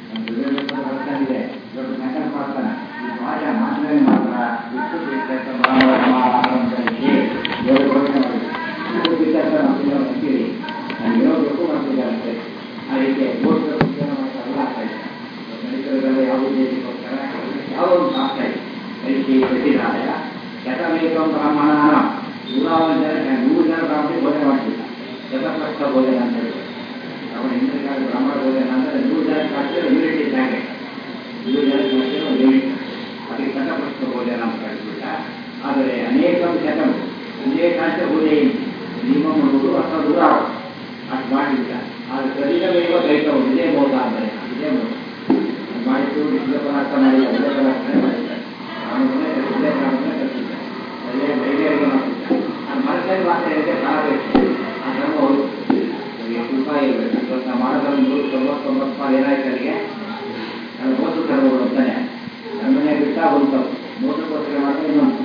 ನಮ್ಮ ಹೃದಯದ ಬರ್ತಾನಿದೆ ದೊಡ್ಡ ಸಂಕಲ್ಪ ಮಾಡ್ತಾನೆ ಈ ಭಾಷೆ ಮಾತನಾಡಿ ಮಾತ್ರ ವಿಷ್ಣು ತೀರ್ಥ ಬ್ರಾಹ್ಮಣರಿಗೆ ದೇವರು ಘೋಷಣೆ ಮಾಡಿದ್ರು ವಿಷ್ಣು ತೀರ್ಥ ನಮಗೆ ಅಂತೀರಿ ನಾನು ಹೇಳೋದಕ್ಕೂ ಮಾಡ್ತಿದ್ದಾರೆ ಅಷ್ಟೇ ಆ ರೀತಿ ಗೋಷ್ಠ ವಿಜ್ಞಾನ ಎಲ್ಲ ಆಗ್ತಾ ಇದೆ ಗಣಿತದಲ್ಲಿ ಯಾವ ಉದ್ದೇಶಕ್ಕೋಸ್ಕರ ಯಾವುದೋ ಒಂದು ಆಗ್ತಾ ಇದೆ ಪರೀಕ್ಷೆ ಪ್ರತಿದಾಯ ಶತಮೇಕಂ ಬ್ರಾಹ್ಮಣನ ನೂರಾರು ಜನ ನೂರು ಜನ ಬ್ರಾಹ್ಮಣರಿಗೆ ಭೋಜನ ಮಾಡ್ತಿಲ್ಲ ಶತಪಕ್ಷ ಭೋಜನ ಅಂತ ಹೇಳಿ ಅವನ ಹಿಂದಿನ ಬ್ರಾಹ್ಮಣ ಭೋಜನ ಅಂದರೆ ನೂರು ಜನ ಕಾಸ್ತಿದ್ರೆ ಇಮ್ಯುನಿಟಿ ಜಾಗ ನೂರು ಜನ ಕಾಸ್ತಿದ್ರೆ ಒಂದು ಲಿಮಿಟ್ ಅದಕ್ಕೆ ಶತಪಕ್ಷ ಭೋಜನ ಅಂತ ಹೇಳ್ಬಿಟ್ಟ ಆದರೆ ಅನೇಕ ಶತಂ ಅನೇಕಾಂಶ ಭೋಜನ ನಿಮ್ಮ ಮಾಡುವುದು ಅಥವಾ ದೂರ ಅಷ್ಟು ಮಾಡಿಲ್ಲ ಆದರೆ ಶರೀರವೇವ ಕೈತವು ಇದೇ ಮೋದ ಅಂದರೆ ಇದೇ ಮೋದ ಮಾಡಿದ್ದು ವಿಶ್ವ ಪದಾರ್ಥ ಮಾಡಿಲ್ಲ ಇದೇ ಪದಾರ್ಥ ಮಾಡಿಲ್ಲ ಅವನೇ ಇದೇ ಕಾರಣನೇ ಕಲಿಸಿದ್ದ ಸರಿಯಾಗಿ ಧೈರ್ಯವಾಗಿ ಮಾಡ್ತಿದ್ದ ಆ ಮನಸ್ಸಲ್ಲಿ ಮಾತ್ರ ಇದಕ್ಕೆ ಪ್ರಾರಂಭಿಸಿ ಆ ಧರ್ಮ ಹೌದು ಎಷ್ಟು ರೂಪಾಯಿ ಇರಬೇಕು ಇವತ್ತು ನಾವು ಮಾಡೋದ್ರಲ್ಲಿ ನೂರ ತೊಂಬತ್ತೊಂಬತ್ತು ರೂಪಾಯಿ ಏನಾಯ್ತು ಅಲ್ಲಿಗೆ ಅದು ಮೋಸ ಧರ್ಮಗಳು ಅಂತಾನೆ ನಮ್ಮನೆ ಬಿಟ್ಟ ಒಂದು ಮೋಸಕ್ಕೋಸ್ಕರ ಮಾಡಿದ್ರೆ ಇನ್ನೊಂದು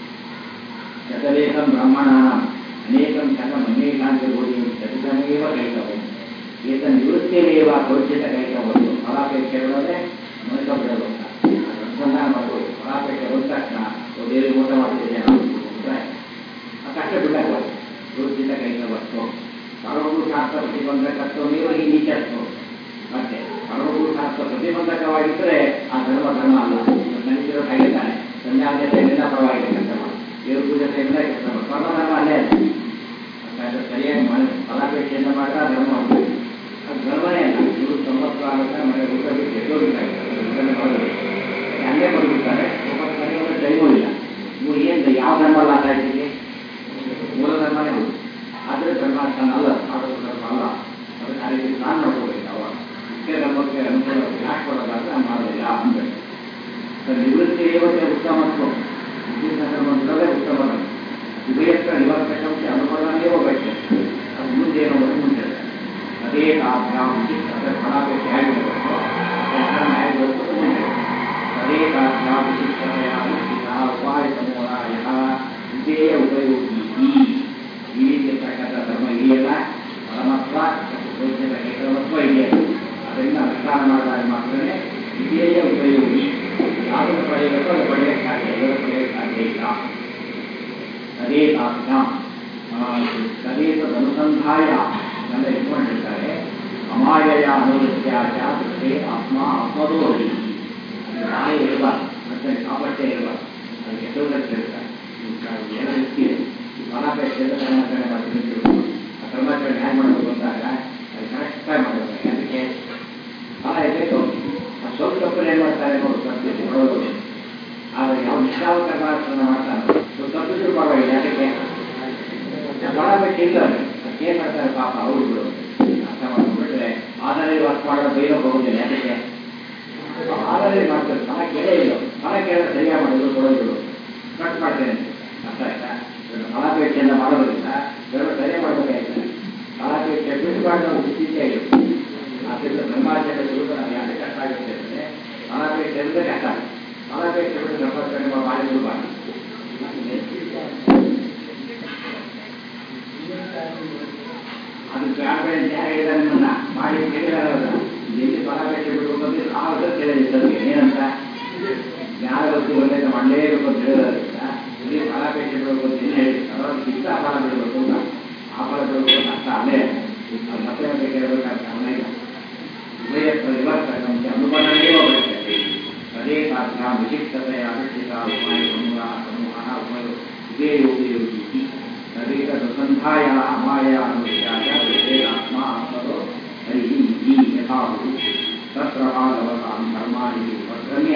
ಶತಲೇಖಂ ಬ್ರಾಹ್ಮಣಾನ ಅನೇಕಂ ಶತಂ ಅನೇಕಾಂತ ಗೋಧಿ ಶತಮೇವ ಕೈತವು ಏತನ್ ನಿವೃತ್ತಿಯೇವ ಕೌಚಿತ ಕೈತವನ್ನು ಫಲಾಪೇಕ್ಷೆಗಳಲ್ಲೇ ಮನುಷ್ಯ ಬಿಡಲು ಅಂತ ಅನುಸಂಧಾನ ಮಾಡಬಹುದು ಫಲಾಪೇಕ್ಷೆ ಬಂದ ತಕ್ಷಣ ದೇವರಿಗೆ ಊಟ ಮಾಡ್ತಿದ್ದೆ ಆ ಕಷ್ಟ ಬಿಡಕ್ಕೆ ನಿವೃತ್ತಿಯಿಂದ ಕೈತವತ್ತು ಪರಮಪುರುಷಾರ್ಥ ಪ್ರತಿಬಂಧಕತ್ವ ನೀವು ಈ ನೀಚತ್ವ ಮತ್ತೆ ಪರಮಪುರುಷಾರ್ಥ ಪ್ರತಿಬಂಧಕವಾಗಿದ್ದರೆ ಆ ಧರ್ಮ ಧರ್ಮ ಅಲ್ಲ ಮನುಷ್ಯರು ಹಾಗಿದ್ದಾನೆ ಸಂಧ್ಯಾಧ್ಯತೆಯಿಂದ ಪರವಾಗಿಲ್ಲ ಕೆಲಸ ಮಾಡಿ ದೇವ್ರ ಪೂಜೆಯಿಂದ ಕೆಲಸ ಮಾಡಿ ಪರಮ ಧರ್ಮ ಅಲ್ಲೇ ಅಲ್ಲ ಸರಿಯಾಗಿ ಮಾಡಿ ಫಲಾಪೇಕ್ಷೆಯಿಂದ ಮಾಡಿದ್ರೆ ಆ ಧರ್ಮ ಆಗ್ತದೆ ಅದು ಧರ್ಮನೇ ಅಲ್ಲ ಇವರು ತೊಂಬತ್ತು ಆಗುತ್ತೆ ಮನೆ ಊಟ ಬಿಟ್ಟು ಎಷ್ಟೋಗಿದ್ದಾರೆ ಹಂಗೆ ಬಂದ್ಬಿಡ್ತಾರೆ ಒಂಬತ್ತು ಮನೆಗಳು ಟೈಮೂ ಇಲ್ಲ ಇವ್ರು ಏನು ಯಾವ ಧರ್ಮ ಅಲ್ಲ ಅಂತ ಹೇಳ್ತೀವಿ ಮೂಲ ಧರ್ಮನೇ ಹೌದು ಆದರೆ ಧರ್ಮಾರ್ಥನ ಅಲ್ಲ ಮಾಡೋದು ಧರ್ಮ ಅಲ್ಲ ಅದಕ್ಕೆ ಆ ರೀತಿ ನಾನು ಮಾಡ್ಕೋಬೇಕು ಅವಾಗ ಮುಖ್ಯ ಧರ್ಮಕ್ಕೆ ಅನುಕೂಲ ಯಾಕೆ ಕೊಡೋದಾದ್ರೆ ನಾನು ಮಾಡೋದಿಲ್ಲ ಅಂಬೇಕು ನಿವೃತ್ತಿ ಏವತ್ತೆ ಉತ್ತಮತ್ವ ವಿದ್ಯುತ್ ಧರ್ಮದಲ್ಲೇ ಉತ್ತಮ ಉದಯತ್ರ ನಿವರ್ತಕಂತೆ ಅನುಕೂಲನೇ ಹೋಗಬೇಕು ಅದು ಮುಂದೆ ಏನೋ ಮುಂದೆ ಅದೇ ಕಾಭ್ಯಾಂ ಅದರ ಫಲಾಪೇಕ್ಷೆ ಆಗಿರಬೇಕು ಆಗಿರಬೇಕು ಮುಂದೆ ಅದೇ ಕಾಭ್ಯಾಂ ಉಪಾಯ ಸಮೂಹಾಯ ವಿಧೇಯ ಉಪಯೋಗಿ ಈ ರೀತಿಯರ್ತಕ್ಕಂಥ ಧರ್ಮ ಇದೆಯಲ್ಲ ಪರಮತ್ವ ಯೋಚನೆ ಏಕಮತ್ವ ಇದೆಯಲ್ಲ ಅದರಿಂದ ಅನುಷ್ಠಾನ ಮಾಡಿದಾಗ ಮಾತ್ರನೇ ವಿಧೇಯ ಉಪಯೋಗಿ ಯಾವುದನ್ನು ಪಡೆಯಬೇಕು ಅದು ಪಡೆಯಕ್ಕೆ ಸಾಧ್ಯ ಇದನ್ನು ಪಡೆಯಕ್ಕೆ ಸಾಧ್ಯ ಇಲ್ಲ ತದೇ ತಾಭ್ಯಾಂ ತದೇ ತದನುಸಂಧಾಯ ಅಂತ ಇಟ್ಕೊಂಡಿರ್ತಾರೆ ಅಮಾಯಯ ಅನುವೃತ್ಯಾಚ ತದೇ ಆತ್ಮ ಆತ್ಮದೋ ಹರಿ ಮಾಯ ಇರಬಾರ್ದು ಮತ್ತೆ ಕಾಪಟ್ಯ ಇರಬಾರ್ದು ಅದಕ್ಕೆ ಎಷ್ಟೊಂದಕ್ಕೆ ಹೇಳ್ತಾರೆ ಏನೋ ಇರ್ತೀವಿ ಫಲಾಪೇಕ್ಷೆಯಿಂದ ಕರ್ಮಾಚರಣೆ ಮಾಡ್ತೀನಿ ತಿಳ್ಕೊಂಡು ಆ ಕರ್ಮಾಚರಣೆ ಹೇಗೆ ಮಾಡಬೇಕು ಅಂದಾಗ ಅದು ಕರೆಕ್ಟಾಗಿ ಮಾಡಬೇಕು ಅದಕ್ಕೆ ಫಲ ಇರಬೇಕು ಆ ಸ್ವಲ್ಪ ತಪ್ಪು ಏನು ಮಾಡ್ತಾರೆ ನೋಡಿ ತಪ್ಪಿಸಿ ಮಾಡೋದು ಆದರೆ ಯಾವ ನಿಷ್ಠಾವ ಕರ್ಮಾಚರಣೆ ಮಾಡ್ತಾರೆ ಸ್ವಲ್ಪ ತಪ್ಪಿದ್ರು ಪರವಾಗಿಲ್ಲ ಅದಕ್ಕೆ ಫಲಾಪೇಕ್ಷೆ ಇಲ್ಲ ಅದಕ್ಕೆ ಏನು ಮಾಡ್ತಾರೆ ಪಾಪ ಅವರು ಬಿಡು ಅರ್ಥ ಮಾಡ್ಕೊಂಡ್ಬಿಟ್ರೆ ಆದರೆ ವರ್ಕ್ ಮಾಡೋ ಬೈರೋ ಹೋಗೋದಿಲ್ಲ ಯಾಕೆ ಆದರೆ ಮಾಡ್ತಾರೆ ಫಲ ಕೇಳೇ ಇಲ್ಲ ಫಲ ಕೇಳಿದ್ರೆ ಸರಿಯಾಗಿ ಮಾಡೋದು ಕೊಡೋದು ಕಟ್ ಮಾಡ್ತೇನೆ ಅರ್ಥ ಆಯ್ತಾ ಫಲಾಪೇಕ್ಷೆಯಿಂದ ಮಾಡೋದ್ರಿಂದ ಬೇರೆ ಸರಿ ಮಾಡಬೇಕಾಯ್ತು ಫಲಾಪೇಕ್ಷೆ ಬಿಟ್ಟು ಮಾಡಿ ನಾವು ಸ್ಥಿತಿಯೇ ಇರುತ್ತೆ ಆದ್ದರಿಂದ ಧರ್ಮಾಚರಣೆ ಸ್ವರೂಪ ನಮಗೆ ಯಾಕೆ ಕಷ್ಟ ಆಗುತ್ತೆ ಅಂದರೆ ಫಲಾಪೇಕ್ಷೆ ಇಲ್ಲದೆ ಕಷ್ಟ ಆಗುತ್ತೆ ಫಲಾಪೇಕ್ಷೆ ಬಿಟ್ಟು ಧರ್ಮಾಚರಣೆ ಮಾಡಿ ಸುಲಭ ಅದು ಬ್ರಾಹ್ಮಣ ಯಾರು ಹೇಳಿದಾರೆ ನಿಮ್ಮನ್ನ ಮಾಡಿ ಕೇಳಿದಾರಲ್ಲ ಎಲ್ಲಿ ಫಲಾಪೇಕ್ಷೆ ಬಿಟ್ಟು ಬಂದು ಸಾವಿರ ಕೇಳಿದ್ದಾರೆ ಏನಂತ ಯಾರ ವಸ್ತು ಬಂದ ಮಾಡಲೇಬೇಕು ಅಂತ ಹೇಳಿದ್ರಿಂದ ಇಲ್ಲಿ ಫಲಾಪೇಕ್ಷೆ ಬಿಡಬೇಕು ಅಂತ ಏನು ಹೇಳಿರ್ತಾರೋ ಅದಕ್ಕೆ ಇಂಥ ಫಲ ಬಿಡಬೇಕು ಅಂತ ಆ ಫಲ ಬಿಡಬೇಕು ಅಂತ ಅರ್ಥ ಅಲ್ಲೇ ಅದು ಮತ್ತೆ ಮತ್ತೆ ಕೇಳಬೇಕಾದ ಕಾರಣ ಇಲ್ಲ ಉದಯತ್ವ ನಿವರ್ತಕಂತೆ ಅನುಮಾನವೇ ಹೋಗಬೇಕು ಅದೇ ಸಾಧ್ಯ ವಿಶಿಷ್ಟತೆಯ ಅನುಷ್ಠಿತ ಉಪಾಯ ಸಮೂಹ ಸಮೂಹ ಉಪಯೋಗ ಇದೇ ಉಪಯೋಗಿ ತದೇಕ ಸಂಧಾಯ ಅಮಾಯ ಅನುಷ್ಠಾಯ ಆತ್ಮ ಆತ್ಮದೋ ಹರಿ ಈ ಯಥಾವು ತತ್ರ ಭಾಗವತಾಂ ಧರ್ಮಾಣಿ ಉಪಕ್ರಮ್ಯ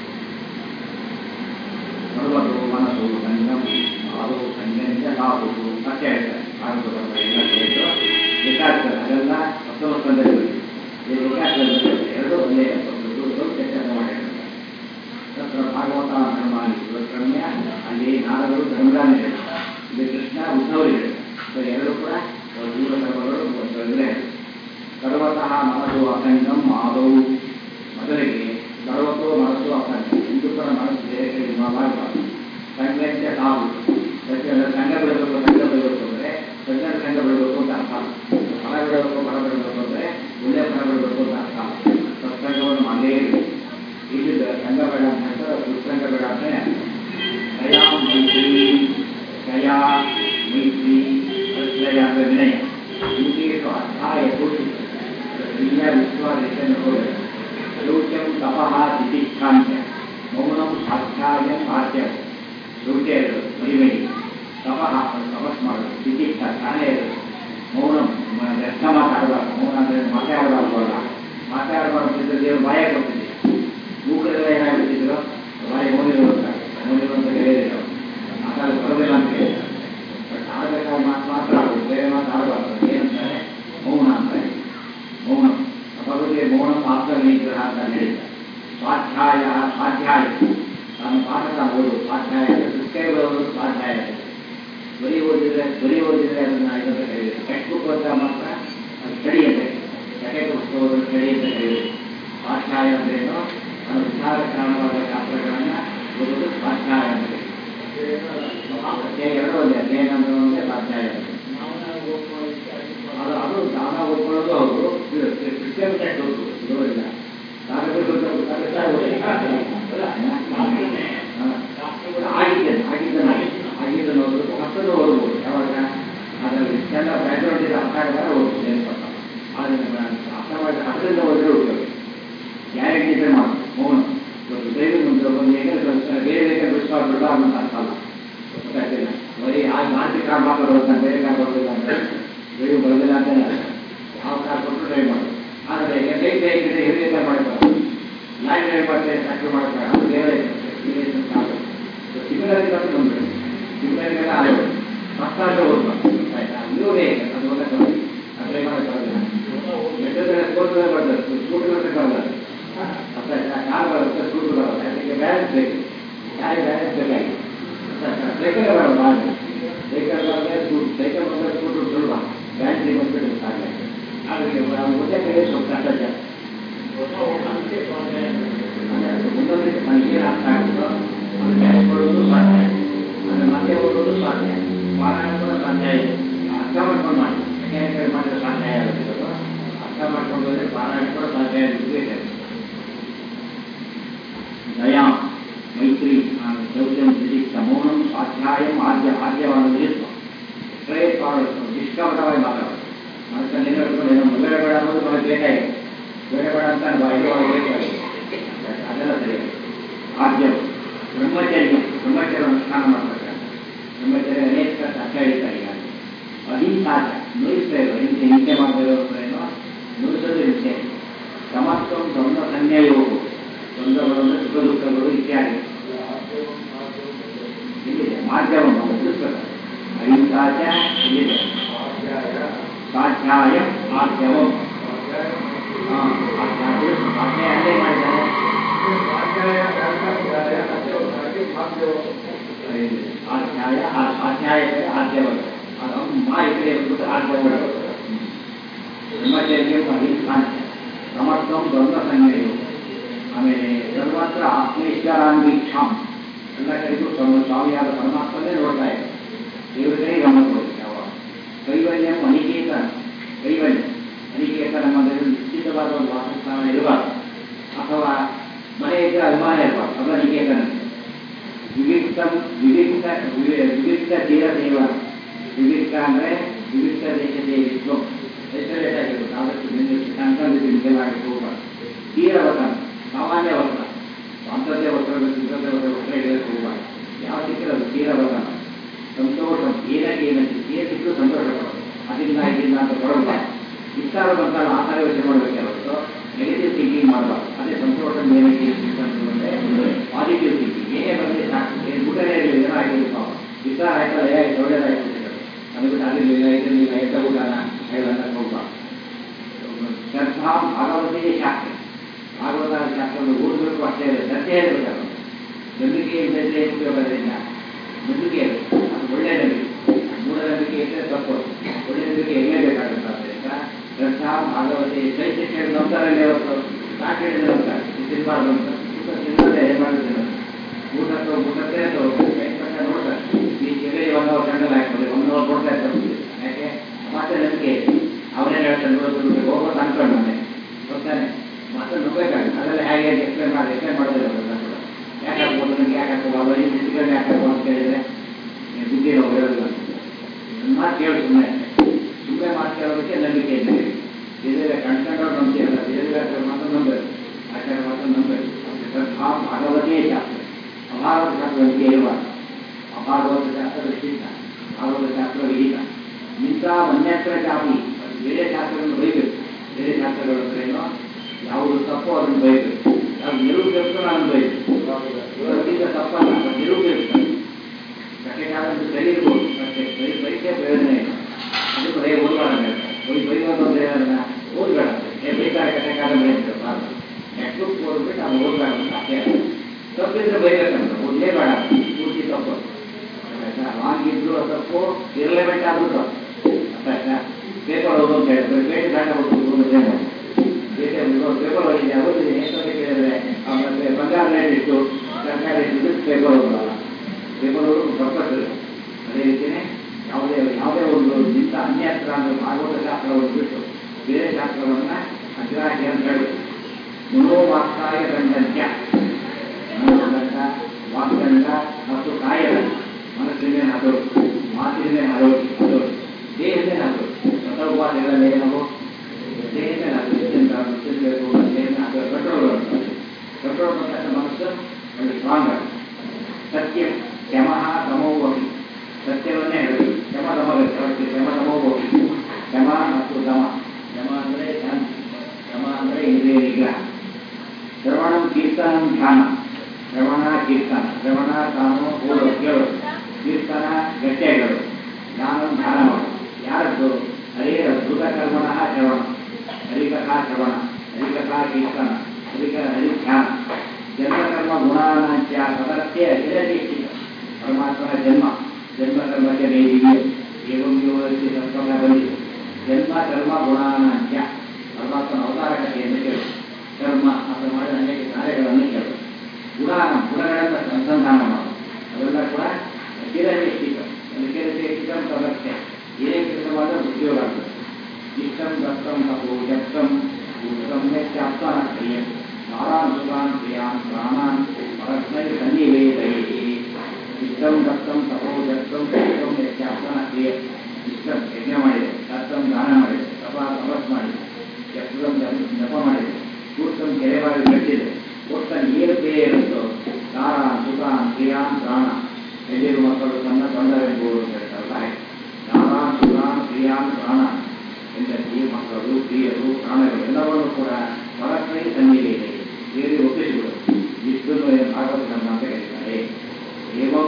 ಸರ್ವತೋ ಮನಸ್ಸು ಸಂಗಂ ಆದೋ ಸಂಗಂಚ ಲಾಭವು ಮತ್ತೆ ಹೇಳ್ತಾರೆ ಭಾಗವತ ಎಲ್ಲ ಸೇರಿದ್ರು ಲೆಕ್ಕಾಚಾರ ಅದೆಲ್ಲ ಹತ್ತೊಂಬತ್ತೊಂದರಲ್ಲಿ ಈ ಲೆಕ್ಕಾಚಾರ ಎರಡು ಒಂದೇ ಚರ್ಚೆ ಮಾಡಿರ್ತಾರೆ ತತ್ರ ಭಾಗವತ ಧರ್ಮಾನಿ ಉಪಕ್ರಮ್ಯ ಅಲ್ಲಿ ನಾರದರು ಧರ್ಮದಾನ ಹೇಳ್ತಾರೆ ಇಲ್ಲಿ ಕೃಷ್ಣ ಉದ್ಧವರು ಹೇಳ್ತಾರೆ ಎರಡು ಕೂಡ ದೂರ ಧರ್ಮಗಳು ತೊಂದರೆ ಸರ್ವತಃ ಮನಸ್ಸು ಅಸಂಗಂ ಆದೌ ಮೊದಲಿಗೆ ಸರ್ವತೋ ಮನಸ್ಸು ಅಸಂಗಂ ಎಂದು ಕೂಡ ಮನಸ್ಸು ಬೇರೆ ಕಡೆ ಮಾಡಬಾರ್ದು ಸಂಘಕ್ಕೆ ನಾವು ಸಂಘ ಬಿಡಬೇಕು ಸಂಘ ಬಿಡಬೇಕು ಅಂದರೆ ಸಜ್ಜನ ಸಂಘ ಬಿಡಬೇಕು ಅಂತ ಅರ್ಥ ಫಲ ಬಿಡಬೇಕು ಫಲ ಬಿಡಬೇಕು ಅಂದರೆ ಒಳ್ಳೆಯ ಫಲ ಬಿಡಬೇಕು ಅಂತ ಅರ್ಥ ಸತ್ಸಂಗವನ್ನು ದೇವಿ ಇಲ್ಲಿ ಸಂಘಬೇಡ ಅಂತ ಹೇಳ್ತಾರೆ ದುಸ್ಸಂಘಬೇಡ ಅಂತಾನೆ ದಯಾ ಮೈತ್ರಿ ದಯಾ ಮೈತ್ರಿ ಪ್ರಶ್ರಯ ಅಂದರೆ ವಿನಯ ಇಂದ್ರಿಯರು ಅರ್ಥಾಯ ಪುರುಷ ವಿನಯ ವಿಶ್ವಾಸವನ್ನು ಹೋದರೆ ಶೌಚಂ ತಪಃ ತಿತಿಕ್ಷಾಂತ ಮೌನಂ ಸಾಧ್ಯಾಯಂ ಆದ್ಯಂ ಶೌಚ ಇರೋದು ಮರಿಬೇಡಿ ತಪಃ ತಪಸ್ ಮಾಡೋದು ತಿತಿಕ್ಷ ತಾನೇ ಇರೋದು ಮೌನಂ ವ್ಯರ್ಥ ಮಾತಾಡಬಾರ್ದು ಮೌನ ಅಂದರೆ ಮಾತಾಡಬಾರ್ದು ಮಾತಾಡಬಾರ್ದು ದೇವರು ಬಾಯ ಕೊಡ್ತಿದ್ದೆ ಮೂಕರೆಲ್ಲ ಏನಾಗ್ಬಿಟ್ಟಿದ್ರು ಬಾಯಿ ಮೌನಿರು ಅಂತ ಮೌನಿರು ಅಂತ ಹೇಳಿದ್ರು ಮಾತಾಡೋದು ಬರೋದಿಲ್ಲ ಅಂತ ಹೇಳಿದ್ರು ಬಟ್ ಆಡಬೇಕಾದ ಮಾತು ಮಾತ್ರ ಆಡೋದು ಬೇರೆ ಮಾತಾಡಬಾರ್ದು ಏನಂತಾರೆ ಮೌನ ಅಂತಾರೆ ಮೌನ ಭಗವತಿಗೆ ಮೌನ ಮಾತ್ರ ನಿಗ್ರಹ ಅಂತ ಹೇಳಿದ ಸ್ವಾಧ್ಯಾಯ ಸ್ವಾಧ್ಯಾಯ ತಾನು ಪಾಠದ ಓದು ಸ್ವಾಧ್ಯಾಯ ಕೃತ್ಯ ಓದೋದು ಸ್ವಾಧ್ಯಾಯ ಬರೀ ಓದಿದ್ರೆ ಬರೀ ಓದಿದ್ರೆ ಅದನ್ನ ಇದನ್ನ ಹೇಳಿದ್ರು ಟೆಕ್ಸ್ಟ್ ಬುಕ್ ಓದಿದ್ರೆ ಮಾತ್ರ ಅದು ಸ್ಟಡಿ ಅಂತ ಟೆಕ್ಸ್ಟ್ ಬುಕ್ ಓದೋದು ಸ್ಟಡಿ ಅಂತ ಹೇಳಿದ್ರು ಸ್ವಾಧ್ಯಾಯ ಅಂದ್ರೇನು ನಾನು ವಿಚಾರ ಕಾರಣವಾದ ಶಾಸ್ತ್ರಗಳನ್ನ ಓದೋದು ಸ್ವಾಧ್ಯಾಯ ಅಂತ ಅಧ್ಯಾಯ ಎರಡು ಒಂದೇ ಅಧ್ಯಯನ ಅಂದ್ರೆ ಒಂದೇ ಸ್ವಾಧ್ಯಾಯ ಅದು ಅದು ದಾನ ಒಪ್ಕೊಳ್ಳೋದು ಹೌದು ಕ್ರಿಶ್ಚಿಯನ್ ಟೆಕ್ಸ್ಟ್ ಹೌದು ಇರೋದಿಲ್ಲ ಆಗಿದ್ದೆ ಆಗಿದ್ದನ್ನು ಆಗಿದ್ದನ್ನು ಓದಬೇಕು ಮತ್ತೊಂದು ಓದ್ಬೋದು ಯಾವಾಗ ಅದರಲ್ಲಿ ಎಲ್ಲ ಬ್ಯಾಕ್ಗ್ರೌಂಡ್ ಇದೆ ಅರ್ಥ ಆಗಿದ್ರೆ ಓದ್ಬೋದು ಏನು ತಪ್ಪ ಆದರೆ ಅರ್ಥ ಮಾಡಿ ಅದರಿಂದ ಓದಿದ್ರೆ ಉಪಯೋಗ ಗ್ಯಾರಂಟಿ ಇದ್ರೆ ಮಾಡು ಮೌನ ಇವತ್ತು ಬೇರೆ ಮುಂದೆ ಒಂದು ಏನಾದ್ರು ಬೇರೆ ಬೇರೆ ಬಿಡಿಸ್ಕೊಂಡು ಬಿಡ ಅಂತ ಅರ್ಥ ಅಲ್ಲ ಗೊತ್ತಾಗ್ತಿಲ್ಲ ಬರೀ ಆಗ ಮಾನಸಿಕ ಕಾರ್ ಮಾತಾಡೋದು ಬೇರೆ ಕಾರ್ ಬರೋದಿಲ್ಲ ಅಂದರೆ ಬೇರೆ ಬರೋದಿಲ್ಲ ಅಂತಲೇ ಅರ್ಥ ಯಾವ ಕಾರ್ ಕೊಟ್ಟು ಡ್ರೈವ್ ಮಾಡೋದು ಆದರೆ ಈಗ ಬೇಗ ಬೇಗ ಇದೆ ಹಿರಿಯ ತರ ಮಾಡ್ತಾರೆ ಲಾಯ್ ಡ್ರೈವ್ ಮಾಡ್ತಾರೆ ಟ್ಯಾಕ್ಟರ್ ಮಾಡ್ತಾರೆ ಅದು ಬೇರೆ ಸಿಮಿಲರಿ ಅಂತ ಬಂದ್ಬಿಡಿ ಸಿಮಿಲರಿಗೆಲ್ಲ ಆಗೋದು ಮತ್ತಾಗ ಹೋಗ್ಬಾರ್ದು ಆಯ್ತಾ ಇದು ಬೇಗ ಅದು ಓದಕ್ಕೆ ಅದು ಡ್ರೈವ್ ಮಾಡೋಕ್ಕೆ ಬರೋದಿಲ್ಲ ಎಷ್ಟೊತ್ತಿಗೆ ಸ್ಪೋರ್ಟ್ಸ್ ಬರ್ತಾರೆ ಸ್ಕೂಟರ್ ಬರೋಕ್ಕೆ ಬರಲ್ಲ ಮತ್ತೆ ಕಾರ್ ಬರುತ್ತೆ ಸ್ಕೂಟರ್ ಬರುತ್ತೆ ಅದಕ್ಕೆ ಬ್ಯಾಲೆನ್ಸ್ ಬೇಕು ಯಾರಿಗೆ ಬ್ಯಾಲೆನ್ಸ್ ಬೇಕಾಗಿ ಸೈಕಲ್ ಬರಲ್ಲ ಸೈಕಲ್ ಬಂದರೆ ಸೈಕಲ್ ಬಂದರೆ ಸ್ಕೂಟರ್ ಸುಲಭ ಬ್ಯಾಟ್ರಿ ಬಂದ್ಬಿಟ್ಟು ಸಾಧ್ಯ ಆದರೆ ಮುಂದೆ ಕಡೆ ಸ್ವಲ್ಪ ಕಷ್ಟ ಜಾಸ್ತಿ ಮುಂದೊಂದು ಮನುಷ್ಯ ಅರ್ಥ ಆಗುತ್ತೋ ಅದು ಬ್ಯಾಚ್ ಕೊಡೋದು ಸಾಧ್ಯ ಅಂದರೆ ಮತ್ತೆ ಓದೋದು ಸಾಧ್ಯ ಪಾರಾಯಣ ಕೂಡ ಸಾಧ್ಯ ಇದೆ ಅರ್ಥ ಮಾಡ್ಕೊಂಡು ಮಾಡಿ ಯಾಕೆ ಮಾಡಿದ್ರೆ ಸಾಧ್ಯ ಆಗುತ್ತೆ ಅರ್ಥ ಮಾಡ್ಕೊಂಡು ಹೋದ್ರೆ ಪಾರಾಯಣ ಕೂಡ ಸಾಧ್ಯ ಇದೆ ದಯಾ ಮೈತ್ರಿ ಶೌಚಂ ತಿತಿಕ್ಷ ಮೌನಂ ಸ್ವಾಧ್ಯಾಯಂ ಆದ್ಯ ಆದ್ಯವಾದ ನಿಲ್ಲಿಸುವ ಸ್ಟ್ರೈಟ್ ಫಾರ್ವರ್ಡ್ ನಿಷ್ಕಪಟವಾಗಿ ಮಾತಾಡೋದು ಮನಸ್ಸಲ್ಲಿ ಏನು ಹೇಳ್ಕೊಂಡು ಏನೋ ಬೇಡ ಬೇಡ ಅನ್ನೋದು ನಮಗೆ ಬೇಕಾಗಿದೆ ಬೇಡ ಬೇಡ ಅಂತ ಬಾಯಿಗೆ ಬೇಕಾಗಿದೆ ಅದೆಲ್ಲ ಸರಿ ಆದ್ಯ ಬ್ರಹ್ಮಚರ್ಯ ಬ್ರಹ್ಮಚರ್ಯ ಅನುಷ್ಠಾನ ಮಾಡ್ತಾರೆ ಬ್ರಹ್ಮಚರ್ಯ ಅನೇಕ ಅರ್ಥ ಹೇಳ್ತಾರೆ ಈಗ ಅಹಿಂಸಾಧ್ಯ ನುರಿಸ್ತಾ ಇರೋ ಹಿಂಸೆ ಹಿಂಸೆ ಮಾಡದಿರೋ ಏನೋ ನುರಿಸೋದು ಹಿಂಸೆ ಸಮತ್ವ ದ್ವಂದ್ವ ಸಂಜ್ಞೆಯು ದ್ವಂದ್ವಗಳು ಸುಖ ದುಃಖಗಳು ಇತ್ಯಾದಿ ಇಲ್ಲಿದೆ ಮಾಧ್ಯಮ ತಿಳಿಸ್ತಾರೆ ಅಹಿಂಸಾಚ ಇಲ್ಲಿದೆ ಸ್ವಾಧ್ಯಾಯ ಮಾಧ್ಯಮ ಸ್ವಾಧ್ಯಾಯ ಅಲ್ಲೇ ಮಾಡಿದ್ದಾರೆ ಸ್ವಾಧ್ಯಾಯ ಆ ಸ್ವಾಧ್ಯಾಯ ಆದ್ಯವರು ಅದು ಮಾ ಇದ್ರೆ ಎಂಬುದು ಆದ್ಯವರು ಬ್ರಹ್ಮಚರ್ಯ ಅಹಿಂಸಾಂಶ ಸಮತ್ವಂ ದ್ವಂದ್ವ ಸಂಜ್ಞೆಯು ಆಮೇಲೆ ಸರ್ವತ್ರ ಆತ್ಮೇಶ್ವರಾನ್ವೀಕ್ಷಾಂ ಎಲ್ಲ ಕಡೆಗೂ ಸ್ವಾಮಿಯಾದ ಪರಮಾತ್ಮನೇ ನೋಡ್ತಾ ಇದೆ ದೇವರೇ ಗಮನ ಕೊಡುತ್ತೆ ಯಾವಾಗ ಕೈವಲ್ಯಂ ಅನಿಕೇತ ಕೈವಲ್ಯ ಅನಿಕೇತ ನಮ್ಮಲ್ಲಿ ನಿಶ್ಚಿತವಾದ ಒಂದು ವಾಸಸ್ಥಾನ ಇರಬಾರ್ದು ಅಥವಾ ಮನೆ ಇದ್ದರೆ ಅಭಿಮಾನ ಇರಬಾರ್ದು ಅದು ಅನಿಕೇತನ ವಿವಿಕ್ತ ವಿವಿಕ್ತ ವಿವಿಕ್ತ ತೀರ ದೇವ ವಿವಿಕ್ತ ಅಂದರೆ ವಿವಿಕ್ತ ದೇಶ ದೇವಿತ್ವ ಐಸೋಲೇಟ್ ಆಗಿರುತ್ತೆ ಆದಷ್ಟು ಸಂಕಲ್ಪಿಸಿ ನಿಜವಾಗಿ ಹೋಗಬಾರ್ದು ತೀರ ವತನ ಸಾಮಾನ್ಯ ವಸ್ತ್ರ ಸ್ವಂತತೆ ವಸ್ತ್ರದ ಸಿದ್ಧತೆ ವಸ್ತ್ರ ಇಡಕ್ಕೆ ಹೋಗಬಾರ್ದು ಯಾವ ಸಿಕ್ಕಿರೋದು ತೀರ ವತನ ಸಂತೋಷ ಏನಕ್ಕೆ ಏನಕ್ಕೆ ಏನು ಸಿಕ್ಕೂ ಸಂತೋಷ ಪಡೋದು ಅದಿಲ್ಲ ಇದಿಲ್ಲ ಅಂತ ಕೊಡಬಾರ್ದು ವಿಸ್ತಾರ ಬಂದಾಗ ಆ ಥರ ಯೋಚನೆ ಮಾಡಬೇಕೆ ಹೊರತು ನೆಗೆಟಿವ್ ಥಿಂಕಿಂಗ್ ಮಾಡಬಾರ್ದು ಅದೇ ಸಂತೋಷ ಏನಕ್ಕೆ ಅಂತಂದ್ರೆ ಪಾಸಿಟಿವ್ ಥಿಂಕಿಂಗ್ ಏನೇ ಬಂದರೆ ಸಾಕು ಏನು ಊಟನೇ ಇರಲಿಲ್ಲ ಏನೋ ಆಗಿಲ್ಲ ವಿಸ್ತಾರ ಆಯ್ತಲ್ಲ ಏ ಒಳ್ಳೇದಾಯ್ತು ಅದಕ್ಕೆ ಆಗಲಿಲ್ಲ ಇದರಲಿಲ್ಲ ಎದ್ದ ಊಟನ ಹೇಳಲ್ಲ ಹೋಗ್ಬಾರ್ದು ಶ್ರದ್ಧಾ ಭಾಗವತಿಗೆ ಶಾಸ್ತ್ರ ಭಾಗವತ ಶಾಸ್ತ್ರವನ್ನು ಓದಬೇಕು ಅಷ್ಟೇ ಇದೆ ಸತ್ಯ ಇರಬೇಕು ನಂಬಿಕೆ ಇಲ್ಲದೆ ಉಪಯೋಗ ಅದರಿಂದ ನಂಬಿಕೆ ಇರುತ್ತೆ ಅದು ಒಳ್ಳೆಯ ನಂಬಿಕೆ ಮೂಢನಂಬಿಕೆ ಇದ್ದರೆ ತಪ್ಪು ಒಳ್ಳೆಯ ನಂಬಿಕೆ ಇರಲೇಬೇಕಾಗುತ್ತೆ ಆದ್ದರಿಂದ ಶ್ರದ್ಧಾ ಭಾಗವತಿ ಚೈತನ್ಯ ನಂತರಲ್ಲೇ ಹೊತ್ತು ಸಾಕು ಹೇಳಿದ್ರೆ ಅಂತ ತಿನ್ನಬಾರ್ದು ಅಂತ ಊಟ ತಿನ್ನದೆ ಏನು ಮಾಡಿದ್ರೆ ಊಟಕ್ಕೆ ಊಟಕ್ಕೆ ಅದು ಪಕ್ಕ ನೋಡ್ತಾರೆ ಈ ಕೆರೆ ಒನ್ ಅವರ್ ಕಂಡಲ್ ಹಾಕ್ಬೋದು ಒನ್ ಅವರ್ ಕೊಡ್ತಾ ಇರ್ತಾರೆ ಯಾಕೆ ಮತ್ತೆ ನಂಬಿಕೆ ಇದೆ ಅವನೇನು ಹೇಳ್ತಾನೆ ನೋಡೋದು ಹೋಗೋದು ಅನ್ಕೊಂಡು ಮನೆ ಗೊತ್ತಾನೆ ಮತ್ತೆ ನುಗ್ಬೇಕಾಗುತ್ತೆ ಅದೆಲ್ಲ ಹೇಗೆ ಅಂತ ಎಕ್ಸ್ಪ್ಲೇನ್ ಮಾಡಿ ಎಕ್ಸ್ಪ್ಲೇನ್ ಮಾಡೋದಿಲ್ಲ ಅವರೆಲ್ಲ ಕೂಡ ಯಾಕೆ ಹಾಕ್ಬೋದು ನನಗೆ ಯಾಕೆ ಹಾಕೋಬಾರ್ದು ಈ ಫಿಸಿಕಲ್ ಯಾಕೆ ಹಾಕೋ ಅಂತ ಕೇಳಿದ್ರೆ ನೀವು ಬುದ್ಧಿ ನಾವು ಹೇಳೋದಿಲ್ಲ ನನ್ನ ಮಾತು ಕೇಳಿ ಸುಮ್ಮನೆ ಸುಮ್ಮನೆ ಮಾತು ಕೇಳೋದಕ್ಕೆ ನಂಬಿಕೆ ಇದೆ ಬೇರೆ ಕಂಡ್ಕೊಂಡವ್ರು ನಂಬಿಕೆ ಅಲ್ಲ ಬೇರೆ ಮಾತ್ರ ನಂಬಬೇಕು ಆಚಾರ ಮಾತ್ರ ನಂಬಬೇಕು ಆ ಭಾಗವತೇ ಶಾಸ್ತ್ರ ಅಭಾಗವತ ಶಾಸ್ತ್ರ ನಂಬಿಕೆ ಇರಬಾರ್ದು ಅಭಾಗವತ ಶಾಸ್ತ್ರ ವಿಶಿಷ್ಟ ಭಾಗವತ ಶಾಸ್ತ್ರ ವಿಹಿತ ಇಂಥ ಅನ್ಯತ್ರ ಜಾತಿ ಅದು ಬೇರೆ ಶಾಸ್ತ್ರಗಳನ್ನು ಬೈಬೇಕು ಬೇರೆ ಶಾಸ್ತ್ರಗಳ ಹತ್ರ ಏನೋ ಯಾವುದು ತಪ್ಪು ಅದನ್ನು ಬೈಬೇಕು ಯಾವ್ದು ನಿರೂಪಿಸ್ತು ನಾನು ಬೈಬೇಕು ಇವತ್ತಿಂದ ತಪ್ಪಲ್ಲ ಅದು ನಿರೂಪಿಸ್ತಾರೆ ಕಟ್ಟೆಗಾಲಂತೂ ಸರಿ ಇರ್ಬೋದು ಅಷ್ಟೇ ಬರೀ ಪರೀಕ್ಷೆ ಪ್ರಯೋಜನ ಇಲ್ಲ ಅದು ಬರೀ ಓದ್ಬೇಡ ಬರೀ ಬೈಯೋದು ಅಂದ್ರೆ ಅದನ್ನ ಓದ್ಬೇಡ ಬೇಕಾದ ಕಟ್ಟೆಗಾಲ ಬರೀತಾರೆ ಬಾರ ನೆಕ್ಸ್ಟ್ ಬುಕ್ ಓದ್ಬಿಟ್ಟು ಅದು ಓದ್ಬೇಡ ಅಂತ ಅಷ್ಟೇ ತಪ್ಪಿದ್ರೆ ಬೈಬೇಕಂತ ಓದಲೇಬೇಡ ಪೂರ್ತಿ ತಪ್ಪು ಲಾಂಗ್ ಇದ್ರು ತಪ್ಪು ಇರಲೇಬೇಕು ಆದ್ರೂ ತಪ್ಪು ಅರ್ಥ ಪೇಪರ್ ಓದು ಅಂತ ಹೇಳಿದ್ರೆ ಪೇಟೆ ದಾಟ ಓದೋದು ಪೇಪರ್ ಪೇಪರ್ ಓದಿದೆ ಓದಿದೆ ಎಷ್ಟು ಕೇಳಿದ್ರೆ ಮತ್ತೆ ಬಂಗಾರ ರೇಟ್ ಇತ್ತು ಸರ್ಕಾರ ಇದ್ದು ಪೇಪರ್ ಓದಲ್ಲ ಪೇಪರ್ ಓದೋದು ಪರ್ಪಸ್ ಅದೇ ರೀತಿಯೇ ಯಾವುದೇ ಯಾವುದೇ ಒಂದು ನಿಂತ ಅನ್ಯಸ್ತ್ರ ಅಂದ್ರೆ ಭಾಗವತ ಶಾಸ್ತ್ರವನ್ನು ಬಿಟ್ಟು ಬೇರೆ ಶಾಸ್ತ್ರವನ್ನ ಅಗ್ರಾಹ್ಯ ಅಂತ ಹೇಳಬೇಕು ಮನೋವಾಕ್ಕಾಯ ದಂಡಂತ್ಯ ಮನೋದಂಡ ವಾಕ್ದಂಡ ಮತ್ತು ಕಾಯದ ಮನಸ್ಸಿನ ಹದೋರು ಮಾತಿನ ಹದೋರು ಹದೋರು ದೇಹದ ಹದೋರು ಸತೋಪಾದಿಗಳಲ್ಲಿ ನಾವು ದೇಹದ ಹದೋರು ಮುಚ್ಚಿರಬೇಕು ದೇಹದ ಹದೋರು ಪೆಟ್ರೋಲ್ ಪೆಟ್ರೋಲ್ ಬಂದ ಮನಸ್ಸು ಒಂದು ಸ್ಟ್ರಾಂಗ್ ಆಗುತ್ತೆ ಸತ್ಯ ಶಮಃ ತಮೋವಹಿ ಸತ್ಯವನ್ನೇ ಹೇಳಬೇಕು ಶಮ ತಮಗತ್ತೆ ಅವಕ್ಕೆ ಶಮ ತಮೋವಹಿ ಶಮ ಮತ್ತು ದಮ ಶಮ ಅಂದರೆ ಶಾಂತಿ ಶಮ ಅಂದರೆ ಇಂದ್ರಿಯ ನಿಗ್ರಹ ಶ್ರವಣಂ ಕೀರ್ತನಂ ಧ್ಯಾನ ಶ್ರವಣ ಕೀರ್ತನ ಶ್ರವಣ ತಾನು ಓದೋ ಕೇಳೋದು ಕೀರ್ತನ ಗಟ್ಟಿಯಾಗಿರೋದು ಜ್ಞಾನ ಧ್ಯಾನ ಮಾಡೋದು ಯಾರದ್ದು ಹರೇ ಅದ್ಭುತ ಕರ್ಮಣ ಶ್ರವಣ ಹರಿಕಥಾ ಶ್ರವಣ ಹರಿಕಥಾ ಕೀರ್ತನ ಹರಿಕ ಹರಿ ಧ್ಯಾನ ಜನ್ಮಕರ್ಮ ಗುಣಾನಾಂಚ ಪದಕ್ಕೆ ಅಖಿಲದೀಕ್ಷಿತ ಪರಮಾತ್ಮನ ಜನ್ಮ ಜನ್ಮ ಕರ್ಮಕ್ಕೆ ವೇದಿಗೆ ಏವಂ ಯೋಗಕ್ಕೆ ಸಂಸ್ಕೃತ ಬಂದಿದೆ ಜನ್ಮ ಕರ್ಮ ಗುಣಾನಾಂಚ ಪರಮಾತ್ಮನ ಅವತಾರ ಕಥೆಯನ್ನು ಕೇಳು ಕರ್ಮ ಅಥವಾ ಮಾಡಿದ ಅನೇಕ ಕಾರ್ಯಗಳನ್ನು ಕೇಳು ಗುಣಾನ ಗುಣಗಳನ್ನು ಅನುಸಂಧಾನ ಮಾಡು ಅವೆಲ್ಲ ಕೂಡ ಅಖಿಲದೀಕ್ಷಿತ ಅಖಿಲದೀಕ್ಷಿತ ಪದಕ್ಕೆ ಏನೇ ಕೆಲಸ ಮಾಡಿದ್ರೆ ಉದ್ಯೋಗ ಆಗ್ತದೆ ಇಷ್ಟಂ ದತ್ತಂ ತಪೋ ಜಪ್ತಂ ಸಮ್ಯಕ್ ಆತ್ಮನ ಕ್ರಿಯೆ ನಾರಾಸುರಾನ್ ಕ್ರಿಯಾನ್ ಪ್ರಾಣಾನ್ ಪರಸ್ಮೈ ಸನ್ನಿವೇದೈ ಇಷ್ಟಂ ದತ್ತಂ ತಪೋ ಜಪ್ತಂ ಇಷ್ಟಂ ಯಜ್ಞಾತ್ಮನ ಕ್ರಿಯೆ ಇಷ್ಟಂ ಯಜ್ಞ ಮಾಡಿದೆ ದತ್ತಂ ದಾನ ಮಾಡಿದೆ ತಪ ತಪಸ್ ಮಾಡಿದೆ ಜಪ್ತಂ ಜಪ ಮಾಡಿದೆ ಕೂರ್ತಂ ಕೆರೆಬಾರಿ ಕಟ್ಟಿದೆ ಒಟ್ಟ ಏನು ಕ್ರಿಯೆ ಇರುತ್ತೋ ನಾರಾನ್ ಸುಖಾನ್ ಕ್ರಿಯಾನ್ ಪ್ರಾಣ ಎಲ್ಲಿರು ಮಕ್ಕಳು ತನ್ನ ತಂಡವೆಂಬುದು ಅಂತ ಹೇಳ್ತಾರಲ್ಲ ಹಾಗೆ ನಾರಾನ್ ಸುಖಾನ್ ಕ್ರಿಯಾನ್ ಪ್ರಾಣ ಹೆಂಡತಿ ಮಕ್ಕಳು ಪ್ರಿಯರು ಪ್ರಾಣಗಳು ಎಲ್ಲವನ್ನೂ ಕೂಡ ಪರಸ್ಮೈ ಸನ್ನಿವೇದೆ ಬೇರೆ ಒಪ್ಪಿಸಿಬಿಡು ಇಷ್ಟನ್ನು ಭಾಗವತ ಧರ್ಮ ಅಂತ ಕರೀತಾರೆ ಏವಂ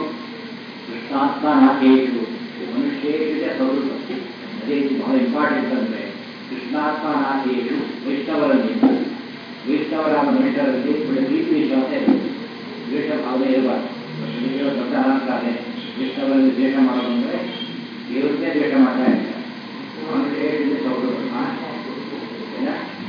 ಕೃಷ್ಣಾತ್ಮನಾಥೇಶು ಮನುಷ್ಯೇಷು ಸ್ವರೂಪ ಅದೇ ಬಹಳ ಇಂಪಾರ್ಟೆಂಟ್ ಅಂದರೆ ಕೃಷ್ಣಾತ್ಮನಾಥೇಶು ವೈಷ್ಣವರಲ್ಲಿ ವೈಷ್ಣವರಾದ ಮನುಷ್ಯರಲ್ಲಿ ಪ್ರೀತಿ ವಿಶ್ವಾಸ ಇರಬೇಕು ದ್ವೇಷ ಭಾವನೆ ಇರಬಾರ್ದು ವಿಷಯ ದೊಡ್ಡ ಅಲಂಕಾರ ವೈಷ್ಣವರಲ್ಲಿ ದ್ವೇಷ ಮಾಡೋದು ಅಂದರೆ ದೇವರನ್ನೇ ದ್ವೇಷ ಮಾಡ್ತಾ ಇರ್ತಾರೆ ಮನುಷ್ಯೇಷು ಸ್ವರೂಪ ಏನ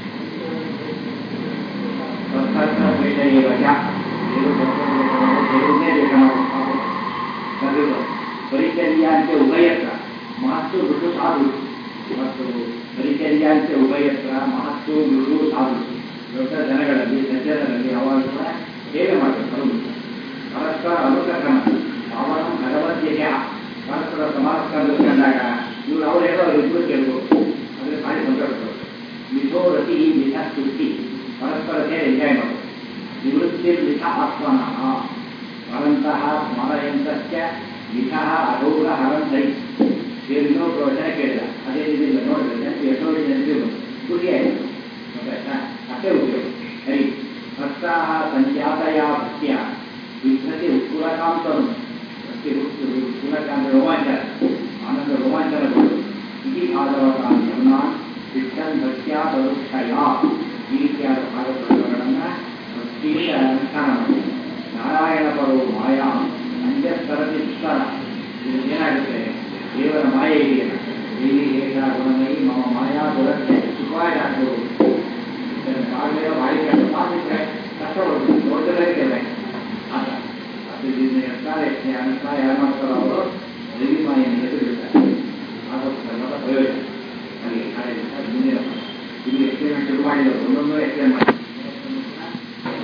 ಪರಿಚರ್ಯಾಂತೆ ಉಭಯತ್ರ ಮಹತ್ತು ಮೃದು ಸಾಧು ಮತ್ತು ಪರಿಚರ್ಯಾಂತೆ ಉಭಯತ್ರ ಮಹತ್ತು ಮೃದು ಸಾಧು ದೊಡ್ಡ ಜನಗಳಲ್ಲಿ ಸಜ್ಜನರಲ್ಲಿ ಯಾವಾಗ ಕೂಡ ಸೇವೆ ಮಾಡಬೇಕು ಪರಸ್ಪರ ಅನುಕ್ರಮ ಪಾವನ ಭಗವದ್ಗೀಯ ಪರಸ್ಪರ ಸಮಾಸ್ಕರಣ ಕಂಡಾಗ ಇವ್ರು ಅವ್ರು ಹೇಳೋ ಇಬ್ಬರು ಕೇಳ್ಬೋದು ಅಂದರೆ ಭಾರಿ ಸಂತೋಷ ಮಿಥೋ ರತಿ ಮಿಥ ತುಷ್ಟಿ ಪರಸ್ಪರ ಸೇರಿ ಎಂಜಾಯ್ ಮಾಡೋದು ನಿವೃತ್ತಿ ಮಿಥ ಆತ್ಮನಃ ಪರಂತಹ ಸ್ಮರಯಂತಸ್ಯ ಮಿಥ ಅಘೋರ ಹರಂತೈ ಏನೋ ಪ್ರವಚನ ಕೇಳಿದ ಅದೇ ರೀತಿ ನೋಡಿದ್ರೆ ನೆನಪು ಎಷ್ಟೋ ನೆನಪು ಖುಷಿ ಆಯಿತು ಗೊತ್ತಾಯ್ತಾ ಅಷ್ಟೇ ಉಪಯೋಗ ಸರಿ ಭಕ್ತಾಹ ಸಂಜಾತಯ ಭಕ್ತಿಯ ವಿಘ್ನತೆ ಉತ್ಕುಲಕಾಂತನು ಭಕ್ತಿ ಉತ್ಕುಲಕಾಂತ ರೋಮಾಂಚನ ಆನಂದ ರೋಮಾಂಚನಗಳು ಇತಿ ಭಾಗವತಾನ್ನ ವಿಠನ್ ಭಕ್ತ್ಯಾ ತರುಕ್ಷಯ ಈ ರೀತಿಯಾದ ಭಾಗವತಗಳನ್ನು ಭಕ್ತಿಯಿಂದ ಅನುಷ್ಠಾನ ಮಾಡಿ ನಾರಾಯಣ ಪರೋ ಮಾಯಾ ಅಂತ್ಯಸ್ತರತಿ ದುಷ್ಕರ ಇದು ಏನಾಗುತ್ತೆ ದೇವರ ಮಾಯೆ ಇದೆಯಲ್ಲ ದೇವಿ ಹೇಗ ಗುಣಮಯಿ ಮಮ ಮಾಯಾ ದುರತ್ತೆ ಸುಖವಾಗಿ ಆಗ್ಬೋದು ಆಗಲೇ ಬಾಯಿ ಕೆಟ್ಟ ಮಾತಿದ್ರೆ ಕಷ್ಟ ಬರುತ್ತೆ ನೋಡಿದ್ರೆ ಇದೆ ಆತ ಅದರಿಂದ ಇರ್ತಾರೆ ಅನುಸಾರ ಯಾರು ಮಾಡ್ತಾರೋ ಅವರು ದೇವಿ ಮಾಯನ್ನು ಎದುರಿರ್ತಾರೆ ಆಗೋಸ್ಕರ ಪ್ರಯೋಜನ ಅಲ್ಲಿ ನಾಳೆ ಮುಂದಿನ ಇದು ಎಕ್ಸ್ಪೆರಿಮೆಂಟ್ ಶುರು ಮಾಡಿದ್ರು ಒಂದೊಂದು ಎಕ್ಸ್ಪೆರಿಮೆಂಟ್ ಮಾಡಿ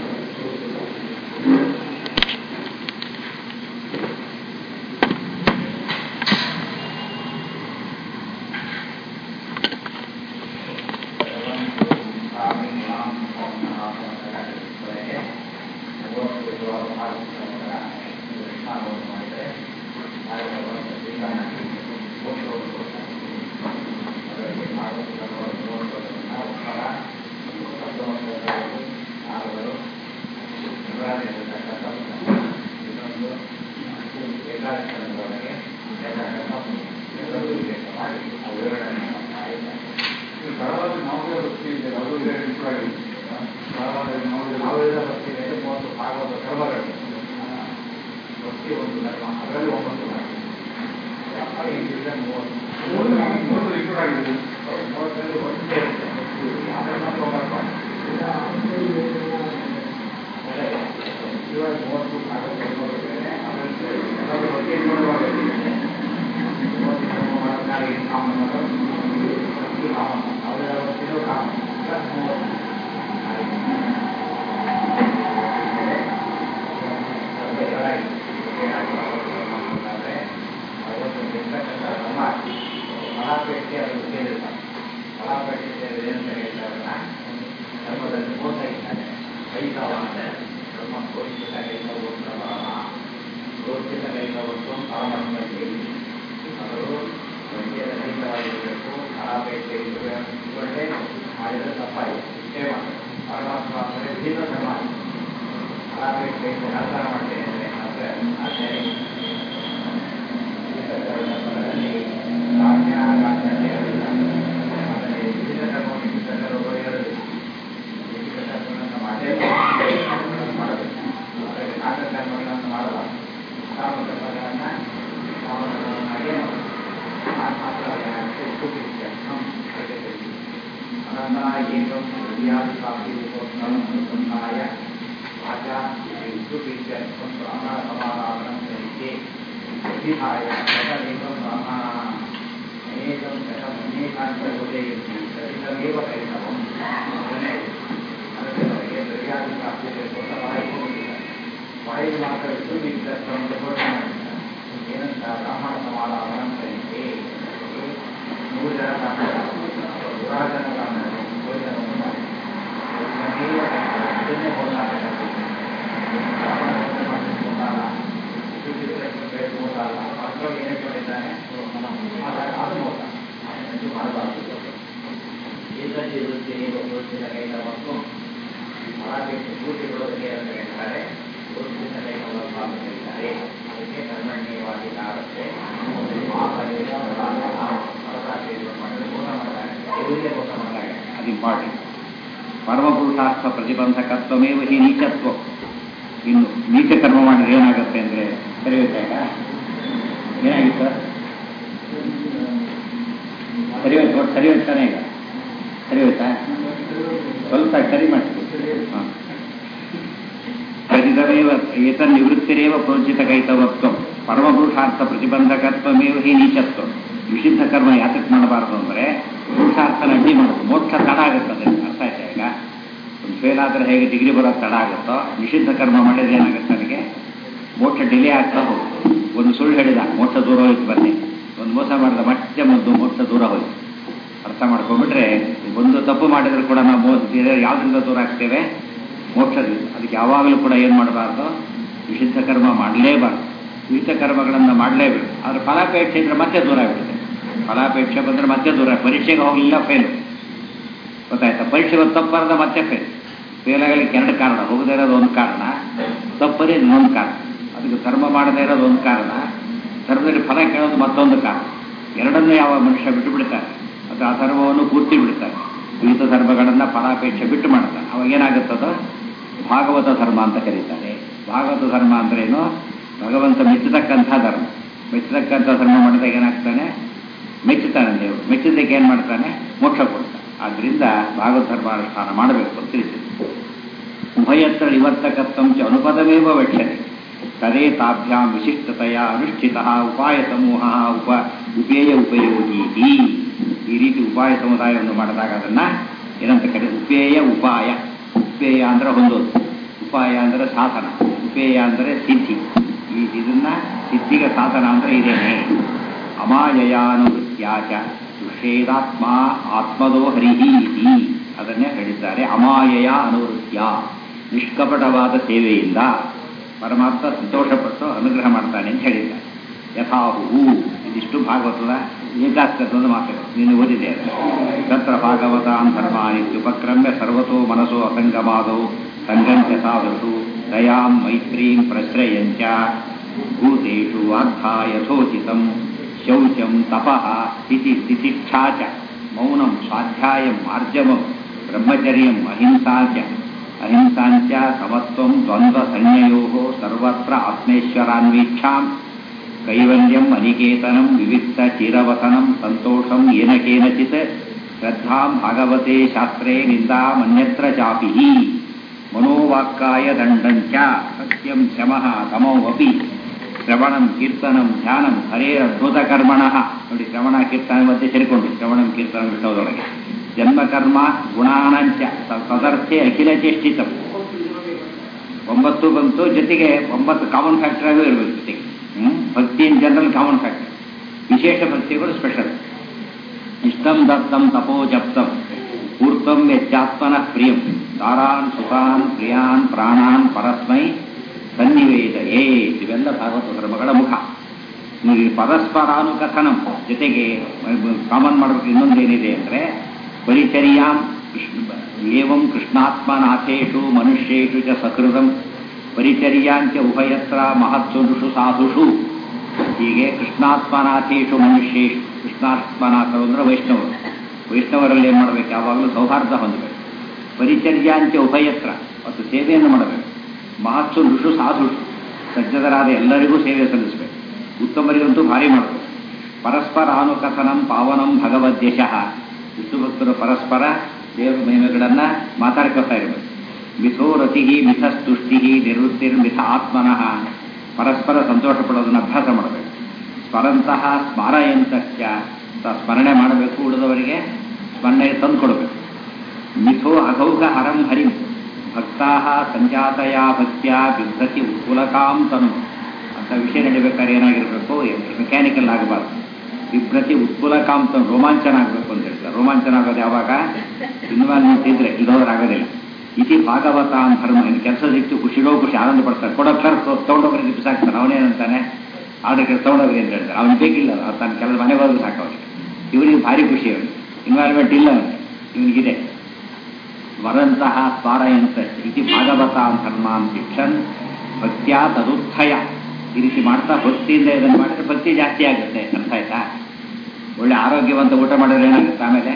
ಸಾವಿರದ ಭಕ್ತಿ ಮೇಲೆ ಮೂವತ್ತು ಭಾಗವತ ಕರ್ಮಗಳು ಭಕ್ತಿ ಒಂದು ಧರ್ಮ ಅದರಲ್ಲಿ ಒಂಬತ್ತು ಧರ್ಮ ಐದರಿಂದ ಮೂವತ್ತು ಮೂವತ್ತು include ಆಗಿದೆ. ಮೂವತ್ತರಲ್ಲಿ ಒಂದು ಸೇರುತ್ತೆ. ಅದನ್ನ ತೊಗೊಂಬರ್ಬಾರ್ದು. ಇವಾಗ ಮೂವತ್ತು ಭಾಗವತ ಕರ್ಮಗಳು ಬೇರೆ, ಅದರಲ್ಲಿ ಸೇರುತ್ತೆ. ಅದರ ಬಗ್ಗೆ ನೋಡುವಾಗ ಮೂವತ್ತು ಕರ್ಮ ಮಾಡೋದಾದ್ರೆ ಈ ಕಾಮನಗಳು, ಭಕ್ತಿ ಕಾಮನ. ಅವರ ಭಕ್ತಿನೂ ಕಾಮನ. ಪ್ಲಸ್ ಮೂವತ್ತು. ಫಲಾಪೇಕ್ಷೆ ಅದನ್ನು ಸೇರಿರ್ತಾರೆ ಫಲಾಪೇಕ್ಷೆ ಸೇರಿದೆ ಅಂತ ಹೇಳ್ತಾರಲ್ಲ ಧರ್ಮದಲ್ಲಿ ಮೋಸ ಇದ್ದಾರೆ ಕೈತವ ಅಂತ ಧರ್ಮ ಕೋರಿಸಿದ ಕೈತವ ಕೋರಿಸಿದ ಕೈತವತ್ತು ಪಾರಮಾತ್ಮಕ್ಕೆ ಅವರು ವೈದ್ಯದ ರಹಿತವಾಗಿರಬೇಕು ಫಲಾಪೇಕ್ಷೆ ಇಟ್ಟುಕೊಂಡೇ ಮಾಡಿದರೆ ತಪ್ಪಾಯಿತು ಇಷ್ಟೇ ಮಾಡಿ ಪರಮಾತ್ಮ ಅಂದರೆ ಭಿನ್ನ ಧರ್ಮ ಫಲಾಪೇಕ್ಷೆ ಇಟ್ಟು ಆಚಾರ ಮಾಡ್ತೇನೆ ಅಂದರೆ ಆದರೆ ಆದರೆ ಫಲದಲ್ಲಿ ರಾಜ್ಯ ರಾಜ್ಯತೆ ಇರಲಿಲ್ಲ ಆದರೆ ವಿವಿಧ ಧರ್ಮವನ್ನು ವಿವಿಧ ಇರಲಿಲ್ಲ ವಿವಿಧ ಧರ್ಮಗಳನ್ನು ಮಾಡೇ ಮಾಡಬೇಕು ಆದರೆ ನಾಟ ಧರ್ಮಗಳನ್ನು ಮಾಡಲ್ಲ ಕಾಮ ಧರ್ಮಗಳನ್ನು ಕಾಮಧರ್ಮವನ್ನಾಗೇ ಮಾತ್ರ ಅನಂತ ಏಕಂ ಹೃದಯಾದಿ ಕಾಪಿ ಅನುಸಂಧಾಯ ವಾಚಾ ವಿಷ್ಣುಪೀಠ ಒಂದು ಅನ್ನ ಸಮಾಧಾನ ಕಲಿಕೆ ವಿಹಾಯ ತದೇಕಂ ಬ್ರಹ್ಮಣ ಅನೇಕಂ ಶತಂ ಅನೇಕಾಂತ ಉದಯಂತಿ ತದಿದಮೇವ ಕೈತವಂ ಅದನ್ನೇ ಅದಕ್ಕೆ ನಮಗೆ ಹೃದಯಾದಿ ಕಾಪಿ ಅಂತ ವಾಯು ವಾಯು ಮಾತ್ರ ವಿಷ್ಣುಪೀಠ ಒಂದು ಘೋಷಣೆ ಮಾಡಿದ್ದಾರೆ ಏನಂತ ಬ್ರಾಹ್ಮಣ ಸಮಾಧಾನ ಕಲಿಕೆ ನೂರು ಜನ ಬ್ರಾಹ್ಮಣ ನೂರಾರು ಜನ ಬ್ರಾಹ್ಮಣ ನೂರು ಜನ ಮಾಡಿ ಇದನ್ನೇ ಹೋರಾಟ ಏನಕ್ಕೆ ಮಾಡಿದ್ದಾನೆ ಅದು ಮೋಸ ಅದು ಮಾಡಬಾರ್ದು ಏಕಕ್ಕೆ ಇರುತ್ತೆ ಯೋಚಿಸಿದ ಕೈಲ ಮತ್ತು ಮರಾಠಿ ಪೂರ್ತಿ ಬಿಡೋದಕ್ಕೆ ಅಂತ ಹೇಳ್ತಾರೆ ಯೋಚಿಸಿದ ಕೈಲ ಅಂತ ಹೇಳ್ತಾರೆ ಅದಕ್ಕೆ ಕರ್ಮಣ್ಯವಾಗಿ ಆಗುತ್ತೆ ಆ ಕಡೆಯಿಂದ ಮಾಡಿದ್ರೆ ಮೋಸ ಮಾಡ್ತಾರೆ ಎದುರಿಗೆ ಮೋಸ ಮಾಡ್ತಾರೆ ಅದು ಇಂಪಾರ್ಟೆಂಟ್ ಪರಮಪುರುಷಾರ್ಥ ಪ್ರತಿಬಂಧಕತ್ವಮೇವ ಹಿ ನೀಚತ್ವ ಇನ್ನು ನೀಚ ಕರ್ಮ ಮಾಡಿದ್ರೆ ಏನಾಗುತ್ತೆ ಅಂದರೆ ಸರಿಯುತ್ತಾ ಈಗ ಏನಾಗಿತ್ತು ಸರಿ ಹೋಯ್ತು ಒಟ್ಟು ಸರಿ ಹೋಯ್ತಾನೆ ಈಗ ಸರಿ ಹೋಯ್ತಾ ಸ್ವಲ್ಪ ಸರಿ ಮಾಡ್ತೀವಿ ಹಾಂ ಪ್ರತಿತಮೇವ ಏತನ್ನಿವೃತ್ತಿರೇವ ಪ್ರೋಚಿತ ಕೈತವತ್ವ ಪರಮಪುರುಷಾರ್ಥ ಪ್ರತಿಬಂಧಕತ್ವಮೇವ ಹಿ ನೀಚತ್ವ ವಿಶುದ್ಧ ಕರ್ಮ ಯಾತಕ್ಕೆ ಮಾಡಬಾರದು ಅಂದರೆ ಪುರುಷಾರ್ಥನ ಅಡ್ಡಿ ಮಾಡೋದು ಮೋಕ್ಷ ತಡ ಆಗುತ್ತದೆ ಅರ್ಥ ಆಯ್ತಾ ಈಗ ಒಂದು ಫೇಲ್ ಆದರೆ ಹೇಗೆ ಡಿಗ್ರಿ ಬರೋದು ತಡ ಆಗುತ್ತೋ ನಿಷಿದ್ಧ ಕರ್ಮ ಮಾಡಿದ್ರೆ ಏನಾಗುತ್ತೆ ನನಗೆ ಮೋಕ್ಷ ಡಿಲೇ ಆಗ್ತಾ ಹೋಗುತ್ತೆ ಒಂದು ಸುಳ್ಳು ಹೇಳಿದ ಮೋಕ್ಷ ದೂರ ಹೋಯ್ತು ಬನ್ನಿ ಒಂದು ಮೋಸ ಮಾಡಿದ ಮತ್ತೆ ಒಂದು ಮೋಕ್ಷ ದೂರ ಹೋಯ್ತು ಅರ್ಥ ಮಾಡ್ಕೊಂಡ್ಬಿಟ್ರೆ ಒಂದು ತಪ್ಪು ಮಾಡಿದ್ರು ಕೂಡ ನಾವು ಮೋಸ ಯಾವುದರಿಂದ ದೂರ ಆಗ್ತೇವೆ ಮೋಕ್ಷದಿಂದ ಅದಕ್ಕೆ ಯಾವಾಗಲೂ ಕೂಡ ಏನು ಮಾಡಬಾರ್ದು ವಿಶುದ್ಧ ಕರ್ಮ ಮಾಡಲೇಬಾರ್ದು ವಿಹಿತ ಕರ್ಮಗಳನ್ನು ಮಾಡಲೇಬೇಕು ಆದರೆ ಫಲಾಪೇಕ್ಷೆ ಇದ್ರೆ ಮತ್ತೆ ದೂರ ಆಗ್ಬಿಡುತ್ತೆ ಫಲಾಪೇಕ್ಷೆ ಬಂದರೆ ಮತ್ತೆ ದೂರ ಪರೀಕ್ಷೆಗೆ ಹೋಗಲಿಲ್ಲ ಫೇಲು ಗೊತ್ತಾಯ್ತಾ ಪರೀಕ್ಷೆ ಒಂದು ತಪ್ಪಾರದ ಮತ್ತೆ ಫೇಲ್ ಫೇಲ್ ಆಗಲಿಕ್ಕೆ ಎರಡು ಕಾರಣ ಹೋಗದೇ ಇರೋದು ಒಂದು ಕಾರಣ ತಪ್ಪದೇ ಇನ್ನೊಂದು ಕಾರಣ ಅದಕ್ಕೆ ಧರ್ಮ ಮಾಡದೇ ಇರೋದು ಒಂದು ಕಾರಣ ಧರ್ಮದಲ್ಲಿ ಫಲ ಕೇಳೋದು ಮತ್ತೊಂದು ಕಾರಣ ಎರಡನ್ನೂ ಯಾವ ಮನುಷ್ಯ ಬಿಟ್ಟು ಬಿಡ್ತಾರೆ ಅದು ಆ ಧರ್ಮವನ್ನು ಪೂರ್ತಿ ಬಿಡ್ತಾರೆ ವಿವಿಧ ಧರ್ಮಗಳನ್ನು ಫಲಾಪೇಕ್ಷೆ ಬಿಟ್ಟು ಮಾಡ್ತಾರೆ ಅವಾಗ ಏನಾಗುತ್ತದೋ ಭಾಗವತ ಧರ್ಮ ಅಂತ ಕರೀತಾರೆ ಭಾಗವತ ಧರ್ಮ ಅಂದ್ರೇನು ಭಗವಂತ ಮೆಚ್ಚತಕ್ಕಂಥ ಧರ್ಮ ಮೆಚ್ಚತಕ್ಕಂಥ ಧರ್ಮ ಮಾಡಿದಾಗ ಏನಾಗ್ತಾನೆ ಮೆಚ್ಚುತ್ತಾನೆ ದೇವರು ಮೆಚ್ಚಿದ್ದಕ್ಕೆ ಏನು ಮಾಡ್ತಾನೆ ಮೋಕ್ಷ ಕೊಡ್ತಾನೆ ಆದ್ದರಿಂದ ಭಾಗವತ ಧರ್ಮ ಅನುಷ್ಠಾನ ಮಾಡಬೇಕು ಅಂತ ತಿಳಿಸಿದೆ ಉಭಯತ್ರ ನಿವರ್ತಕತ್ವಂ ಚ ಅನುಪದಮೇವ ವಕ್ಷ್ಯತೆ ತದೇ ತಾಭ್ಯಾಂ ವಿಶಿಷ್ಟತೆಯ ಅನುಷ್ಠಿತ ಉಪಾಯ ಸಮೂಹ ಉಪ ಉಪೇಯ ಉಪಯೋಗೀತಿ ಈ ರೀತಿ ಉಪಾಯ ಸಮುದಾಯವನ್ನು ಮಾಡಿದಾಗ ಅದನ್ನು ಏನಂತ ಕರೆ ಉಪೇಯ ಉಪಾಯ ಉಪೇಯ ಅಂದರೆ ಹೊಂದೋದು ಉಪಾಯ ಅಂದರೆ ಸಾಧನ ಉಪೇಯ ಅಂದರೆ ಸಿದ್ಧಿ ಈ ಇದನ್ನ ಸಿದ್ಧಿಗೆ ಸಾಧನ ಅಂದರೆ ಇದೇನೆ ಅಮಾಯಯಾನುವೃತ್ಯಾಚ ದುಷೇದಾತ್ಮ ಆತ್ಮದೋ ಹರಿಹಿ ಇತಿ ಅದನ್ನೇ ಹೇಳಿದ್ದಾರೆ ಅಮಾಯಯ ಅನುವೃತ್ಯ ನಿಷ್ಕಪಟವಾದ ಸೇವೆಯಿಂದ ಪರಮಾತ್ಮ ಸಂತೋಷಪಟ್ಟು ಅನುಗ್ರಹ ಮಾಡ್ತಾನೆ ಅಂತ ಹೇಳಿದ್ದಾರೆ ಯಥಾಹು ಇದಿಷ್ಟು ಭಾಗವತದ ಏಕಾಸ್ಕತ್ವದ ಮಾತುಗಳು ನೀನು ಓದಿದೆ ತತ್ರ ಭಾಗವತಾನ್ ಧರ್ಮಾನಿತ್ಯುಪಕ್ರಮ್ಯ ಸರ್ವತೋ ಮನಸೋ ಅಸಂಗಮಾದೌ ಸಂಗಂಚ ಸಾಧು ದಯಾಂ ಮೈತ್ರೀಂ ಪ್ರಶ್ರಯಂಚ ಭೂತೇಷು ವಾಗ್ಧಾ ಯಥೋಚಿತಂ ಶೌಚಂ ತಪಃ ಸ್ಥಿತಿ ಸ್ಥಿತಿಚ್ಛಾ ಚ ಮೌನಂ ಸ್ವಾಧ್ಯಾಯಂ ಮಾರ್ಜವಂ ಬ್ರಹ್ಮಚರ್ಯಂ ಅಹಿಂಸಾ ಚ ಅಹಿಂಸಾಂಚ ಸಮತ್ವಂ ದ್ವಂದ್ವ ಸಂಜ್ಞಯೋ ಸರ್ವತ್ರ ಆತ್ಮೇಶ್ವರಾನ್ವೀಕ್ಷಾಂ ಕೈವಲ್ಯಂ ಅನಿಕೇತನಂ ವಿವಿಕ್ತ ಚಿರವಸನಂ ಸಂತೋಷಂ ಏನ ಕೇನಚಿತ್ ಶ್ರದ್ಧಾಂ ಭಾಗವತೆ ಶಾಸ್ತ್ರೇ ನಿಂದಾಮನ್ಯತ್ರ ಚಾಪಿ ಮನೋವಾಕ್ಕಾಯ ದಂಡಂಚ ಸತ್ಯಂ ಶಮಃ ತಮೋವಪಿ ಶ್ರವಣಂ ಕೀರ್ತನಂ ಧ್ಯಾನಂ ಹರೇರದ್ಭುತ ಕರ್ಮಣಃ ನೋಡಿ ಶ್ರವಣ ಕೀರ್ತನ ಮಧ್ಯೆ ಸೇರಿಕೊಂಡು ಶ್ರವಣಂ ಕೀರ್ತನ ವಿಷ್ಣುವದೊಳಗೆ ಜನ್ಮಕರ್ಮ ಗುಣಾನಂಚ ಸದರ್ಥೆ ಅಖಿಲ ಚೇಷ್ಟಿತಂ ಒಂಬತ್ತು ಬಂತು ಜೊತೆಗೆ ಒಂಬತ್ತು ಕಾಮನ್ ಫ್ಯಾಕ್ಟರ್ ಆಗೂ ಇರಬೇಕು ಜೊತೆಗೆ ಹ್ಮ್? ಭಕ್ತಿ ಇನ್ ಜನರಲ್ ಕಾಮನ್ ಫ್ಯಾಕ್ಟರ್ ವಿಶೇಷ ಭಕ್ತಿಗಳು ಸ್ಪೆಷಲ್ ಇಷ್ಟಂ ದತ್ತಂ ತಪೋ ಜಪ್ತಂ ಪೂರ್ತಂ ಯಚ್ಚಾತ್ಮನ ಪ್ರಿಯಂ ತಾರಾನ್ ಸುಖಾನ್ ಪ್ರಿಯಾನ್ ಪ್ರಾಣಾನ್ ಪರಸ್ಮೈ ಸನ್ನಿವೇದ ಏ ಇವೆಲ್ಲ ಭಾಗವತ ಧರ್ಮಗಳ ಮುಖ ನೀವು ಪರಸ್ಪರಾನುಕಥನಂ ಜೊತೆಗೆ ಕಾಮನ್ ಮಾಡಬೇಕು ಇನ್ನೊಂದೇನಿದೆ ಅಂದರೆ ಪರಿಚರ್ಯಾಂ ಕೃಷ್ಣ ಏವಂ ಕೃಷ್ಣಾತ್ಮನಾಥೇಷು ಮನುಷ್ಯೇಷು ಚ ಸಕೃತಂ ಪರಿಚರ್ಯಾಂಚ ಉಭಯತ್ರ ಮಹತ್ಸುಷು ಸಾಧುಷು ಹೀಗೆ ಕೃಷ್ಣಾತ್ಮನಾಥೇಷು ಮನುಷ್ಯೇಷು ಕೃಷ್ಣಾತ್ಮನಾಥರು ಅಂದರೆ ವೈಷ್ಣವರು ವೈಷ್ಣವರಲ್ಲಿ ಏನು ಮಾಡಬೇಕು ಯಾವಾಗಲೂ ಸೌಹಾರ್ದ ಹೊಂದಬೇಕು ಪರಿಚರ್ಯಾಂಚ ಉಭಯತ್ರ ಮತ್ತು ಸೇವೆಯನ್ನು ಮಾಡಬೇಕು ಮಹತ್ಸು ಋಷು ಸಾಧುಷು ಸಜ್ಜದರಾದ ಎಲ್ಲರಿಗೂ ಸೇವೆ ಸಲ್ಲಿಸಬೇಕು ಉತ್ತಮರಿಗಂತೂ ಭಾರಿ ಮಾಡಬೇಕು ಪರಸ್ಪರ ಅನುಕಥನಂ ಪಾವನಂ ಭಗವದ್ಯಶಃ ವಿಷ್ಣು ಭಕ್ತರು ಪರಸ್ಪರ ದೇವರ ಮಹಿಮೆಗಳನ್ನು ಮಾತಾಡ್ಕೊತಾ ಇರಬೇಕು ಮಿಥೋ ರತಿ ಮಿಥಸ್ತುಷ್ಟಿ ನಿವೃತ್ತಿರ್ಮಿಥ ಆತ್ಮನಃ ಪರಸ್ಪರ ಸಂತೋಷ ಪಡೋದನ್ನು ಅಭ್ಯಾಸ ಮಾಡಬೇಕು ಸ್ಮರಂತಹ ಸ್ಮಾರಯಂತಶ್ಚ ತ- ಸ್ಮರಣೆ ಮಾಡಬೇಕು ಉಳಿದವರಿಗೆ ಸ್ಮರಣೆ ತಂದು ಕೊಡಬೇಕು ಮಿಥೋ ಅಘೌಘ ಹರಂ ಹರಿಂ ಭಕ್ತಾ ಸಂಜಾತಯ ಭಕ್ತ್ಯ ಬಿಭ್ರತಿ ಉತ್ಪುಲಕಾಂ ತನು ಅಂತ ವಿಷಯ ನಡಿಬೇಕಾದ್ರೆ ಏನಾಗಿರಬೇಕು ಮೆಕ್ಯಾನಿಕಲ್ ಆಗಬಾರ್ದು ಬಿಭ್ರತಿ ಉತ್ಪುಲಕಾಂ ತನು ರೋಮಾಂಚನ ಆಗಬೇಕು ಅಂತ ಹೇಳ್ತಾರೆ ರೋಮಾಂಚನ ಆಗೋದು ಯಾವಾಗ ಇನ್ವಾಲ್ವ್ಮೆಂಟ್ ಇದ್ರೆ ಇಲ್ಲೋರಾಗೋದಿಲ್ಲ ಇತಿ ಭಾಗವತ ಅಂತ ಧರ್ಮ ಇನ್ನು ಕೆಲಸ ಸಿಕ್ತು ಖುಷಿಗೋ ಖುಷಿ ಆನಂದ ಪಡ್ತಾರೆ ಕೊಡೋ ಸರ್ ತೊಗೊಂಡೋಗ್ರಿ ಬಿಸಾಕ್ತಾನೆ ಅವನೇನಂತಾನೆ ಆರ್ಡರ್ ಕೆಲಸ ತೊಗೊಂಡೋಗ್ರಿ ಅಂತ ಹೇಳ್ತಾರೆ ಅವ್ನಿಗೆ ಬೇಕಿಲ್ಲ ಅವ್ನು ತನ್ನ ಕೆಲಸ ಮನೆಗೆ ಹೋದ್ರೆ ಸಾಕು ಅವನಿಗೆ ಇವನಿಗೆ ಭಾರಿ ಖುಷಿ ಅವನಿಗೆ ಇನ್ವಾಲ್ವ್ಮೆಂಟ್ ಇಲ್ಲ ಅವನಿಗೆ ಇವನಿಗಿದೆ ವರಂತಹ ಸ್ವಾರಯಂತ ಇತಿ ಭಾಗವತ ಧರ್ಮಾನ್ ಶಿಕ್ಷನ್ ಭಕ್ತ್ಯಾ ತದುತ್ಥಯ ಈ ರೀತಿ ಮಾಡ್ತಾ ಭಕ್ತಿಯಿಂದ ಇದನ್ನು ಮಾಡಿದ್ರೆ ಭಕ್ತಿ ಜಾಸ್ತಿ ಆಗುತ್ತೆ ಅರ್ಥ ಆಯ್ತಾ ಒಳ್ಳೆ ಆರೋಗ್ಯವಂತ ಊಟ ಮಾಡಿದ್ರೆ ಏನಾಗುತ್ತೆ ಆಮೇಲೆ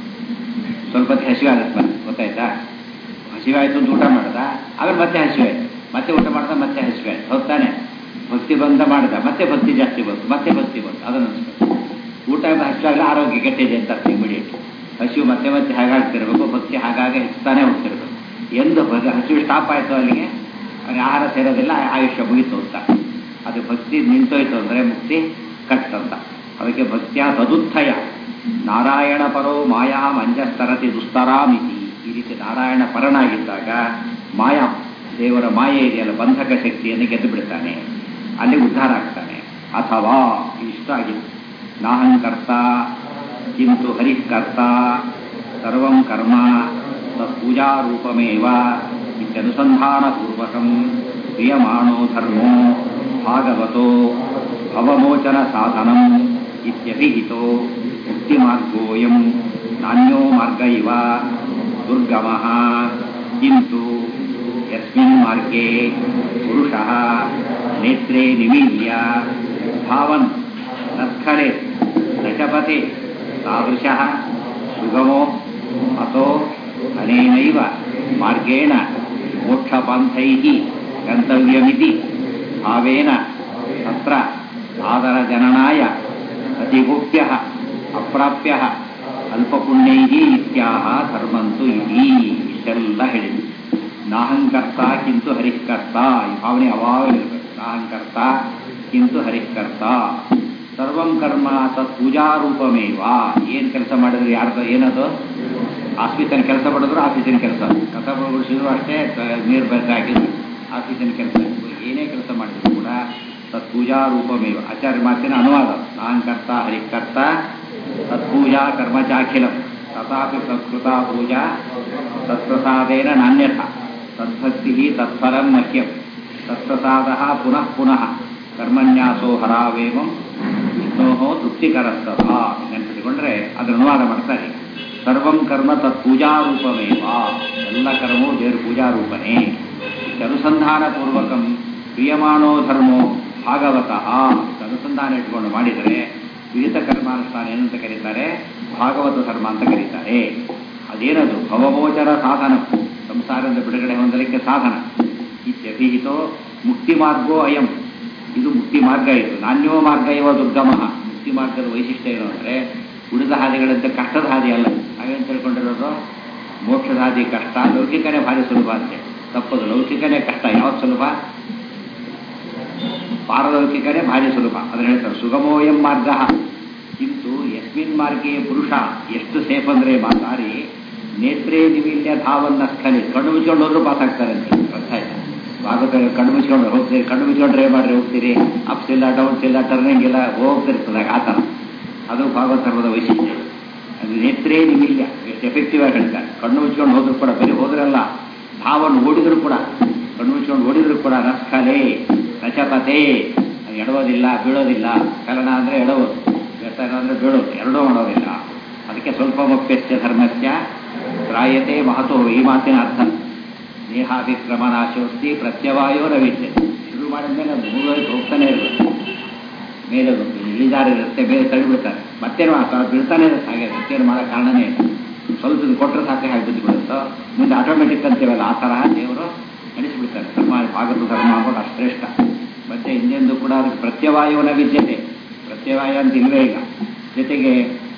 ಸ್ವಲ್ಪ ಹೊತ್ತು ಹಸಿವೆ ಆಗುತ್ತೆ ಮತ್ತೆ ಗೊತ್ತಾಯ್ತಾ ಹಸಿವೆ ಆಯ್ತು ಅಂತ ಊಟ ಮಾಡ್ದ ಆಮೇಲೆ ಮತ್ತೆ ಹಸಿವೆ ಆಯ್ತು ಮತ್ತೆ ಊಟ ಮಾಡ್ದ ಮತ್ತೆ ಹಸಿವೆ ಆಯ್ತು ಹೋಗ್ತಾನೆ ಭಕ್ತಿ ಬಂದ ಮಾಡ್ದ ಮತ್ತೆ ಭಕ್ತಿ ಜಾಸ್ತಿ ಬಂತು ಮತ್ತೆ ಭಕ್ತಿ ಬಂತು ಅದನ್ನು ಅನಿಸ್ಬೇಕು ಊಟ ಹಸಿವಾಗಲಿ ಆರೋಗ್ಯ ಕೆಟ್ಟಿದೆ ಅಂತ ಅರ್ಥ ಇಮಿಡಿಯೇಟ್ ಹಸಿವು ಮತ್ತೆ ಮತ್ತೆ ಹಾಗಾಗ್ತಿರ್ಬೇಕು ಭಕ್ತಿ ಹಾಗಾಗಿ ಹೆಚ್ಚುತ್ತಾನೆ ಹೋಗ್ತಿರ್ಬೇಕು ಎಂದು ಭಗ ಹಸಿವು ಸ್ಟಾಪ್ ಆಯಿತು ಅಲ್ಲಿಗೆ ಅವನಿಗೆ ಆಹಾರ ಸೇರೋದಿಲ್ಲ ಆಯುಷ್ಯ ಮುಗೀತು ಅಂತ ಅದು ಭಕ್ತಿ ನಿಂತೋಯ್ತು ಅಂದರೆ ಮುಕ್ತಿ ಕಟ್ಟಂತ ಅದಕ್ಕೆ ಭಕ್ತಿಯ ತದುತ್ಥಯ ನಾರಾಯಣ ಪರೋ ಮಾಯಾ ಮಂಜಸ್ತರತಿ ದುಸ್ತರಾಮಿತಿ ಈ ರೀತಿ ನಾರಾಯಣ ಪರನಾಗಿದ್ದಾಗ ಮಾಯಾ ದೇವರ ಮಾಯೆ ಇದೆಯಲ್ಲ ಬಂಧಕ ಶಕ್ತಿಯನ್ನು ಗೆದ್ದು ಬಿಡ್ತಾನೆ ಅಲ್ಲಿ ಉದ್ಧಾರ ಆಗ್ತಾನೆ ಅಥವಾ ಇಷ್ಟ ಆಗಿದೆ ನಾಹಂಕರ್ತ ಕಿಂತು ಹರಿಕರ್ತ ಸರ್ವಂ ಕರ್ಮ ತತ್ಪೂಜಾರೂಪಮೇವ ಇತ್ಯನುಸಂಧಾನಪೂರ್ವಕಂ ಕ್ರಿಯಮಾಣೋ ಧರ್ಮೋ ಭಾಗವತೋ ಭವಮೋಚನ ಸಾಧನಂ ಇತ್ಯಭಿಹಿತೋ ಮುಕ್ತಿಮಾರ್ಗೋಯಂ ನಾಣ್ಯೋ ಮಾರ್ಗ ಇವ ದುರ್ಗಮಃ ಕಿಂತು ಯಸ್ಮಿನ್ ಮಾರ್ಗೆ ಪುರುಷಃ ನೇತ್ರೇ ನಿಮೀಲ್ಯ ಭಾವನ್ ನಸ್ಖಲೆ ದಶಪತೆ ತಾದೃಶಃ ಸುಗಮೋ ಅತೋ ಅನೇನೈವ ಮಾರ್ಗೇಣ ಮೋಕ್ಷಪಂಥೈಃ ಗಂತವ್ಯಮಿತಿ ಭಾವೇನ ತತ್ರ ಆದರಜನನಾಯ ಅತಿಗುಪ್ಯಃ ಅಪ್ರಾಪ್ಯಃ ಅಲ್ಪಪುಣ್ಯೈಃ ಇತ್ಯಾಹ ಧರ್ಮಂತು ಇತಿ ಇಷ್ಟೆಲ್ಲ ಹೇಳಿದ್ರು ನಾಹಂಕರ್ತ ಕಿಂತು ಹರಿಕರ್ತ ಈ ಭಾವನೆ ಯಾವಾಗಲಿರಬೇಕು ನಾಹಂಕರ್ತ ಕಿಂತು ಹರಿಕರ್ತ ಸರ್ವಂ ಕರ್ಮ ತತ್ ಪೂಜಾರೂಪಮೇವ ಏನು ಕೆಲಸ ಮಾಡಿದ್ರೆ ಯಾರ್ದು ಏನದು ಆಫೀಸಿನ ಕೆಲಸ ಮಾಡಿದ್ರು ಆಫೀಸಿನ ಕೆಲಸ ಕಸ ಗುಡಿಸಿದ್ರು ಅಷ್ಟೇ ಕ- ನೀರು ಬೆಳಗ್ಗೆ ಹಾಕಿದ್ರು ಆಫೀಸಿನ ಕೆಲಸ ಏನೇ ಕೆಲಸ ಮಾಡಿದ್ರು ಕೂಡ ತತ್ಪೂಜಾ ರೂಪಮೇವ ಆಚಾರ್ಯ ಮಾತಿನ ಅನುವಾದ ನಾಹಂಕರ್ತ ಹರಿಕರ್ತ ತತ್ಪೂಜಾ ಕರ್ಮ ಚಾಖಿಲಂ ತಥಾಪಿ ಸಂಸ್ಕೃತ ಪೂಜಾ ತತ್ಪ್ರಸಾದೇನ ನಾಣ್ಯಥ ತದ್ಭಕ್ತಿ ತತ್ಫಲಂ ಮಹ್ಯಂ ತತ್ಪ್ರಸಾದ ಪುನಃ ಪುನಃ ಕರ್ಮನ್ಯಾಸೋ ಹರಾವೇಮಂ ವಿಷ್ಣೋ ತೃಪ್ತಿಕರಸ್ತದ ನೆನಪಿಸಿಕೊಂಡ್ರೆ ಅದರ ಅನುವಾದ ಮಾಡ್ತಾರೆ ಸರ್ವಂ ಕರ್ಮ ತತ್ ಪೂಜಾರೂಪಮೇವ ಎಲ್ಲ ಕರ್ಮವು ದೇವ್ರ ಪೂಜಾರೂಪನೇ ಅನುಸಂಧಾನ ಪೂರ್ವಕಂ ಕ್ರಿಯಮಾಣೋ ಧರ್ಮೋ ಭಾಗವತಃ ಅನುಸಂಧಾನ ಇಟ್ಕೊಂಡು ಮಾಡಿದರೆ ವಿಹಿತ ಕರ್ಮಾನುಷ್ಠಾನ ಏನಂತ ಕರೀತಾರೆ ಭಾಗವತ ಧರ್ಮ ಅಂತ ಕರೀತಾರೆ ಅದೇನದು ಭವಗೋಚರ ಸಾಧನ ಸಂಸಾರದಿಂದ ಬಿಡುಗಡೆ ಹೊಂದಲಿಕ್ಕೆ ಸಾಧನ ಇತ್ಯಭಿಹಿತೋ ಮುಕ್ತಿ ಮಾರ್ಗೋ ಅಯಂ ಇದು ಮುಕ್ತಿ ಮಾರ್ಗ ಇದು ನಾಣ್ಯೋ ಮಾರ್ಗ ಇವ ದುರ್ಗಮಃ ಮುಕ್ತಿ ಮಾರ್ಗದ ವೈಶಿಷ್ಟ್ಯ ಏನು ಅಂದರೆ ಉಳಿದ ಹಾದಿಗಳಂತೆ ಕಷ್ಟದ ಹಾದಿ ಅಲ್ಲ ನಾವೇನು ತಿಳ್ಕೊಂಡಿರೋದು ಮೋಕ್ಷದ ಹಾದಿ ಕಷ್ಟ ಲೌಕಿಕನೇ ಭಾರಿ ಸುಲಭ ಅಂತೆ ತಪ್ಪದು ಲೌಕಿಕನೇ ಕಷ್ಟ ಯಾವ್ದು ಸುಲಭ ಪಾರಲೌಕಿಕನೇ ಭಾರಿ ಸುಲಭ ಅದನ್ನು ಹೇಳ್ತಾರೆ ಸುಗಮೋಯಂ ಮಾರ್ಗ ಕಿಂತು ಯಸ್ಮಿನ್ ಮಾರ್ಗೆ ಪುರುಷ ಎಷ್ಟು ಸೇಫ್ ಅಂದರೆ ಮಾತಾಡಿ ನೇತ್ರೇ ನಿವಿಲ್ಯ ಧಾವನ್ನ ಸ್ಥಳಿ ಕಣ್ಣು ಮುಚ್ಕೊಂಡು ಹೋದ್ರು ಪಾಸ್ ಆಗ್ತಾರೆ ಅಂತ ಅರ್ಥ ಆಯ್ತಾ ಭಾಗವತ ಕಣ್ಣು ಮುಚ್ಕೊಂಡು ಹೋಗ್ತೀರಿ ಕಣ್ಣು ಮುಚ್ಕೊಂಡ್ರೆ ಏನು ಮಾಡ್ರಿ ಹೋಗ್ತೀರಿ ಅಪ್ಸ್ ಇಲ್ಲ ಡೌನ್ಸ್ ಇಲ್ಲ ಟರ್ನಿಂಗ್ ಇಲ್ಲ ಹೋಗ್ತಿರ್ತದೆ ಆ ಥರ ಅದು ಭಾಗವತ ಧರ್ಮದ ವೈಶಿಷ್ಟ್ಯ ಅದು ನೇತ್ರೇ ನಿಮಿಲ್ಯ ಎಷ್ಟು ಎಫೆಕ್ಟಿವ್ ಆಗಿ ಹೇಳ್ತಾರೆ ಕಣ್ಣು ಮುಚ್ಕೊಂಡು ಹೋದ್ರು ಕೂಡ ಬರೀ ಹೋದ್ರಲ್ಲ ಧಾವನ್ನು ಓಡಿದ್ರು ಕೂಡ ಕಣ್ಣು ಮುಚ್ಕೊಂಡು ಓಡಿದ್ರು ಕೂಡ ನಸ್ಕಲೆ ನಚಪತೆ ಎಡವೋದಿಲ್ಲ ಬೀಳೋದಿಲ್ಲ ಕಲನ ಅಂದರೆ ಎಡವೋದು ವ್ಯಸನ ಅಂದರೆ ಬೀಳೋದು ಎರಡೂ ಮಾಡೋದಿಲ್ಲ ಅದಕ್ಕೆ ಸ್ವಲ್ಪ ಮುಖ್ಯಸ್ಯ ಧರ್ಮಸ್ಯ ತ್ರಾಯತೆ ಮಹತೋ ಈ ಮಾತಿನ ಅರ್ಥ ದೇಹಾಭಿಕ್ರಮನಾಶೋಸ್ತಿ ಪ್ರತ್ಯವಾಯೋ ರವಿದ್ಯೆ ಶುರು ಮಾಡಿದ ಮೇಲೆ ಅದು ಮುಂದುವರೆದು ಹೋಗ್ತಾನೆ ಇರಬೇಕು ಮೇಲೆ ಇಳಿಜಾರು ಇರುತ್ತೆ ಮೇಲೆ ತಳ್ಳಿಬಿಡ್ತಾರೆ ಮತ್ತೇನು ಆಗ್ತಾರೆ ಬೀಳ್ತಾನೆ ಇರುತ್ತೆ ಹಾಗೆ ಮತ್ತೇನು ಮಾಡೋ ಕಾರಣನೇ ಇಲ್ಲ ಸ್ವಲ್ಪ ಇದು ಕೊಟ್ಟರೆ ಸಾಕೆ ಹಾಗೆ ಬಿದ್ದುಬಿಡುತ್ತೋ ಮುಂದೆ ಆಟೋಮೆಟಿಕ್ ಅಂತೀವಲ್ಲ ಆ ತರಹ ದೇವರು ನಡೆಸಿಬಿಡ್ತಾರೆ ಧರ್ಮ ಭಾಗದ ಧರ್ಮ ಅಂದ್ಕೊಂಡು ಅಷ್ಟು ಶ್ರೇಷ್ಠ ಮತ್ತೆ ಹಿಂದೆಂದು ಕೂಡ ಅದಕ್ಕೆ ಪ್ರತ್ಯವಾಯುವನ ವಿದ್ಯತೆ ಪ್ರತ್ಯವಾಯ ಅಂತ ಇಲ್ಲವೇ ಇಲ್ಲ ಜೊತೆಗೆ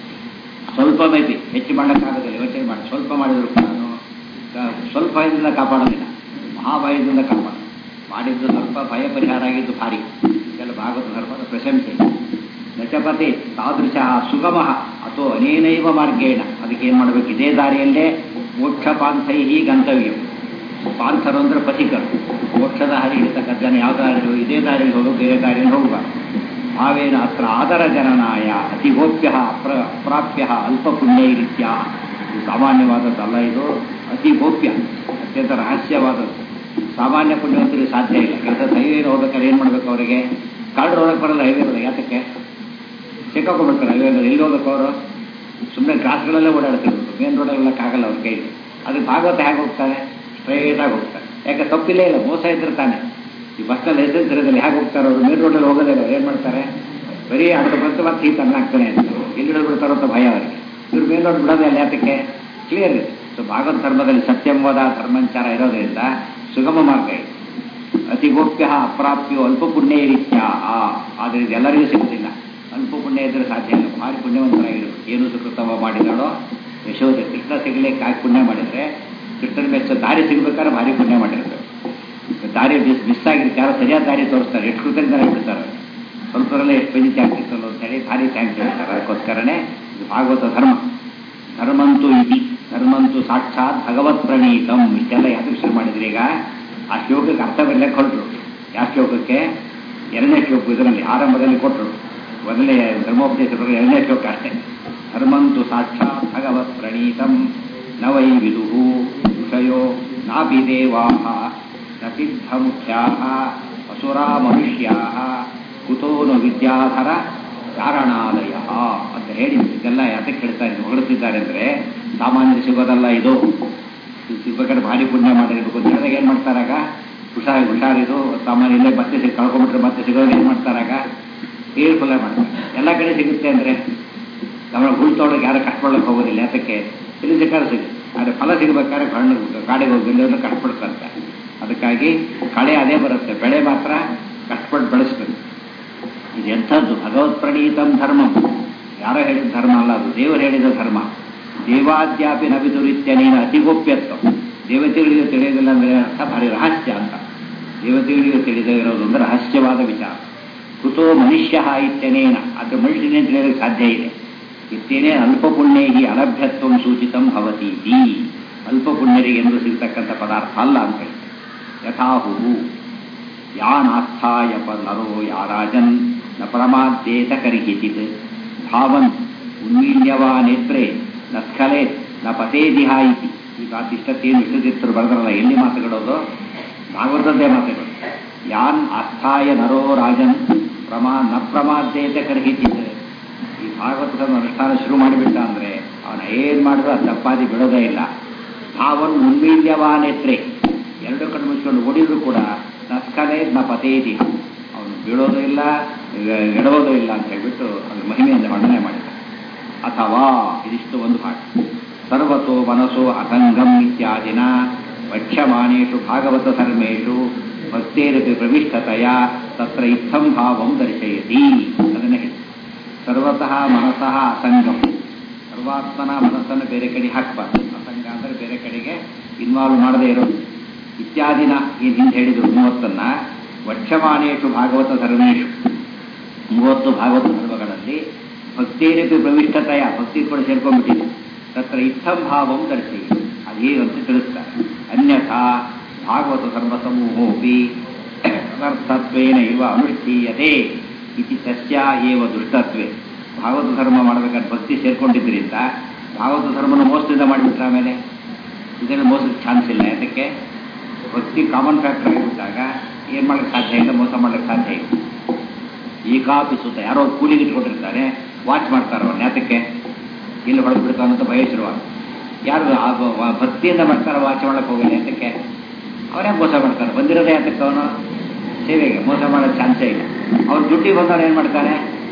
ಸ್ವಲ್ಪ ಮೈತಿ ಹೆಚ್ಚು ಮಾಡೋಕ್ಕಾಗೋದಿಲ್ಲ ಯೋಚನೆ ಮಾಡಿ ಸ್ವಲ್ಪ ಮಾಡಿದ್ರು ಕೂಡ ಸ್ವಲ್ಪ ಭಯದಿಂದ ಕಾಪಾಡೋದಿಲ್ಲ ಮಹಾಭಯದಿಂದ ಕಾಪಾಡ ಮಾಡಿದ್ದು ಸ್ವಲ್ಪ ಭಯ ಪರಿಹಾರ ಆಗಿದ್ದು ಭಾರಿ ಇದೆಲ್ಲ ಭಾಗವತ ಧರ್ಮದ ಪ್ರಶಂಸೆ ನಚಪತಿ ತಾದೃಶ ಸುಗಮ ಅಥವಾ ಅನೇನೈವ ಮಾರ್ಗೇಣ ಅದಕ್ಕೆ ಏನು ಮಾಡಬೇಕು ಇದೇ ದಾರಿಯಲ್ಲೇ ಮೋಕ್ಷ ಪಾಂಥೈ ಗಂತವ್ಯ ಪಾಂಥರು ಅಂದರೆ ಪಥಿಕರು ಮೋಕ್ಷದ ಹಾರಿ ಇರ್ತಕ್ಕಂಥ ಜನ ಯಾವ ದಾರಿ ಇದೇ ದಾರಿಯಲ್ಲಿ ಹೋಗೋ ಬೇರೆ ದಾರಿಯಲ್ಲಿ ಹೋಗಬಾರ್ದು ಭಾವೇನ ಅತ್ರ ಆದರ ಜನನಾಯ ಅತಿ ಗೋಪ್ಯ ಪ್ರ ಪ್ರಾಪ್ಯ ಅಲ್ಪ ಪುಣ್ಯೈರಿತ್ಯ ಇದು ಸಾಮಾನ್ಯವಾದದ್ದಲ್ಲ ಇದು ಅತಿ ಗೋಪ್ಯ ಅತ್ಯಂತ ರಹಸ್ಯವಾದದ್ದು ಸಾಮಾನ್ಯ ಪುಣ್ಯವಂತರಿಗೆ ಸಾಧ್ಯ ಇಲ್ಲ ಕೆಲಸ ಹೈವೇಲಿ ಹೋಗ್ಬೇಕಾದ್ರೆ ಏನು ಮಾಡ್ಬೇಕು ಅವರಿಗೆ ಕಾರ್ಡ್ ಹೋಗಕ್ಕೆ ಬರಲ್ಲ ಹೈವೇ ಬರಲ್ಲ ಯಾತಕ್ಕೆ ಸಿಕ್ಕಾಕೊಂಡ್ಬಿಡ್ತಾರೆ ಹೈವೇ ಎಲ್ಲಿ ಹೋಗ್ಬೇಕು ಅವರು ಸುಮ್ಮನೆ ಗ್ರಾಸ್ಗಳಲ್ಲೇ ಓಡಾಡ್ತಿರ್ಬೇಕು ಮೇನ್ ರೋಡಲ್ಲಿ ಆಗಲ್ಲ ಅವ್ರ ಕೈಲಿ ಅದಕ್ಕೆ ಭಾಗವತ ಹೇಗೆ ಹೋಗ್ತಾರೆ ಸ್ಟ್ರೈಟಾಗಿ ಹೋಗ್ತಾರೆ ಯಾಕೆ ತಪ್ಪಿಲ್ಲೇ ಇಲ್ಲ ಮೋಸ ಇದ್ದಿರ್ತಾನೆ ಈ ಬಸ್ನಲ್ಲಿ ಹೆಸರಿದ್ರಲ್ಲಿ ಹೇಗೆ ಹೋಗ್ತಾರೆ ಅವರು ಮೇನ್ ರೋಡಲ್ಲಿ ಹೋಗೋದೇ ಇಲ್ಲ ಏನು ಮಾಡ್ತಾರೆ ಬರೀ ಅರ್ಧ ಬಂತು ಮತ್ತೆ ಈ ತನ್ನ ಆಗ್ತಾನೆ ಅಂತ ಎಲ್ಲಿ ಬಿಡ್ತಾರೋ ಅಂತ ಭಯ ಅವರಿಗೆ ಇವ್ರು ಮೇನ್ ರೋಡ್ ಬಿಡೋದೇ ಇಲ್ಲ ಯಾತಕ್ಕೆ ಕ್ಲಿಯರ್ ಇದೆ ಸೊ ಭಾಗವತ ಧರ್ಮದಲ್ಲಿ ಸತ್ಯಂವಾದ ಧರ್ಮಂಚಾರ ಇರೋದ್ರಿಂದ ಸುಗಮ ಮಾರ್ಗ ಇದೆ ಅತಿ ಗೋಪ್ಯ ಅಪ್ರಾಪ್ಯೋ ಅಲ್ಪ ಪುಣ್ಯ ರೀತ್ಯ ಆದರೆ ಇದು ಎಲ್ಲರಿಗೂ ಸಿಗುತ್ತಿಲ್ಲ ಅಲ್ಪ ಪುಣ್ಯ ಇದ್ದರೆ ಸಾಧ್ಯ ಇಲ್ಲ ಭಾರಿ ಪುಣ್ಯವಂತರಾಗಿರ್ಬೇಕು ಏನು ಸುಕೃತವ ಮಾಡಿದಾಳೋ ಯಶೋಧ ಕೃಷ್ಣ ಸಿಗಲಿಕ್ಕೆ ಆಗಿ ಪುಣ್ಯ ಮಾಡಿದರೆ ಕೃಷ್ಣನ ಮೆಚ್ಚ ದಾರಿ ಸಿಗ್ಬೇಕಾದ್ರೆ ಭಾರಿ ಪುಣ್ಯ ಮಾಡಿರ್ಬೇಕು ದಾರಿ ಮಿಸ್ ಮಿಸ್ ಆಗಿರುತ್ತೆ ಯಾರೋ ಸರಿಯಾದ ದಾರಿ ತೋರಿಸ್ತಾರೆ ಎಷ್ಟು ಕೃತಜ್ಞ ಬಿಡ್ತಾರೆ ಸ್ವಲ್ಪದಲ್ಲೇ ಎಷ್ಟು ಬೆಜಿತಿ ಆಗ್ತಿತ್ತಲ್ಲ ಅಂತೇಳಿ ಭಾರಿ ಥ್ಯಾಂಕ್ಸ್ ಹೇಳ್ತಾರೆ ಅದಕ್ಕೋಸ್ಕರನೇ ಇದು ಭಾಗವತ ಧರ್ಮ ಧರ್ಮಂತು ಇತಿ ಧರ್ಮಂತು ಸಾಕ್ಷಾತ್ ಭಗವತ್ ಪ್ರಣೀತಂ ಇಷ್ಟೆಲ್ಲ ಯಾಕೆ ಶುರು ಮಾಡಿದ್ರಿ ಈಗ ಆ ಶ್ಲೋಕಕ್ಕೆ ಅರ್ಥ ಬರಲಿಕ್ಕೆ ಹೊರಟರು ಯಾವ ಶ್ಲೋಕಕ್ಕೆ ಎರಡನೇ ಶ್ಲೋಕ ಇದರಲ್ಲಿ ಆರಂಭದಲ್ಲಿ ಕೊಟ್ಟರು ಮೊದಲನೇ ಧರ್ಮೋಪದೇಶ ಎರಡನೇ ಶ್ಲೋಕ ಅಷ್ಟೇ ಧರ್ಮಂತು ಸಾಕ್ಷಾತ್ ಭಗವತ್ ಪ್ರಣೀತಂ ನ ವೈ ವಿದುಹು ಋಷಯೋ ನಾಪಿ ದೇವಾ ನ ಸಿದ್ಧ ಮುಖ್ಯಾ ಅಸುರಾ ಮನುಷ್ಯಾ ಕುತೋ ನ ವಿದ್ಯಾಧರ ಕಾರಣಾಲಯ ಅಂತ ಹೇಳಿ ಇದೆಲ್ಲ ಯಾತಕ್ಕೆ ಹೇಳ್ತಾರೆ ಹೊಗಳುತ್ತಿದ್ದಾರೆ ಅಂದರೆ ಸಾಮಾನ್ಯರು ಸಿಗೋದಲ್ಲ ಇದು ಸಿಗ್ಬೇಕಾದ್ರೆ ಭಾರಿ ಪುಣ್ಯ ಮಾಡಿರ್ಬೇಕು ಅಂತ ಹೇಳಿದಾಗ ಏನು ಮಾಡ್ತಾರಾಗ ಹುಷಾರಿ ಹುಷಾರಿದು ಸಾಮಾನ್ಯ ಇಲ್ಲೇ ಮತ್ತೆ ಸಿಗ್ ಕಳ್ಕೊಂಡ್ಬಿಟ್ರೆ ಮತ್ತೆ ಸಿಗೋದು ಏನು ಮಾಡ್ತಾರಾಗ ಕೇರ್ಫುಲ್ ಮಾಡ್ತಾರೆ ಎಲ್ಲ ಕಡೆ ಸಿಗುತ್ತೆ ಅಂದರೆ ನಮ್ಮ ಹುಲ್ ತೊಗೊಳಕ್ಕೆ ಯಾರು ಕಷ್ಟಪಡೋಕೆ ಹೋಗೋದಿಲ್ಲ ಯಾತಕ್ಕೆ ಇಲ್ಲಿ ಸಿಕ್ಕಾರೆ ಸಿಗುತ್ತೆ ಆದರೆ ಫಲ ಸಿಗಬೇಕಾದ್ರೆ ಕಣ್ಣು ಗಾಡಿಗೆ ಹೋಗಿ ಎಲ್ಲರೂ ಕಷ್ಟಪಡ್ತಾರೆ ಅದಕ್ಕಾಗಿ ಕಳೆ ಅದೇ ಬರುತ್ತೆ ಬೆಳೆ ಮಾತ್ರ ಕಷ್ಟಪಟ್ಟು ಬೆಳೆಸ್ಬೇಕು ಇದು ಎಂಥದ್ದು ಭಗವತ್ ಪ್ರಣೀತಂ ಧರ್ಮ ಯಾರೋ ಹೇಳಿದ ಧರ್ಮ ಅಲ್ಲ ಅದು ದೇವರು ಹೇಳಿದ ಧರ್ಮ ದೇವಾದ್ಯಾಪಿ ನಬಿದುರಿತ್ಯನೇನ ಅತಿಗೋಪ್ಯತ್ವ ದೇವತೆಗಳಿಗೆ ತಿಳಿಯೋದಿಲ್ಲ ಅಂದರೆ ಅರ್ಥ ಭಾರಿ ರಹಸ್ಯ ಅಂತ ದೇವತೆಗಳಿಗೆ ತಿಳಿದೇ ಇರೋದು ಒಂದು ರಹಸ್ಯವಾದ ವಿಚಾರ ಕುತೋ ಮನುಷ್ಯ ಇತ್ಯನೇನ ಅದು ಮನುಷ್ಯನೇ ತಿಳಿಯೋದಕ್ಕೆ ಸಾಧ್ಯ ಇದೆ ಇತ್ತೇನೇ ಅಲ್ಪ ಪುಣ್ಯೈಹಿ ಅಲಭ್ಯತ್ವ ಸೂಚಿತಂ ಭವತೀತಿ ಅಲ್ಪ ಪುಣ್ಯರಿಗೆ ಎಂದು ಸಿಗ್ತಕ್ಕಂಥ ಪದಾರ್ಥ ಅಲ್ಲ ಅಂತ ಹೇಳಿ ಯಥಾಹು ಯಾನಾಸ್ಥಾಯ ನರೋ ಯಾರಾಜನ್ ನ ಪರಮಾದ್ಯೇತ ಕರಿಹಿಚಿತ್ ಭಾವನ್ ಉನ್ಮೀಲ್ಯವಾ ನೇತ್ರೆ ನ ಸ್ಖಲೆ ನ ಪತೇದಿಹ ಇತಿ ಈ ಮಾತು ಇಷ್ಟತ್ತೇನು ಇಷ್ಟದಿರ್ತರು ಬರೆದ್ರಲ್ಲ ಎಲ್ಲಿ ಮಾತುಗಳೋದು ಭಾಗವತದ್ದೇ ಮಾತುಗಳು ಯಾನ್ ಆಸ್ಥಾಯ ನರೋ ರಾಜನ್ ಪ್ರಮಾ ನ ಪ್ರಮಾದ್ಯೇತ ಕರ್ಹಿಚಿತ್ ಈ ಭಾಗವತದ ಅನುಷ್ಠಾನ ಶುರು ಮಾಡಿಬಿಟ್ಟ ಅಂದರೆ ಅವನ ಏನು ಮಾಡಿದ್ರು ಅದು ತಪ್ಪಾದಿ ಬಿಡೋದೇ ಇಲ್ಲ ಭಾವನ್ ಉನ್ಮೀಲ್ಯವಾ ನೇತ್ರೆ ಎರಡು ಕಣ್ಣು ಮುಚ್ಕೊಂಡು ಓಡಿದ್ರು ಕೂಡ ನಸ್ಕಲೆ ನ ಪತೇದಿ ಅವನು ಬೀಳೋದು ಇಲ್ಲ ಎಡೋದು ಇಲ್ಲ ಅಂತ ಹೇಳ್ಬಿಟ್ಟು ಅದ್ರ ಮಹಿಮೆಯಿಂದ ವರ್ಣನೆ ಮಾಡಿದ ಅಥವಾ ಇದಿಷ್ಟು ಒಂದು ಭಾಗ ಸರ್ವತೋ ಮನಸ್ಸೋ ಅಸಂಗಂ ಇತ್ಯಾದಿನ ವಕ್ಷ್ಯಮಾನೇಷು ಭಾಗವತ ಧರ್ಮೇಶು ಭಕ್ತೇರಪಿ ಪ್ರವಿಷ್ಟತೆಯ ತತ್ರ ಇತ್ತಂ ಭಾವಂ ದರ್ಶಯತಿ ಅದನ್ನೇ ಹೇಳಿ ಸರ್ವತಃ ಮನಸಃ ಅಸಂಗಂ ಸರ್ವಾತ್ಮನ ಮನಸ್ಸನ್ನು ಬೇರೆ ಕಡೆ ಹಾಕ್ಬಾರ್ದು ಅಸಂಗ ಅಂದರೆ ಬೇರೆ ಕಡೆಗೆ ಇನ್ವಾಲ್ವ್ ಮಾಡದೇ ಇರೋದು ಇತ್ಯಾದಿನ ಏನು ಹಿಂದೆ ಹೇಳಿದರು ಮೂವತ್ತನ್ನ ವಕ್ಷಮಾನೇಶು ಭಾಗವತ ಧರ್ಮೇಶು ಮೂವತ್ತು ಭಾಗವತ ಧರ್ಮಗಳಲ್ಲಿ ಭಕ್ತಿಯೇನಕ್ಕೆ ಪ್ರವಿಷ್ಟತೆಯ ಭಕ್ತಿ ಕೂಡ ಸೇರ್ಕೊಂಡ್ಬಿಟ್ಟಿದೆ ತತ್ರ ಇತ್ತಂ ಭಾವಂ ದರ್ಶಿ ಅದೇನಂತ ತಿಳಿಸ್ತಾರೆ ಅನ್ಯಥಾ ಭಾಗವತ ಧರ್ಮ ಸಮೂಹೋಪಿ ಅನರ್ಥತ್ವೇನ ಇವ ಅನುಷ್ಠೀಯತೆ ಇತಿ ಸಸ್ಯ ಏವ ದುಷ್ಟತ್ವೇ ಭಾಗವತ ಧರ್ಮ ಮಾಡಬೇಕಾದ್ರೆ ಭಕ್ತಿ ಸೇರ್ಕೊಂಡಿದ್ದರಿಂದ ಭಾಗವತ ಧರ್ಮನ ಮೋಸದಿಂದ ಮಾಡಿಬಿಟ್ರೆ ಆಮೇಲೆ ಇದರಲ್ಲಿ ಮೋಸದ ಚಾನ್ಸ್ ಇಲ್ಲ ಯಾತಕ್ಕೆ ಭಕ್ತಿ ಕಾಮನ್ ಫ್ಯಾಕ್ಟರ್ ಆಗಿಬಿಟ್ಟಾಗ ಏನು ಮಾಡಲಿಕ್ಕೆ ಸಾಧ್ಯ ಇಲ್ಲ ಮೋಸ ಮಾಡ್ಲಿಕ್ಕೆ ಸಾಧ್ಯ ಇಲ್ಲ ಏಕಾಪಿ ಸುತ್ತ ಯಾರೋ ಕೂಲಿಗೆ ಇಟ್ಕೊಂಡಿರ್ತಾರೆ ವಾಚ್ ಮಾಡ್ತಾರೆ ಅವ್ರನ್ನ ಯಾತಕ್ಕೆ ಇಲ್ಲಿ ಹೊಡೆದು ಬಿಡ್ತಾನೆ ಅಂತ ಭಯ ಶುರುವಾಗ ಯಾರು ಆ ಬ- ವ- ಭಕ್ತಿಯಿಂದ ಮಾಡ್ತಾರೆ ವಾಚ್ ಮಾಡಕ್ಕೆ ಹೋಗಿಲ್ಲ ಯಾತಕ್ಕೆ ಅವರೇ ಮೋಸ ಮಾಡ್ತಾರೆ ಬಂದಿರೋದೇ ಯಾತಕ್ಕೆ ಅವನು ಸೇವೆಗೆ ಮೋಸ ಮಾಡೋ ಚಾನ್ಸೇ ಇಲ್ಲ ಅವ್ರು ದುಡ್ಡಿಗೆ ಬಂದವ್ರು ಏನು ಮಾಡ್ತಾನೆ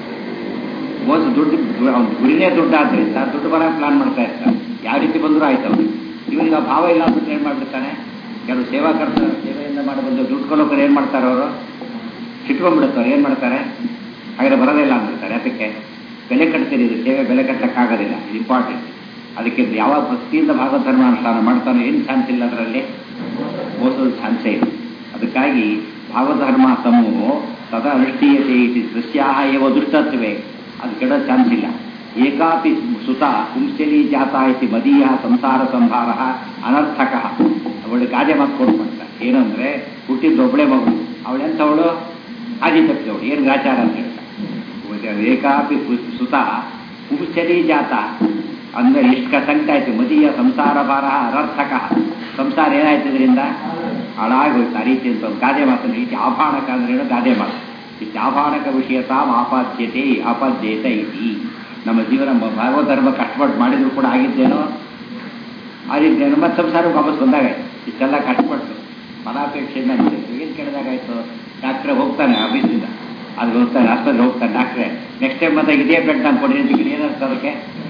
ಮೋಸ ದುಡ್ಡು ಅವ್ನು ಗುರಿನೇ ದುಡ್ಡು ಆದ್ದರಿಂದ ದುಡ್ಡು ಬರೋಕೆ ಪ್ಲಾನ್ ಮಾಡ್ತಾ ಇರ್ತಾರೆ ಯಾವ ರೀತಿ ಬಂದರೂ ಆಯ್ತು ಅವ್ನು ಇವನಿಗೆ ಆ ಭಾವ ಇಲ್ಲ ಅಂತ ಏನು ಮಾಡ್ಬಿಡ್ತಾನೆ ಕೆಲವು ಸೇವಾ ಕರ್ತ ಸೇವೆಯಿಂದ ಮಾಡಿ ಬಂದು ದುಡ್ಡು ಕೊಡೋಕರು ಏನು ಮಾಡ್ತಾರೆ ಅವರು ಸಿಟ್ಕೊಂಡ್ಬಿಡುತ್ತಾರೆ ಏನು ಮಾಡ್ತಾರೆ ಹಾಗಾದ್ರೆ ಬರೋದೇ ಇಲ್ಲ ಅಂದ್ಬಿಡ್ತಾರೆ ಅದಕ್ಕೆ ಬೆಲೆ ಕಟ್ತೀರಿ ಇದು ಸೇವೆ ಬೆಲೆ ಕಟ್ಟಕ್ಕಾಗೋದಿಲ್ಲ ಇದು ಇಂಪಾರ್ಟೆಂಟ್ ಅದಕ್ಕೆ ಯಾವಾಗ ಭಕ್ತಿಯಿಂದ ಭಾಗವತ ಧರ್ಮ ಅನುಷ್ಠಾನ ಮಾಡ್ತಾನೋ ಏನು ಚಾನ್ಸ್ ಇಲ್ಲ ಅದರಲ್ಲಿ ಮೋಸದ ಚಾನ್ಸೇ ಇಲ್ಲ ಅದಕ್ಕಾಗಿ ಭಾಗವತ ಧರ್ಮ ಸಮೂಹ ಸದಾ ಅನುಷ್ಠೀಯತೆ ಇತಿ ದೃಶ್ಯಾಹ ಏವ ದುಷ್ಟತ್ವೇ ಅದು ಕೆಡೋ ಚಾನ್ಸ್ ಇಲ್ಲ ಏಕಾಪಿ ಸುತ ಪುಂಸಲಿ ಜಾತ ಇತಿ ಮದೀಯ ಸಂಸಾರ ಸಂಭಾರ ಅನರ್ಥಕ ಅವಳು ಗಾದೆ ಮಾತು ಕೊಡ್ತಾರೆ ಏನಂದ್ರೆ ಹುಟ್ಟಿದ್ದು ಒಬ್ಬಳೆ ಮಗು ಅವಳೆಂಥವಳು ಆದಿ ತಪ್ಪಿದವಳು ಏನು ಗ್ರಾಚಾರ ಅಂತ ಹೇಳ್ತಾರೆ ಏಕಾಪಿ ಪು- ಸುತ ಪುಂಸಲಿ ಜಾತ ಅಂದ್ರೆ ಎಷ್ಟು ಕ- ಸಂಕಟ ಆಯ್ತು ಮದೀಯ ಸಂಸಾರ ಭಾರ ಅನರ್ಥಕ ಸಂಸಾರ ಏನಾಯ್ತು ಇದರಿಂದ ಹಾಳಾಗೋಯ್ತು ಆ ರೀತಿ ಅಂತ ಒಂದು ಗಾದೆ ಮಾತನ್ನು ಇತಿ ಆಭಾಣಕ ಅಂದ್ರೆ ಏನು ಗಾದೆ ಮಾತು ಇತಿ ಆಭಾಣಕ ವಿಷಯತಾಂ ಆಪಾದ್ಯತೆ ಆಪಾದ್ಯತ ಇತಿ ನಮ್ಮ ಜೀವನ ಮ- ಭಾಗವತ ಧರ್ಮ ಕಷ್ಟಪಟ್ಟು ಮಾಡಿದ್ರು ಕೂಡ ಆಗಿದ್ದೇನೋ ಆ ರೀತಿ ನಮ್ಮ ಸಂಸಾರಕ್ಕೆ ವಾಪಸ್ ಬಂದಾಗ ಇಷ್ಟೆಲ್ಲ ಕಷ್ಟಪಟ್ಟು ಫಲಾಪೇಕ್ಷೆಯಿಂದ ಏನು ಕೇಳಿದಾಗಾಯ್ತು ಡಾಕ್ಟ್ರೆ ಹೋಗ್ತಾನೆ ಆಫೀಸಿಂದ ಅದು ಹೋಗ್ತಾನೆ ಆಸ್ಪತ್ರೆ ಹೋಗ್ತಾನೆ ಡಾಕ್ಟ್ರೆ ನೆಕ್ಸ್ಟ್ ಟೈಮ್ ಮತ್ತೆ ಇದೇ ಬೆಡ್ ನಾನು ಕೊಡಿ ಅಂತ ಏನಂತ ಅದಕ್ಕೆ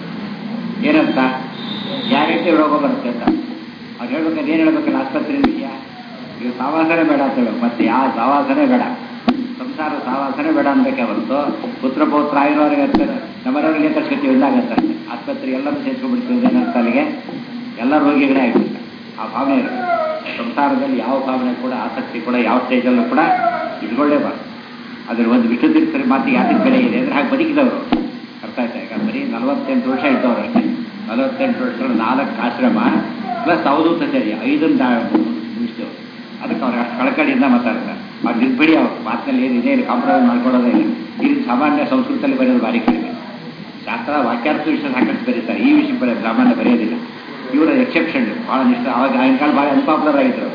ಏನಂತ ಗ್ಯಾರಂಟಿ ರೋಗ ಬರುತ್ತೆ ಅಂತ ಅವ್ರು ಹೇಳ್ಬೇಕಾದ್ರೆ ಏನು ಹೇಳ್ಬೇಕಲ್ಲ ಆಸ್ಪತ್ರೆ ವಿಷಯ ಈಗ ಸಾವಾಸನೆ ಬೇಡ ಅಂತ ಹೇಳ್ಬೇಕು ಮತ್ತೆ ಯಾವ ಸಾವಾಸನೆ ಬೇಡ ಸಂಸಾರ ಸಾವಾಸನೆ ಬೇಡ ಅನ್ಬೇಕೆ ಹೊರತು ಪುತ್ರ ಪೌತ್ರ ಆಗಿರೋರಿಗೆ ಇರ್ತಾರೆ ನಮ್ಮವರಿಗೆ ಕರ್ಸ್ಕೊತೀವಿ ಇಲ್ಲಾಗತ್ತೆ ಆಸ್ಪತ್ರೆ ಎಲ್ಲರೂ ಸೇರ್ಕೊಂಡ್ಬಿಡ್ತೀವಿ ಏನಂತ ಅಲ್ಲಿಗೆ ಎಲ್ಲ ರೋಗಿಗಳೇ ಆಗಿಬಿಡ್ತಾರೆ ಆ ಭಾವನೆ ಇರುತ್ತೆ ಸಂಸಾರದಲ್ಲಿ ಯಾವ ಭಾವನೆ ಕೂಡ ಆಸಕ್ತಿ ಕೂಡ ಯಾವ ಸ್ಟೇಜಲ್ಲೂ ಕೂಡ ಇಟ್ಕೊಳ್ಳೇಬಾರ್ದು ಅದ್ರ ಒಂದು ವಿಷ್ಣು ತೀರ್ಥರ ಮಾತಿಗೆ ಯಾತಕ್ಕೆ ಬೆಲೆ ಇದೆ ಅಂದರೆ ಹಾಗೆ ಬದುಕಿದವರು ಅರ್ಥ ಆಯ್ತಾ ಈಗ ಬರೀ ನಲವತ್ತೆಂಟು ವರ್ಷ ಇದ್ದವರು ಅಷ್ಟೇ ನಲವತ್ತೆಂಟು ವರ್ಷ ನಾಲ್ಕು ಆಶ್ರಮ ಪ್ಲಸ್ ಅವಧೂತ ಚರ್ಯ ಐದನ್ನು ದಾ ಮುಗಿಸ್ತೇವೆ ಅದಕ್ಕೆ ಅವ್ರು ಅಷ್ಟು ಕಳಕಳಿಯಿಂದ ಮಾತಾಡ್ತಾರೆ ಅವ್ರು ನಿರ್ಬಿಡಿ ಅವ್ರು ಮಾತಿನಲ್ಲಿ ಏನಿದೆ ಇಲ್ಲಿ ಕಾಂಪ್ರಮೈಸ್ ಮಾಡ್ಕೊಳ್ಳೋದೇ ಇಲ್ಲ ಇಲ್ಲಿ ಸಾಮಾನ್ಯ ಸಂಸ್ಕೃತದಲ್ಲಿ ಬರೆಯೋದು ಭಾರಿ ಕಡಿಮೆ ಶಾಸ್ತ್ರ ವಾಕ್ಯಾರ್ಥ ವಿಷಯ ಸಾಕಷ್ಟು ಬರೀತಾರೆ ಈ ವಿಷಯ ಬರೆಯೋದು ಸಾಮಾನ್ಯ ಬರೆಯೋದಿಲ್ಲ ಇವರ ಎಕ್ಸೆಪ್ಷನ್ ಭಾಳ ನಿಷ್ಠ ಅವಾಗ ಆಗಿನ ಕಾಲ ಭಾಳ ಅನ್ಪಾಪ್ಯುಲರ್ ಆಗಿದ್ರು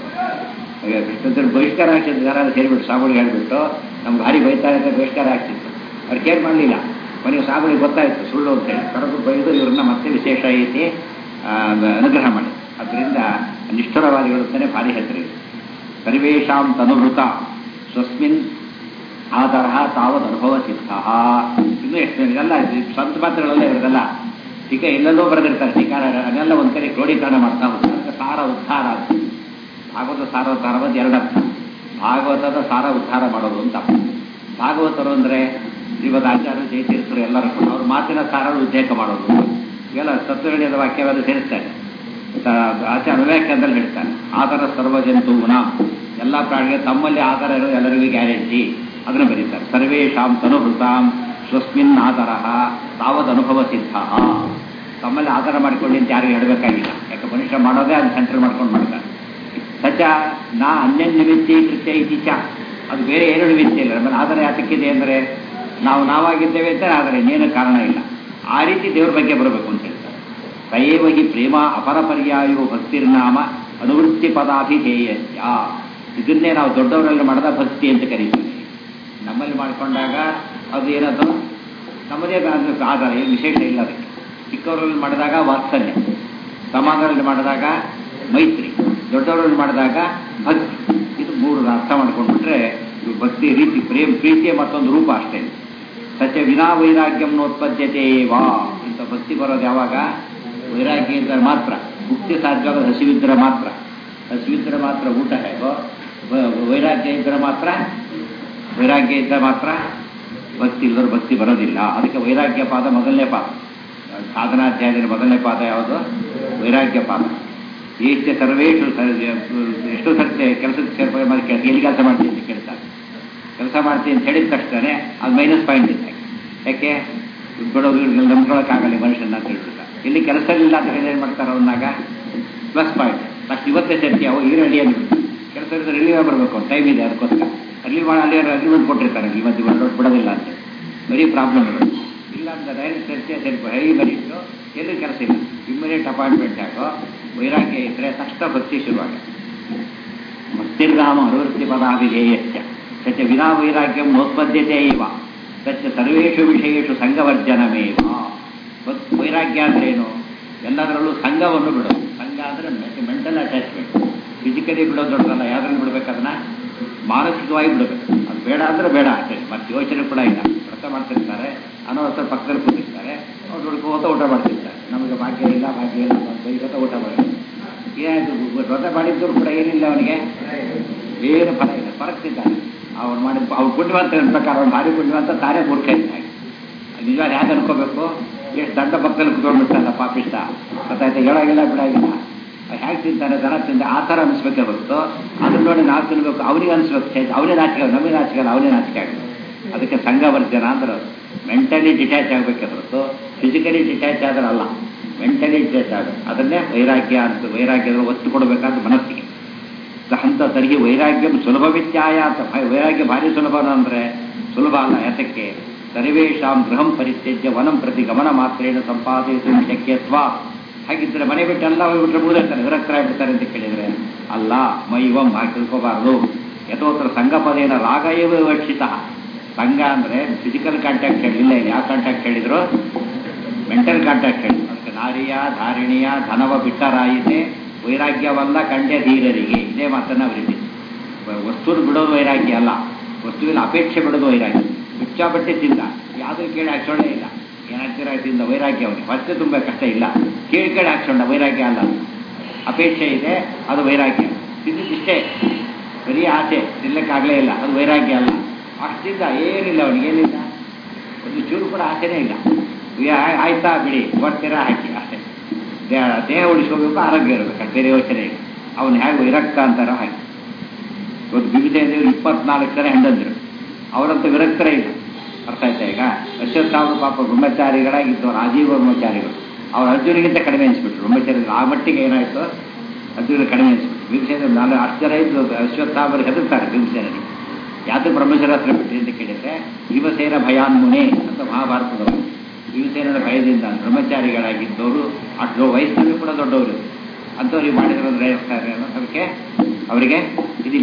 ಈಗ ಕೃಷ್ಣದ್ರ ಬಹಿಷ್ಕಾರ ಹಾಕ್ತಿದ್ದು ಯಾರು ಸೇರಿಬಿಟ್ಟು ಸಾಗುಳಿಗೆ ಹೇಳ್ಬಿಟ್ಟು ನಮ್ಗೆ ಭಾರಿ ಬೈತಾರೆ ಅಂತ ಬಹಿಷ್ಕಾರ ಆಗ್ತಿತ್ತು ಅವ್ರು ಕೇರ್ ಮಾಡಲಿಲ್ಲ ಕೊನೆಗೆ ಸಾಗುಳಿಗೆ ಗೊತ್ತಾಯಿತು ಸುಳ್ಳು ಅಂತೇಳಿ ಕರೆದು ಬೈದು ಇವ್ರನ್ನ ಮತ್ತೆ ವಿಶೇಷ ಐತಿ ಆ, ಅನುಗ್ರಹ ಮಾಡಿ ಅದರಿಂದ ನಿಷ್ಠುರವಾದಿಗಳು ಅಂತಾನೆ ಭಾರಿ ಹೆಸರು ಸರ್ವೇಷಾಂ ತನುಭೃತ ಸ್ವಸ್ಮಿನ್ ಆಧಾರ ತಾವದ್ ಅನುಭವ ಸಿದ್ಧ ಇನ್ನೂ ಎಷ್ಟು ಇದೆಲ್ಲ ಸ್ವಂತ ಮಾತುಗಳಲ್ಲ ಇರೋದಲ್ಲ ಟೀಕೆ ಎಲ್ಲೆಲ್ಲೋ ಬರೆದಿರ್ತಾರೆ ಟೀಕಾರ ಅದೆಲ್ಲ ಒಂದು ಕಡೆ ಕ್ರೋಢೀಕರಣ ಮಾಡ್ತಾ ಹೋಗ್ತಾರೆ ಅದಕ್ಕೆ ಸಾರ ಉದ್ಧಾರ ಅಂತ. ಭಾಗವತ ಸಾರ ಉದ್ಧಾರ ಬಂದು ಎರಡರ್ಥ ಭಾಗವತದ ಸಾರ ಉದ್ಧಾರ ಮಾಡೋದು ಅಂತ ಭಾಗವತರು ಅಂದರೆ ಶ್ರೀಮದ್ ಆಚಾರ್ಯ ಜಯತೀರ್ಥರು ಎಲ್ಲರೂ ಕೂಡ ಅವ್ರ ಮಾತಿನ ಸಾರ ಉದ್ದೇಕ ಮಾಡೋದು ಇವೆಲ್ಲ ತತ್ವಗಳಿದ ವಾಕ್ಯವನ್ನು ಸೇರಿಸ್ತಾರೆ ತ- ಆಚಾರ್ಯ ವ್ಯಾಖ್ಯಾನದಲ್ಲಿ ಹೇಳ್ತಾನೆ ಆಧಾರ ಸರ್ವ ಜಂತುನ ಎಲ್ಲ ಪ್ರಾಣಿಗೆ ತಮ್ಮಲ್ಲಿ ಆಧಾರ ಇರೋ ಎಲ್ಲರಿಗೂ ಗ್ಯಾರಂಟಿ ಅದನ್ನು ಬರೀತಾರೆ ಸರ್ವೇಶಾಂ ತನುಭೃತಾಂ ಸ್ವಸ್ಮಿನ್ ಆಧಾರ ತಾವದ್ ಅನುಭವ ಸಿದ್ಧ ತಮ್ಮಲ್ಲಿ ಆಧಾರ ಮಾಡಿಕೊಳ್ಳಿ ಅಂತ ಯಾರಿಗೂ ಹೇಳಬೇಕಾಗಿಲ್ಲ ಯಾಕೆ ಮನುಷ್ಯ ಮಾಡೋದೇ ಅದು ಸೆಂಟರ್ ಮಾಡ್ಕೊಂಡು ಮಾಡ್ತಾರೆ ಸಚ ನಾ ಅನ್ಯ ನಿಮಿತ್ತಿ ಕೃತ್ಯ ಇತಿ ಚ ಅದು ಬೇರೆ ಏನು ನಿಮಿತ್ತ ಇಲ್ಲ ನಮ್ಮಲ್ಲಿ ಆಧಾರ ಯಾತಕ್ಕಿದೆ ಅಂದರೆ ನಾವು ನಾವಾಗಿದ್ದೇವೆ ಅಂತ ಆದರೆ ಇನ್ನೇನು ಕಾರಣ ಇಲ್ಲ ಆ ರೀತಿ ದೇವ್ರ ಬಗ್ಗೆ ಬರಬೇಕು ಅಂತ ಹೇಳ್ತಾರೆ ಸಯೇವ ಹಿ ಪ್ರೇಮ ಅಪರ ಪರ್ಯಾಯೋ ಭಕ್ತಿರ್ನಾಮ ಅನುವೃತ್ತಿ ಪದಾಭಿಧೇಯಸ್ಯ ಇದನ್ನೇ ನಾವು ದೊಡ್ಡವರಲ್ಲಿ ಮಾಡಿದ ಭಕ್ತಿ ಅಂತ ಕರೀತೀವಿ ನಮ್ಮಲ್ಲಿ ಮಾಡಿಕೊಂಡಾಗ ಅದು ಏನದು ನಮ್ಮದೇ ಆದ ಆಧಾರ ಏನು ವಿಶೇಷ ಇಲ್ಲ ಅದಕ್ಕೆ ಚಿಕ್ಕವರಲ್ಲಿ ಮಾಡಿದಾಗ ವಾತ್ಸಲ್ಯ ಸಮಾನರಲ್ಲಿ ಮಾಡಿದಾಗ ಮೈತ್ರಿ ದೊಡ್ಡವರಲ್ಲಿ ಮಾಡಿದಾಗ ಭಕ್ತಿ ಇದು ಮೂರು ಅರ್ಥ ಮಾಡ್ಕೊಂಡ್ಬಿಟ್ರೆ ಇದು ಭಕ್ತಿ ರೀತಿ ಪ್ರೇಮ್ ಪ್ರೀತಿಯ ಮತ್ತೊಂದು ರೂಪ ಅಷ್ಟೇ ಸತ್ಯ ವಿನಾ ವೈರಾಗ್ಯಂ ನೋತ್ಪದ್ಯತೆ ವಾ ಇಂಥ ಭಕ್ತಿ ಬರೋದು ಯಾವಾಗ ವೈರಾಗ್ಯ ಇದ್ದರೆ ಮಾತ್ರ ಮುಕ್ತಿ ಸಾಧ್ಯವಾಗೋದು ಹಸಿವಿದ್ದರೆ ಮಾತ್ರ ಹಸಿವಿದ್ರೆ ಮಾತ್ರ ಊಟ ಹೇಗೋ ವ- ವೈರಾಗ್ಯ ಇದ್ದರೆ ಮಾತ್ರ ವೈರಾಗ್ಯ ಇದ್ದರೆ ಮಾತ್ರ ಭಕ್ತಿ ಇಲ್ಲದ್ರೆ ಭಕ್ತಿ ಬರೋದಿಲ್ಲ ಅದಕ್ಕೆ ವೈರಾಗ್ಯ ಪಾದ ಮೊದಲನೇ ಪಾದ ಸಾಧನಾಧ್ಯಾಯದಲ್ಲಿ ಮೊದಲನೇ ಪಾದ ಯಾವುದು ವೈರಾಗ್ಯ ಪಾದ ಈಚೆ ಸರ್ವೇಶು ಸ- ಎಷ್ಟು ಸರ್ತಿ ಕೆಲಸಕ್ಕೆ ಸೇರ್ಪಡೆ ಮಾಡಿ ಕೆಲ- ಎಲ್ಲಿ ಕೆಲಸ ಮಾಡ್ತೀನಿ ಅಂತ ಕೇಳ್ತಾರೆ ಕೆಲಸ ಮಾಡ್ತೀನಿ ಅಂತ ಹೇಳಿದ ತಕ್ಷಣ ಅದು ಮೈನಸ್ ಪಾಯಿಂಟ್ ಇದೆ ಯಾಕೆ ಬಿಡೋದು ನಂಬ್ಕೊಳಕ್ಕಾಗಲ್ಲ ಈ ಮನುಷ್ಯನ ಅಂತ ಹೇಳ್ತಿದ್ದಾರೆ ಇಲ್ಲಿ ಕೆಲಸ ಇಲ್ಲ ಅಂತ ಹೇಳಿ ಏನು ಮಾಡ್ತಾರೆ ಅವನ್ನಾಗ ಪ್ಲಸ್ ಪಾಯಿಂಟ್ ತಕ್ಷಣ ಇವತ್ತೇ ಸೇರ್ತಿ ಅವು ಈಗ ರೆಡಿ ಆಗಿಬಿಡ್ತಾರೆ ಕೆಲಸ ಇದ್ರೆ ರಿಲೀವ್ ಬರಬೇಕು ಟೈಮ್ ಇದೆ ಅದಕ್ಕೋಸ್ಕರ ರಿಲೀವ್ ಮಾಡಿ ಅಲ್ಲಿ ಅಗ್ರಿಮೆಂಟ್ ಕೊಟ್ಟಿರ್ತಾರೆ ಇಲ್ಲಿ ಮತ್ತೆ ಬಿಡೋದು ಬಿಡೋದಿಲ್ಲ ಅಂತ ವೆರಿ ಪ್ರಾಬ್ಲಮ್ಗಳು ಇಲ್ಲ ಅಂತ ಡೈರೆಕ್ಟ್ ಸೇರ್ತಿ ಸ್ವಲ್ಪ ಹೈ ಬರೀತು ಎಲ್ಲೂ ಕೆಲಸ ಇಲ್ಲ ಇಮ್ಮಿಡಿಯೇಟ್ ಅಪಾಯಿಂಟ್ಮೆಂಟ್ ಆಗೋ ವೈರಾಗ್ಯ ಇದ್ದರೆ ತಕ್ಷಣ ಭಕ್ತಿ ಶುರುವಾಗ ಭಕ್ತಿರ್ಗಾಮ ಅನುವೃತ್ತಿ ಪದಾಭಿಧೇಯಶ್ಚ ಸತ್ಯ ವಿನಾ ವೈರಾಗ್ಯಂ ನೋತ್ಪದ್ಯತೆ ಇವ ಸತ್ಯ ಸರ್ವೇಷು ವಿಷಯೇಷು ಸಂಘವರ್ಜನಮೇವ ಭಕ್- ವೈರಾಗ್ಯ ಅಂದ್ರೆ ಏನು ಎಲ್ಲದರಲ್ಲೂ ಸಂಘವನ್ನು ಬಿಡೋದು ಸಂಘ ಅಂದರೆ ಮೆಂಟಲ್ ಅಟ್ಯಾಚ್ಮೆಂಟ್ ಫಿಸಿಕಲಿ ಬಿಡೋದು ದೊಡ್ಡದಲ್ಲ ಯಾವ್ದ್ರಲ್ಲಿ ಬಿಡ್ಬೇಕು ಅದನ್ನ ಮಾನಸಿಕವಾಗಿ ಬಿಡಬೇಕು ಅದು ಬೇಡ ಅಂದ್ರೆ ಬೇಡ ಅಷ್ಟೇ ಮತ್ತೆ ಯೋಚನೆ ಕೂಡ ಇಲ್ಲ ವ್ರತ ಮಾಡ್ತಿರ್ತಾರೆ ಅನವಸರ ಪಕ್ಕದಲ್ಲಿ ಕೂತಿರ್ತಾರೆ ಅವ್ರು ದುಡ್ಕೋತ ಊಟ ಮಾಡ್ತಿರ್ತಾರೆ ನಮಗೆ ಭಾಗ್ಯ ಇಲ್ಲ ಭಾಗ್ಯ ಇಲ್ಲ ಅಂತ ಬೈಕೋತ ಊಟ ಮಾಡೋದು ಏನಾಯ್ತು ವ್ರತ ಮಾಡಿದ್ರು ಕೂಡ ಏನಿಲ್ಲ ಅವನಿಗೆ ಏನು ಫಲ ಇಲ್ಲ ಪರಕ್ತಿದ್ದಾನೆ ಅವ್ನು ಮಾಡಿದ ಅವ್ನು ಪುಣ್ಯವಂತ ನನ್ನ ಪ್ರಕಾರ ಅವ್ನು ಭಾರಿ ಪುಣ್ಯವಂತ ತಾನೇ ಮೂರ್ಖ ಇದ್ದಾನೆ ನಿಜವಾದ ಯಾಕೆ ಅನ್ಕೋಬೇಕು ಎಷ್ಟು ದಂಡ ಪಕ್ಕದಲ್ಲಿ ಕುತ್ಕೊಂಡ್ಬಿಡ್ತಾನಲ್ಲ ಪಾಪಿಷ್ಟ ಗೊತ್ತಾಯ್ತು ಹೇಳಾಗಿಲ್ಲ ಬಿಡಾಗಿಲ್ಲ ಹೇಗೆ ತಿಂತಾನೆ ದನ ತಿಂದ ಆ ಥರ ಅನಿಸ್ಬೇಕೇ ಹೊರತು ಅದನ್ನ ನೋಡಿ ನಾವು ತಿನ್ಬೇಕು ಅವ್ನಿಗೆ ಅನಿಸ್ಬೇಕು ಛೇ, ಅವನೇ ನಾಚಿಕೆ ನಮಗೆ ನಾಚಿಕೆ ಅಲ್ಲ ಅವನೇ ನಾಚಿಕೆ ಆಗುತ್ತೆ ಅದಕ್ಕೆ ಸಂಘವರ್ಜನ ಅಂದ್ರೆ ಮೆಂಟಲಿ ಡಿಟ್ಯಾಚ್ ಆಗಬೇಕೆ ಹೊರತು ಫಿಸಿಕಲಿ ಡಿಟ್ಯಾಚ್ ಆದ್ರೆ ಅಲ್ಲ ಮೆಂಟಲಿ ಡಿಟ್ಯಾಚ್ ಆಗಬೇಕು ಅದನ್ನೇ ವೈರಾಗ್ಯ ಅಂತ ವೈರಾಗ್ಯದ ಒತ್ತು ಕೊಡಬೇಕಾದ ಮನಸ್ಸಿಗೆ ಅಂತ ತರ್ಹಿ ವೈರಾಗ್ಯಂ ಸುಲಭವಿತ್ಯಾಯ ಅಂತ ಭ- ವೈರಾಗ್ಯ ಭಾರಿ ಸುಲಭನ ಅಂದರೆ ಸುಲಭ ಅಲ್ಲ ಯಾತಕ್ಕೆ ಸರ್ವೇಶಾಂ ಗೃಹಂ ಪರಿತ್ಯಜ್ಯ ವನಂ ಪ್ರತಿ ಗಮನ ಮಾತ್ರೇಣ ಸಂಪಾದಿಸು ಶಕ್ಯತ್ವ ಹಾಗಿದ್ರೆ ಮನೆ ಬಿಟ್ಟು ಎಲ್ಲ ಹೋಗ್ಬಿಟ್ರೆ ಮುಗಿದಿರ್ತಾರೆ ವಿರಕ್ತರಾಗ್ಬಿಡ್ತಾರೆ ಅಂತ ಕೇಳಿದ್ರೆ ಅಲ್ಲ ಮೈವಂ ಹಾಕಿ ತಿಳ್ಕೋಬಾರ್ದು ಯಥೋತ್ರ ಸಂಘಪದೇನ ರಾಗ ಏವ ವಿವಕ್ಷಿತ ಸಂಘ ಅಂದರೆ ಫಿಸಿಕಲ್ ಕಾಂಟ್ಯಾಕ್ಟ್ ಹೇಳಿಲ್ಲ ಇಲ್ಲಿ ಯಾವ ಕಾಂಟ್ಯಾಕ್ಟ್ ಹೇಳಿದ್ರು ಮೆಂಟಲ್ ಕಾಂಟ್ಯಾಕ್ಟ್ ಹೇಳಿ ಅದಕ್ಕೆ ನಾರಿಯ ಧಾರಿಣಿಯ ಧನವ ಬಿಟ್ಟರಾಯಿತೆ ವೈರಾಗ್ಯವಲ್ಲ ಕಂಡ್ಯ ಧೀರರಿಗೆ ಇದೇ ಮಾತನ್ನು ಅವರಿಗೆ ವಸ್ತುನ ಬಿಡೋದು ವೈರಾಗ್ಯ ಅಲ್ಲ ವಸ್ತುವಿನ ಅಪೇಕ್ಷೆ ಬಿಡೋದು ವೈರಾಗ್ಯ ಹುಚ್ಚಾಬಟ್ಟೆ ತಿಂದ ಯಾವ್ದು ಕೇಳಿ ಹಾಕ್ಸೋಣೇ ಇಲ್ಲ ಏನಾಗ್ತೀರ ತಿಂದ ವೈರಾಗ್ಯ ಅವನಿಗೆ ಹೊಟ್ಟೆ ತುಂಬ ಕಷ್ಟ ಇಲ್ಲ ಕೇಳಿ ಕೇಳಿ ಹಾಕ್ಸೋಣ ವೈರಾಗ್ಯ ಅಲ್ಲ ಅಪೇಕ್ಷೆ ಇದೆ ಅದು ವೈರಾಗ್ಯ ತಿಂದಿದ್ದಿಷ್ಟೇ ಬರೀ ಆಸೆ ತಿನ್ನಕ್ಕಾಗಲೇ ಇಲ್ಲ ಅದು ವೈರಾಗ್ಯ ಅಲ್ಲ ಅಷ್ಟಿಂದ ಏನಿಲ್ಲ ಅವನಿಗೆ ಏನಿಲ್ಲ ಒಂದು ಚೂರು ಕೂಡ ಆಸೆನೇ ಇಲ್ಲ ಯಾ- ಆಯ್ತಾ ಬಿಡಿ ಕೊಡ್ತೀರಾ ಹಾಕಿ ಅಷ್ಟೇ ದೇಹ ದೇಹ ಉಳಿಸ್ಕೋಬೇಕು ಆರೋಗ್ಯ ಇರಬೇಕು ಬೇರೆ ಯೋಚನೆ ಇಲ್ಲ ಅವನು ಹೇಗೆ ವಿರಕ್ತ ಅಂತಾರೋ ಹಾಗೆ ಇವತ್ತು ವಿವಿಧ ಇಪ್ಪತ್ನಾಲ್ಕು ಜನ ಹೆಂಡಂದ್ರು ಅವರಂತೂ ವಿರಕ್ತರೇ ಇಲ್ಲ ಅರ್ಥ ಆಯ್ತಾ ಈಗ ಅಶ್ವತ್ಥಾವರು ಪಾಪ ಬ್ರಹ್ಮಚಾರಿಗಳಾಗಿದ್ದವರು ಆಜೀವ ಬ್ರಹ್ಮಚಾರಿಗಳು ಅವ್ರು ಅರ್ಜುನಿಗಿಂತ ಕಡಿಮೆ ಅನಿಸ್ಬಿಟ್ರು ಬ್ರಹ್ಮಚಾರಿಗಳು ಆ ಮಟ್ಟಿಗೆ ಏನಾಯಿತು ಅರ್ಜುನ ಕಡಿಮೆ ಅನಿಸ್ಬಿಟ್ರು ಭೀಮಸೇನ ನಾನು ಅಷ್ಟು ಜನ ಇದ್ದು ಅಶ್ವತ್ಥಾಮರು ಹೆದರ್ತಾರೆ ಭೀಮಸೇನಿಗೆ ಯಾವುದು ಬ್ರಹ್ಮಚಾರ ಹತ್ರ ಬಿಟ್ರಿ ಅಂತ ಕೇಳಿದ್ರೆ ಭೀಮಸೇನ ಭಯಾನ್ಮುನೆ ಅಂತ ಮಹಾಭಾರತದವರು ಭೀಮಸೇನನ ಭಯದಿಂದ ಬ್ರಹ್ಮಚಾರಿಗಳಾಗಿದ್ದವರು ಅಷ್ಟು ವಯಸ್ಸಿನಲ್ಲೂ ಕೂಡ ದೊಡ್ಡವರು ಅಂಥವ್ರಿಗೆ ಮಾಡಿದ್ರಂದ್ರೆ ಅದಕ್ಕೆ ಅವರಿಗೆ ಇದಿಲ್ಲ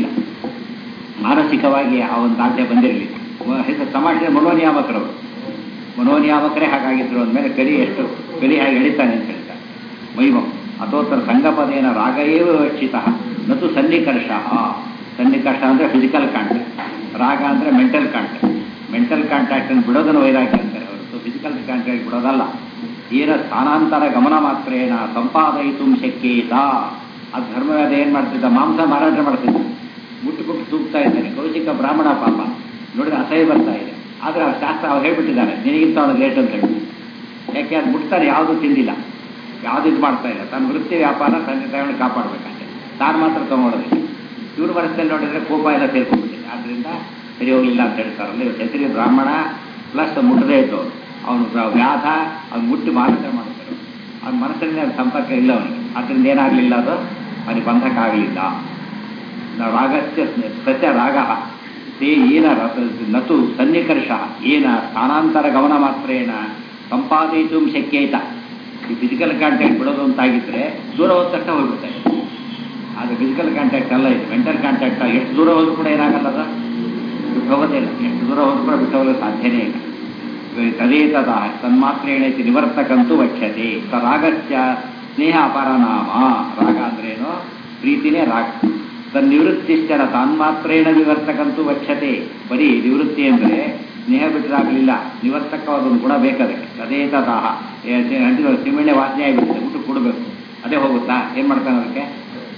ಮಾನಸಿಕವಾಗಿ ಆ ಒಂದು ಆಸೆ ಬಂದಿರಲಿ ಹೆಸರು ತಮಾಷೆ ಮನೋನಿಯಾಮಕರವರು ಮನೋನಿಯಾಮಕರೇ ಹಾಗಾಗಿದ್ರು ಅಂದಮೇಲೆ ಕಲಿ ಎಷ್ಟು ಕಲಿ ಹಾಗೆ ಎಳಿತಾನೆ ಅಂತ ಹೇಳ್ತಾರೆ ಮೈವಂ ಅಥೋತ್ತರ ಸಂಗಪದೇನ ರಾಗಯೇವ ವಿವಕ್ಷಿತ ನತು ಸನ್ನಿಕರ್ಷ ಸನ್ನಿಕರ್ಷ ಅಂದರೆ ಫಿಸಿಕಲ್ ಕಾಂಟ್ಯಾಕ್ಟ್ ರಾಗ ಅಂದರೆ ಮೆಂಟಲ್ ಕಾಂಟ್ಯಾಕ್ಟ್ ಮೆಂಟಲ್ ಕಾಂಟ್ಯಾಕ್ಟನ್ನು ಬಿಡೋದನ್ನು ವೈರಾಗ್ಯ ಅಂತಾರೆ ಹೊರತು ಫಿಸಿಕಲ್ ಕಾಂಟ್ಯಾಕ್ಟ್ ಬಿಡೋದಲ್ಲ ಏನ ಸ್ಥಾನಾಂತರ ಗಮನ ಮಾತ್ರೇನ ಸಂಪಾದಯಿತು ಶಕ್ಯೇತ ಆ ಧರ್ಮವಾದ ಏನು ಮಾಡ್ತಿದ್ದ ಮಾಂಸ ಮಾರಾಟ ಮಾಡ್ತಿದ್ದ ಮುಟ್ಟು ಮುಟ್ಟು ತೂಗ್ತಾ ಇದ್ದಾನೆ ಕೌಶಿಕ ಬ್ರಾಹ್ಮಣ ಪಾಪ ನೋಡಿದ್ರೆ ಅಸಹ್ಯ ಬರ್ತಾ ಇದೆ ಆದರೆ ಆ ಶಾಸ್ತ್ರ ಅವ್ರು ಹೇಳ್ಬಿಟ್ಟಿದ್ದಾರೆ ನಿನಗಿಂತ ಅವನು ಲೇಟ್ ಅಂತ ಹೇಳಿ ಯಾಕೆ ಅದು ಮುಟ್ತಾರೆ ಯಾವುದೂ ತಿಂದಿಲ್ಲ ಯಾವುದು ಇದು ಮಾಡ್ತಾ ಇಲ್ಲ ತನ್ನ ವೃತ್ತಿ ವ್ಯಾಪಾರ ತಂದೆ ತಾಯಿಗಳನ್ನ ಕಾಪಾಡಬೇಕಂತೆ ತಾನು ಮಾತ್ರ ತಗೊಳ್ಳೋದಿಲ್ಲ ಇವ್ರ ಮನಸ್ಸಲ್ಲಿ ನೋಡಿದ್ರೆ ಕೋಪ ಎಲ್ಲ ಸೇರ್ಕೊಂಡ್ಬಿಟ್ಟಿದೆ ಆದ್ದರಿಂದ ಸರಿ ಹೋಗಲಿಲ್ಲ ಅಂತ ಹೇಳ್ತಾರಲ್ಲ ಇವತ್ತು ಹೆಸರಿಗೆ ಬ್ರಾಹ್ಮಣ ಪ್ಲಸ್ ಮುಟ್ಟದೇ ಇದ್ದವನು ಅವನು ವ್ಯಾಧ ಅವ್ನು ಮುಟ್ಟಿ ಮಾರಾಟ ಮಾಡ್ತಾರೆ ಅವ್ನ ಮನಸ್ಸಲ್ಲಿ ಅದು ಸಂಪರ್ಕ ಇಲ್ಲ ಅವನಿಗೆ ಅದರಿಂದ ಏನಾಗಲಿಲ್ಲ ಅದು ಅವನಿಗೆ ಬಂಧಕ್ಕಾಗಲಿಲ್ಲ ನಾವು ರಾಗಸ್ಯ ಸತ್ಯ ರಾಗ ತೇ ಏನ ರಸ- ನತು ಸನ್ನಿಕರ್ಷ ಏನ ಸ್ಥಾನಾಂತರ ಗಮನ ಮಾತ್ರೇನ ಸಂಪಾದಿತು ಶಕ್ಯೈತ ಈ ಫಿಸಿಕಲ್ ಕಾಂಟ್ಯಾಕ್ಟ್ ಬಿಡೋದು ಅಂತಾಗಿದ್ರೆ ದೂರ ಹೋದ ತಕ್ಷಣ ಹೋಗ್ಬಿಡ್ತಾರೆ ಅದು ಫಿಸಿಕಲ್ ಕಾಂಟ್ಯಾಕ್ಟ್ ಅಲ್ಲ ಇದು ಮೆಂಟಲ್ ಕಾಂಟ್ಯಾಕ್ಟ್ ಎಷ್ಟು ದೂರ ಹೋದ್ರೂ ಕೂಡ ಏನಾಗಲ್ಲ ಅದು ಬಿಟ್ಟು ಹೋಗೋದೇ ಇಲ್ಲ ಎಷ್ಟು ದೂರ ಹೋದ್ರೂ ಕೂಡ ಬಿಟ್ಟು ಹೋಗಲು ಸಾಧ್ಯನೇ ಇಲ್ಲ ತದೇ ತದ ತನ್ಮಾತ್ರೇಣೈತಿ ನಿವರ್ತಕಂತೂ ವಕ್ಷ್ಯತೆ ತರಾಗಸ್ಯ ಸ್ನೇಹ ಅಪರನಾಮ ರಾಗ ಅಂದ್ರೇನು ಪ್ರೀತಿನೇ ರಾಗ ತನ್ನಿವೃತ್ತಿಶ್ಚರ ತಾನ್ಮಾತ್ರೇಣ ನಿವರ್ತಕಂತೂ ವಕ್ಷ್ಯತೆ ಬರೀ ನಿವೃತ್ತಿ ಅಂದರೆ ಸ್ನೇಹ ಬಿಟ್ಟರಾಗಲಿಲ್ಲ ನಿವರ್ತಕವಾದ ಒಂದು ಗುಣ ಬೇಕದಕ್ಕೆ ಅದೇ ತದಾಹ ಸಿಮೆಣ್ಣೆ ವಾಸನೆ ಆಗಿಬಿಡುತ್ತೆ ಊಟ ಕೊಡಬೇಕು ಅದೇ ಹೋಗುತ್ತಾ ಏನು ಮಾಡ್ತಾನೆ ಅದಕ್ಕೆ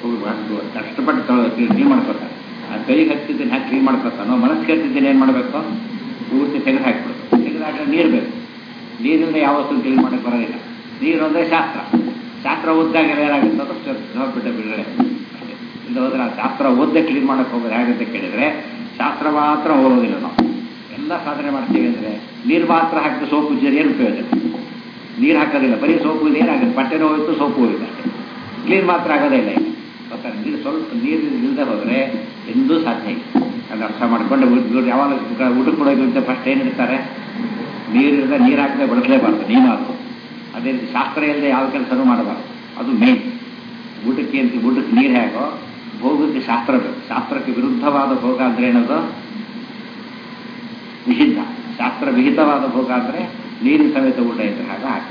ಒಬ್ರು ಬಂದು ಕಷ್ಟಪಟ್ಟು ಕ್ಲೀನ್ ಮಾಡ್ಕೊತಾರೆ ಆ ಕೈಗೆ ಹತ್ತಿದ್ದೀನಿ ಹಾಕಿ ಕ್ಲೀನ್ ಮಾಡ್ಕೊತಾನೋ ಮನಸ್ಸಿಗೆ ಹತ್ತಿದ್ದೀನಿ ಏನು ಮಾಡಬೇಕು ಪೂರ್ತಿ ತೆಗೆದು ಹಾಕ್ಬಿಡ್ತು ತೆಗೆದು ಹಾಕಿದ್ರೆ ನೀರು ಬೇಕು ನೀರಿಂದ ಯಾವತ್ತೂ ಕ್ಲೀನ್ ಮಾಡೋಕ್ಕೆ ಬರೋದಿಲ್ಲ ನೀರು ಅಂದರೆ ಶಾಸ್ತ್ರ ಶಾಸ್ತ್ರ ಓದಿದಾಗ ಏನಾಗುತ್ತೆ ಅದು ಬಿಟ್ಟ ಬಿಡರೆ ಅಷ್ಟೇ ಇಲ್ಲ ಹೋದ್ರೆ ಆ ಶಾಸ್ತ್ರ ಓದ್ದೆ ಕ್ಲೀನ್ ಮಾಡೋಕ್ಕೆ ಹೋಗೋದು ಹೇಗಂತ ಕೇಳಿದರೆ ಶಾಸ್ತ್ರ ಮಾತ್ರ ಓದೋದಿಲ್ಲ ನಾವು ಎಲ್ಲ ಸಾಧನೆ ಮಾಡ್ತೀವಿ ಅಂದರೆ ನೀರು ಮಾತ್ರ ಹಾಕಿದ್ರೆ ಸೋಪು ಉಜ್ಜರಿ ಏನು ಪ್ರಯೋಜನ ನೀರು ಹಾಕೋದಿಲ್ಲ ಬರೀ ಸೋಪು ಏನಾಗುತ್ತೆ ಬಟ್ಟೆನೂ ಹೋಯ್ತು ಸೋಪು ಹೋಯ್ತು ಅಷ್ಟೇ ಕ್ಲೀನ್ ಮಾತ್ರ ಆಗೋದೇ ಇಲ್ಲ ಈಗ ಗೊತ್ತಾ ನೀರು ಸ್ವಲ್ಪ ನೀರು ಇಲ್ಲದೆ ಹೋದರೆ ಎಂದೂ ಸಾಧ್ಯ ಇಲ್ಲ ಅದು ಅರ್ಥ ಮಾಡ್ಕೊಂಡು ಇವ್ರು ಯಾವಾಗ ಊಟಕ್ಕೆ ಕೊಡೋಕ್ಕಿಂತ ಫಸ್ಟ್ ಏನು ಇರ್ತಾರೆ ನೀರಿಲ್ಲದೆ ನೀರು ಹಾಕದೆ ಬಳಸಲೇಬಾರ್ದು ನೀನು ಅದು ಅದೇ ರೀತಿ ಶಾಸ್ತ್ರ ಇಲ್ಲದೆ ಯಾವ ಕೆಲಸನೂ ಮಾಡಬಾರ್ದು ಅದು ಮೇನ್ ಊಟಕ್ಕೆ ಅಂತ ಊಟಕ್ಕೆ ನೀರು ಹೇಗೋ ಭೋಗಕ್ಕೆ ಶಾಸ್ತ್ರ ಬೇಕು ಶಾಸ್ತ್ರಕ್ಕೆ ವಿರುದ್ಧವಾದ ಭೋಗ ಅಂದರೆ ಏನದು ನಿಷಿದ್ಧ ಶಾಸ್ತ್ರ ವಿಹಿತವಾದ ಭೋಗ ಅಂದರೆ ನೀರಿನ ಸಮೇತ ಊಟ ಇದ್ರೆ ಹಾಗೆ ಹಾಕಿ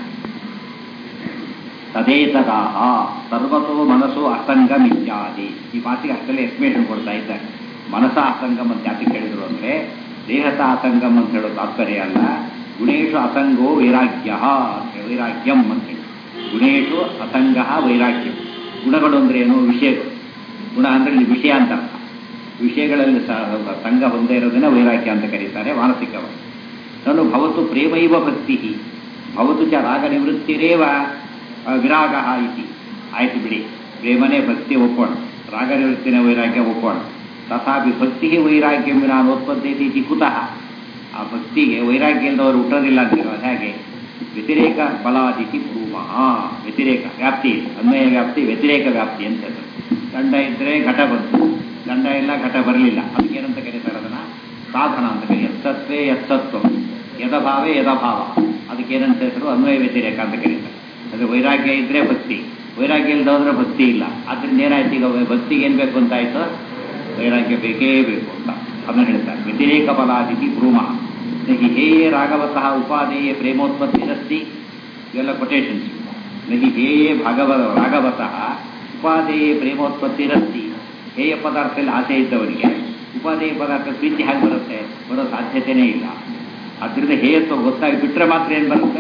ತದೇತದಾಹ ಸರ್ವತೋ ಮನಸ್ಸು ಅಸಂಗಮ್ ಇತ್ಯಾದಿ ಈ ಮಾತಿಗೆ ಅಷ್ಟಲ್ಲೇ ಎಕ್ಸ್ಪ್ಲೇಷನ್ ಕೊಡ್ತಾ ಇದ್ದಾರೆ ಮನಸ ಅಸಂಗಮ್ ಅಂತ ಯಾಕೆ ಕೇಳಿದ್ರು ಅಂದರೆ ದೇಹದ ಅಸಂಗಮ್ ಅಂತ ಹೇಳೋ ತಾತ್ಪರ್ಯ ಅಲ್ಲ ಗುಣೇಶು ಅಸಂಗೋ ವೈರಾಗ್ಯ ವೈರಾಗ್ಯಂ ಅಂತ ಹೇಳಿ ಗುಣೇಶು ಅಸಂಗ ವೈರಾಗ್ಯ ಗುಣಗಳು ಅಂದ್ರೆ ಏನು ವಿಷಯಗಳು ಗುಣ ಅಂದರೆ ಇಲ್ಲಿ ವಿಷಯ ಅಂತ ಅರ್ಥ ವಿಷಯಗಳಲ್ಲಿ ಸ- ಸಂಘ ಹೊಂದೇ ಇರೋದನ್ನ ವೈರಾಗ್ಯ ಅಂತ ಕರೀತಾರೆ ಮಾನಸಿಕವಾಗಿ ನಾನು ಭವತು ಪ್ರೇಮೈವ ಭಕ್ತಿ ಭವತು ಚ ರಾಗ ನಿವೃತ್ತಿರೇವ ಆ, ವಿರಾಗ ಇತಿ ಆಯ್ತು ಬಿಡಿ ಪ್ರೇಮನೇ ಭಕ್ತಿ ಒಪ್ಪೋಣ ರಾಗ ನಿವೃತ್ತಿನ ವೈರಾಗ್ಯ ಒಪ್ಪೋಣ ತಥಾಪಿ ಭಕ್ತಿಗೆ ವೈರಾಗ್ಯ ವಿನಾನೋತ್ಪತ್ತಿ ಇತಿ ಕುತಃ ಆ ಭಕ್ತಿಗೆ ವೈರಾಗ್ಯ ಇಲ್ಲದವರು ಹುಟ್ಟೋದಿಲ್ಲ ಅಂತೀರೋ ಅದು ಹೇಗೆ ವ್ಯತಿರೇಕ ಬಲಾದಿತಿ ಭೂಮಃ ವ್ಯತಿರೇಕ ವ್ಯಾಪ್ತಿ ಇದೆ. ಅನ್ವಯ ವ್ಯಾಪ್ತಿ ವ್ಯತಿರೇಕ ವ್ಯಾಪ್ತಿ ಅಂತ ಹೇಳ್ತಾರೆ. ಗಂಡ ಇದ್ದರೆ ಘಟ ಬಂತು ಗಂಡ ಇಲ್ಲ ಘಟ ಬರಲಿಲ್ಲ ಅದಕ್ಕೇನಂತ ಕರೀತಾರೆ ಅದನ್ನ ಸಾಧನ ಅಂತ ಕರಿ ಎತ್ತತ್ವೇ ಎತ್ತತ್ವ ಯದಭಾವೇ ಯದಭಾವ ಅದಕ್ಕೇನಂತ ಹೆಸರು ಅನ್ವಯ ವ್ಯತಿರೇಕ ಅಂತ ಕರೀತಾರೆ ಅಂದರೆ ವೈರಾಗ್ಯ ಇದ್ದರೆ ಭಕ್ತಿ ವೈರಾಗ್ಯ ಇಲ್ಲದೋದ್ರೆ ಭಕ್ತಿ ಇಲ್ಲ ಅದರಿಂದ ಏನಾಯ್ತು ಈಗ ಭಕ್ತಿಗೆ ಏನು ಬೇಕು ಅಂತಾಯ್ತು ವೈರಾಗ್ಯ ಬೇಕೇ ಬೇಕು ಅಂತ ಅದನ್ನು ಹೇಳ್ತಾರೆ ವ್ಯತಿರೇಕ ಬಲಾದಿತಿ ಭ್ರೂಮ ನಹಿ ಹೇಯೇ ರಾಘವತಃ ಉಪಾದೇಯೇ ಪ್ರೇಮೋತ್ಪತ್ತಿರಸ್ತಿ ಇವೆಲ್ಲ ಕೊಟೇಶನ್ಸ್ ನಹಿ ಹೇಯೇ ಭಾಗವ ರಾಘವತಃ ಉಪಾದೇಯೇ ಪ್ರೇಮೋತ್ಪತ್ತಿರಸ್ತಿ ಹೇಯ ಪದಾರ್ಥದಲ್ಲಿ ಆಸೆ ಇದ್ದವರಿಗೆ ಉಪಾದೇಯ ಪದಾರ್ಥ ಪ್ರೀತಿ ಹೇಗೆ ಬರುತ್ತೆ ಬರೋ ಸಾಧ್ಯತೆಯೇ ಇಲ್ಲ ಅದರಿಂದ ಹೇಯತ್ವ ಗೊತ್ತಾಗಿ ಬಿಟ್ಟರೆ ಮಾತ್ರ ಏನು ಬರುತ್ತೆ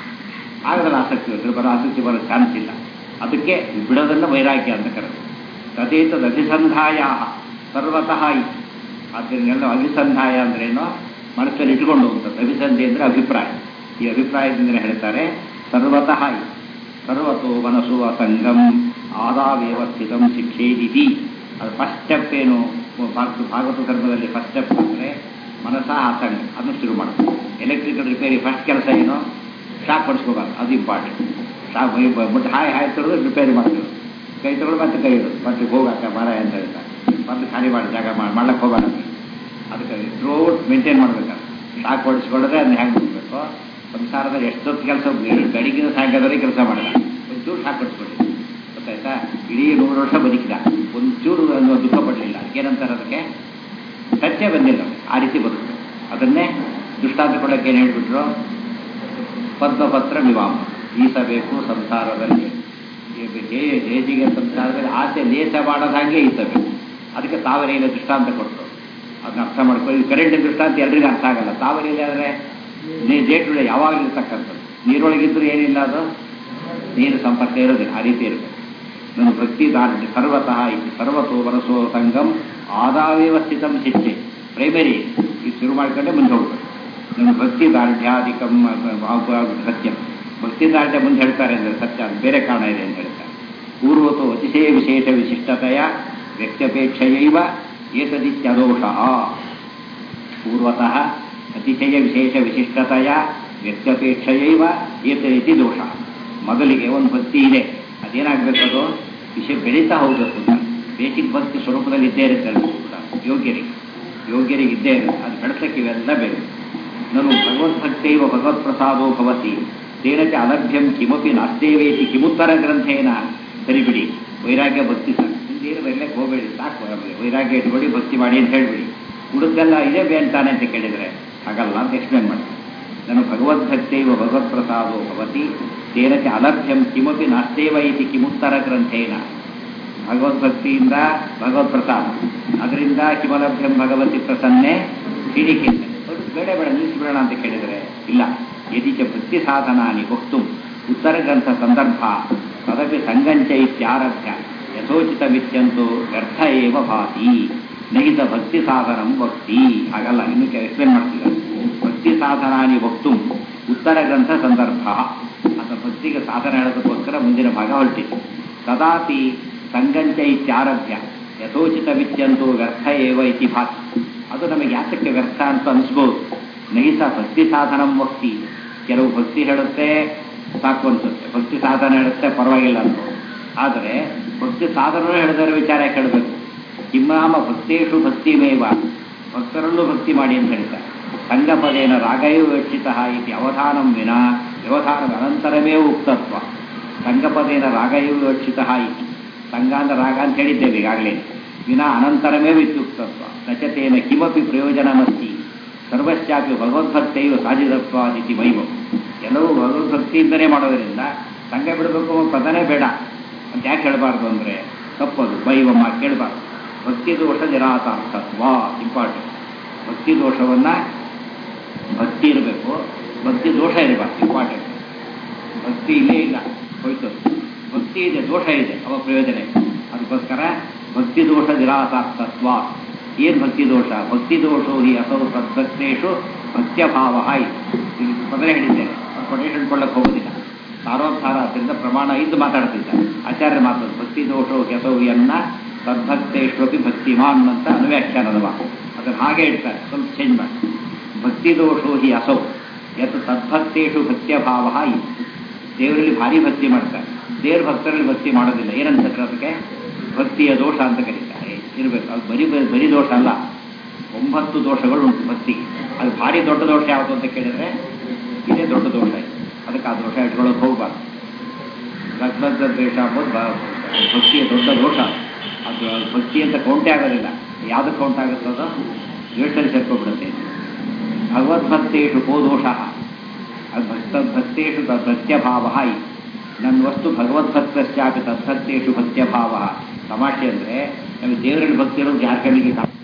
ಆಗದಲ್ಲ ಆಸಕ್ತಿ ಬರುತ್ತೆ ಬರೋ ಆಸಕ್ತಿ ಬರೋ ಚಾನ್ಸ್ ಇಲ್ಲ ಅದಕ್ಕೆ ಬಿಡೋದನ್ನು ವೈರಾಗ್ಯ ಅಂತ ಕರೆದು ತದೇತದ ಅಭಿಸಂಧಾಯ ಸರ್ವತಃ ಇತಿ ಆದ್ದರಿಂದ ಅಭಿಸಂಧಾಯ ಅಂದ್ರೇನು ಮನಸ್ಸಲ್ಲಿ ಇಟ್ಕೊಂಡು ಹೋಗ್ತದೆ ಅಭಿಸಂಧಿ ಅಂದರೆ ಅಭಿಪ್ರಾಯ ಈ ಅಭಿಪ್ರಾಯದಿಂದ ಹೇಳ್ತಾರೆ ಸರ್ವತಃ ಇತಿ ಸರ್ವತೋ ಮನಸ್ಸು ಅಸಂಗಂ ಆದಾವೇವ ಸ್ಥಿತಂ ಶಿಕ್ಷೇದಿತಿ ಅದು ಫಸ್ಟ್ ಸ್ಟೆಪ್ ಏನು ಭಾಗವತ ಭಾಗವತ ಧರ್ಮದಲ್ಲಿ ಫಸ್ಟ್ ಸ್ಟೆಪ್ ಅಂದರೆ ಮನಸ್ಸ ಅಸಂಗ ಅದನ್ನು ಶುರು ಮಾಡೋದು ಎಲೆಕ್ಟ್ರಿಕಲ್ ರಿಪೇರಿ ಫಸ್ಟ್ ಕೆಲಸ ಏನು ಶಾಕ್ ಹೊಡಿಸ್ಕೋಬಾರ್ದು ಅದು ಇಂಪಾರ್ಟೆಂಟ್ ಶಾಕ್ ಬಟ್ ಹಾಯ್ ಹಾಯ್ ತೊಳೆದು ರಿಪೇರಿ ಮಾಡ್ತೀವಿ ಕೈ ತೊಗೊಳು ಮತ್ತೆ ಕೈ ಇಡು ಮತ್ತೆ ಹೋಗಾಕ ಮರ ಅಂತ ಹೇಳ್ತಾರೆ ಮತ್ತೆ ಖಾಲಿ ಮಾಡಿ ಜಾಗ ಮಾಡಿ ಮಾಡ್ಲಿಕ್ಕೆ ಹೋಗೋಣ ಅದಕ್ಕೆ ರೋಡ್ ಮೇಂಟೈನ್ ಮಾಡ್ಬೇಕಾದ್ರೆ ಶಾಕ್ ಹೊಡಿಸ್ಕೊಳ್ಳೋದ್ರೆ ಅದನ್ನ ಹೆಂಗೆ ಮಾಡಬೇಕು ಸಂಸಾರದಲ್ಲಿ ಎಷ್ಟೊತ್ತು ಕೆಲಸ ಬೆಳಿಗಿನ ಸಾಯಂಕಾಲದವರೆಗೆ ಕೆಲಸ ಮಾಡಿದ ಒಂಚೂರು ಶಾಕ್ ಹೊಡಿಸ್ಕೊಳ್ಳಿ ಗೊತ್ತಾಯ್ತಾ ಇಡೀ ನೂರು ವರ್ಷ ಬದುಕಿದ ಒಂಚೂರು ಅನ್ನೋ ದುಃಖ ಪಡಲಿಲ್ಲ ಅದಕ್ಕೇನಂತಾರೆ ಅದಕ್ಕೆ ಸತ್ಯ ಬಂದಿಲ್ಲ ಆ ರೀತಿ ಬದುಕು ಅದನ್ನೇ ದೃಷ್ಟಾಂತ ಕೊಡೋಕೆ ಏನು ಹೇಳ್ಬಿಟ್ರು ಪದ್ಮಪತ್ರ ವಿವಾಹ ಈಸಬೇಕು ಸಂಸಾರದಲ್ಲಿ ಹೇಜಿಗೆ ಸಂಸಾರದಲ್ಲಿ ಆಸೆ ಲೇಸ ಮಾಡದ ಹಾಗೆ ಈಸಬೇಕು ಅದಕ್ಕೆ ತಾವರೆಯಲ್ಲಿ ದೃಷ್ಟಾಂತ ಕೊಟ್ಟರು ಅದನ್ನ ಅರ್ಥ ಮಾಡ್ಕೊಳ್ಳಿ ಕರೆಂಟಿನ ದೃಷ್ಟಾಂತ ಎಲ್ರಿಗೂ ಅರ್ಥ ಆಗಲ್ಲ ತಾವರೆಯಲ್ಲಿ ಆದರೆ ಜೇಟುಳೆ ಯಾವಾಗಲೂ ಇರ್ತಕ್ಕಂಥದ್ದು ನೀರೊಳಗಿದ್ರು ಏನಿಲ್ಲ ಅದು ನೀರು ಸಂಪರ್ಕ ಇರೋದಿಲ್ಲ ಆ ರೀತಿ ಇರಬೇಕು ನನ್ನ ಭಕ್ತಿ ದಾರ್ಢ್ಯ ಸರ್ವತಃ ಇತಿ ಸರ್ವತೋ ಮನಸೋ ಸಂಗಂ ಆದಾವೇವ ಸ್ಥಿತಂ ಶಿಕ್ಷೆ ಪ್ರೈಮರಿ ಇದು ಶುರು ಮಾಡ್ಕೊಂಡೆ ಮುಂದೆ ಹೋಗ್ಬೇಕು ನನ್ನ ಭಕ್ತಿ ದಾರ್ಢ್ಯಾಧಿಕಂ ಸತ್ಯ ಭಕ್ತಿ ದಾರ್ಢ್ಯ ಮುಂದೆ ಹೇಳ್ತಾರೆ ಅಂದರೆ ಸತ್ಯ ಅದು ಬೇರೆ ಕಾರಣ ಇದೆ ಅಂತ ಹೇಳ್ತಾರೆ ಪೂರ್ವತೋ ಅತಿಶಯ ವಿಶೇಷ ವಿಶಿಷ್ಟತೆಯ ವ್ಯಕ್ತಪೇಕ್ಷೆಯೈವ ಏತದಿತ್ಯದೋಷ ಪೂರ್ವತಃ ಅತಿಶಯ ವಿಶೇಷ ವಿಶಿಷ್ಟತೆಯ ವ್ಯಕ್ತಪೇಕ್ಷೆಯೈವ ಏತ ಇತಿ ದೋಷ ಮೊದಲಿಗೆ ಒಂದು ಭಕ್ತಿ ಇದೆ ಅದೇನಾಗಬೇಕು ಅದು ವಿಷಯ ಬೆಳೀತಾ ಹೋಗಬೇಕು ಅಂತ ಬೇಸಿಕ್ ಭಕ್ತಿ ಸ್ವರೂಪದಲ್ಲಿ ಇದ್ದೇ ಇರುತ್ತೆ ಎಲ್ರಿಗೂ ಕೂಡ ಯೋಗ್ಯರಿಗೆ ಯೋಗ್ಯರಿಗೆ ಇದ್ದೇ ಇರುತ್ತೆ ಅದು ಬೆಳೆಸಕ್ಕೆ ಇವೆಲ್ಲ ಬೇಕು ನಾನು ಭಗವದ್ಭಕ್ತೈವ ಭಗವತ್ಪ್ರಸಾದೋ ಭವತಿ ತೇನ ಚ ಅಲಭ್ಯಂ ಕಿಮಪಿ ನಾಸ್ತೇವೇತಿ ಕಿಮುತ್ತರ ಗ್ರಂಥೇನ ಸರಿಬಿಡಿ ವೈರಾಗ್ಯ ಭಕ್ತಿ ಸಾಕು ಹಿಂದೇನು ಬರಲಿಕ್ಕೆ ಹೋಗಬೇಡಿ ಸಾಕು ವೈರಾಗ್ಯ ಇಟ್ಕೊಳ್ಳಿ ಭಕ್ತಿ ಮಾಡಿ ಅಂತ ಹೇಳ್ಬಿಡಿ ಹುಡುಗಲ್ಲ ಇದೇ ಬೇಂತಾನೆ ಅಂತ ಕೇಳಿದರೆ ಹಾಗಲ್ಲ ಅಂತ ಎಕ್ಸ್ಪ್ಲೇನ್ ಮಾಡ್ತೀನಿ ನಾನು ಭಗವದ್ಭಕ್ತೈವ ಭಗವತ್ಪ್ರಸಾದೋ ಭವತಿ ತೇನ ಚ ಅಲಭ್ಯಂ ಕಿಮಪಿ ನಾಸ್ತೇವ ಇತಿ ಕಿಮುತ್ತರ ಗ್ರಂಥೇನ ಭಗವದ್ಭಕ್ತಿಯಿಂದ ಭಗವತ್ ಪ್ರಸಾದ ಅದರಿಂದ ಕಿಮಲಭ್ಯಂ ಭಗವತಿ ಪ್ರಸನ್ನೆ ಹಿಡಿಕೆ ಬೇಡ ಬೇಡ ನಿಲ್ಲಿಸಿಬಿಡೋಣ ಅಂತ ಕೇಳಿದರೆ ಇಲ್ಲ ಯದಿ ಚ ಭಕ್ತಿ ಸಾಧನಾನಿ ವಕ್ತು ಉತ್ತರ ಗ್ರಂಥ ಸಂದರ್ಭ ತದಪಿ ಸಂಗಂಚ ಇತ್ಯಾರಭ್ಯ ಯಥೋ ಯಥೋಚಿತ ಮಿತ್ಯಂತೂ ವ್ಯರ್ಥ ಏವ ಭಾತಿ ನಹಿತ ಭಕ್ತಿ ಸಾಧನಂ ಭಕ್ತಿ ಹಾಗಲ್ಲ ಇನ್ನು ಎಕ್ಸ್ಪ್ಲೇನ್ ಮಾಡ್ತಿದ್ದಾರೆ ಭಕ್ತಿ ಸಾಧನಾನಿ ವಕ್ತು ಉತ್ತರ ಗ್ರಂಥ ಸಂದರ್ಭ ಅಂತ ಭಕ್ತಿಗೆ ಸಾಧನ ಹೇಳೋದಕ್ಕೋಸ್ಕರ ಮುಂದಿನ ಭಾಗ ಹೊರಟಿದೆ ತದಾಪಿ ಸಂಗಂಚ ಇತ್ಯಾರಭ್ಯ ಯಥೋಚಿತ ವಿದ್ಯಂತೂ ವ್ಯರ್ಥ ಏವ ಇತಿ ಭಾತಿ ಅದು ನಮಗೆ ಯಾತಕ್ಕೆ ವ್ಯರ್ಥ ಅಂತ ಅನಿಸ್ಬೋದು ನೈಸ ಭಕ್ತಿ ಸಾಧನಂ ಭಕ್ತಿ ಕೆಲವು ಭಕ್ತಿ ಹೇಳುತ್ತೆ ಸಾಕು ಅನ್ಸುತ್ತೆ ಭಕ್ತಿ ಸಾಧನ ಹೇಳುತ್ತೆ ಪರವಾಗಿಲ್ಲ ಅಂತ ಆದರೆ ಭಕ್ತಿ ಸಾಧನ ಹೇಳಿದರೆ ವಿಚಾರ ಕೇಳಬೇಕು ಕಿಮ್ನಾಮ ಭಕ್ತೇಶು ಭಕ್ತಿಮೇವ ಭಕ್ತರಲ್ಲೂ ಭಕ್ತಿ ಮಾಡಿ ಅಂತ ಹೇಳ್ತಾರೆ ಸಂಗಪದೇನ ರಾಗಯೋ ವೇಕ್ಷಿತ ಇತಿ ಅವಧಾನಂ ವಿನ ವ್ಯವಧಾನದ ಅನಂತರವೇ ಉಕ್ತತ್ವ ಸಂಗಪದೇನ ರಾಗಯೋ ವೇಕ್ಷಿತ ಇತಿ ಸಂಘ ಅಂದ್ರೆ ರಾಗ ಅಂತ ಹೇಳಿದ್ದೇವೆ ಈಗಾಗಲೇ ವಿನ ಅನಂತರಮೇ ಇತ್ಯುಕ್ತತ್ವ ನಚತೇನ ಕಿಮಪಿ ಪ್ರಯೋಜನಮಸ್ತಿ ಸರ್ವಶ್ಚಾಪಿ ಭಗವದ್ಭಕ್ತಿಯು ಸಾಧಿತತ್ವಾದಿತಿ ವೈಭವ ಎಲ್ಲವೂ ಭಗವದ್ಭಕ್ತಿಯಿಂದಲೇ ಮಾಡೋದರಿಂದ ಸಂಘ ಬಿಡಬೇಕು ಅನ್ನೋ ಪದನೇ ಬೇಡ ಅಂತ ಯಾಕೆ ಹೇಳಬಾರ್ದು ಅಂದರೆ ತಪ್ಪದು ವೈವಮ್ಮ ಕೇಳಬಾರ್ದು ಭಕ್ತಿ ದೋಷ ನಿರಾತಾರ್ಥತ್ವ ಇಂಪಾರ್ಟೆಂಟ್ ಭಕ್ತಿ ದೋಷವನ್ನು ಭಕ್ತಿ ಇರಬೇಕು ಭಕ್ತಿ ದೋಷ ಇರಬಾರ್ದು ಇಂಪಾರ್ಟೆಂಟ್ ಭಕ್ತಿ ಇಲ್ಲೇ ಇಲ್ಲ ಹೋಯ್ತು ಭಕ್ತಿ ಇದೆ ದೋಷ ಇದೆ ಅವ ಪ್ರಯೋಜನ ಇದೆ ಅದಕ್ಕೋಸ್ಕರ ಭಕ್ತಿ ದೋಷ ನಿರಾಸಾರ್ಥತ್ವ ಏನು ಭಕ್ತಿ ದೋಷ ಭಕ್ತಿ ದೋಷೋ ಹಿ ಅಸೌ ತದ್ಭಕ್ತೇಶು ಭಕ್ತ್ಯಭಾವ ಇಲ್ಲಿ ಮೊದಲೇ ಹೇಳಿದ್ದೇನೆ ಕೊನೆಗೆ ಹೇಳ್ಕೊಳ್ಳಕ್ಕೆ ಹೋಗೋದಿಲ್ಲ ಸಾರೋದ್ಧಾರ ಅದರಿಂದ ಪ್ರಮಾಣ ಇದ್ದು ಮಾತಾಡ್ತಿದ್ದಾರೆ ಆಚಾರ್ಯ ಮಾತು ಭಕ್ತಿ ದೋಷೋ ಯಥೋವಿಯನ್ನ ತದ್ಭಕ್ತೇಶ್ವಪಿ ಭಕ್ತಿಮಾನ್ ಅಂತ ಅನುವ್ಯಾಖ್ಯಾನದ ಮಾತು ಅದನ್ನು ಹಾಗೆ ಹೇಳ್ತಾರೆ ಸ್ವಲ್ಪ ಚೇಂಜ್ ಮಾಡಿ ಭಕ್ತಿ ದೋಷೋ ಹಿ ಅಸೌ ಯತ್ ತದ್ಭಕ್ತೇಶು ಭಕ್ತ್ಯಭಾವ ಇತ್ತು ದೇವರಲ್ಲಿ ಭಾರಿ ಭಕ್ತಿ ಮಾಡ್ತಾರೆ ದೇವ್ರ ಭಕ್ತರಲ್ಲಿ ಭಕ್ತಿ ಮಾಡೋದಿಲ್ಲ ಏನಂತ ಅದಕ್ಕೆ ಭಕ್ತಿಯ ದೋಷ ಅಂತ ಕರೀತಾರೆ ಇರಬೇಕು ಅದು ಬರೀ ಬರೀ ದೋಷ ಅಲ್ಲ ಒಂಬತ್ತು ದೋಷಗಳು ಉಂಟು ಭಕ್ತಿಗೆ ಅದು ಭಾರಿ ದೊಡ್ಡ ದೋಷ ಯಾವುದು ಅಂತ ಕೇಳಿದ್ರೆ ಇದೇ ದೊಡ್ಡ ದೋಷ ಇದೆ ಅದಕ್ಕೆ ಆ ದೋಷ ಇಟ್ಕೊಳ್ಳೋಕೆ ಹೋಗ್ಬಾರ್ದು ರಕ್ತದ ದ್ವೇಷ ಅಂಬೋದು ಭಕ್ತಿಯ ದೊಡ್ಡ ದೋಷ ಅದು ಭಕ್ತಿ ಅಂತ ಕೌಂಟೇ ಆಗೋದಿಲ್ಲ ಯಾವ್ದು ಕೌಂಟ್ ಆಗುತ್ತದೋ ದ್ವೇಷದಲ್ಲಿ ಸೇರ್ಕೊಂಡ್ಬಿಡುತ್ತೆ ಭಗವದ್ಭಕ್ತೇಶು ಕೋ ದೋಷ ಅದು ಭಕ್ತ ಭಕ್ತೇಶು ಭಕ್ತ್ಯಭಾವ ನನ್ನ ವಸ್ತು ಭಗವದ್ಭಕ್ತಶ್ಚಾಪಿ ತದ್ಭಕ್ತೇಶು ಭಕ್ತ್ಯಭಾವ ತಮಾಷೆ ಅಂದರೆ ನಮಗೆ ದೇವರಲ್ಲಿ ಭಕ್ತಿ ಇರೋದು ಯಾರ ಕಣ್ಣಿಗೆ ಕಾಣ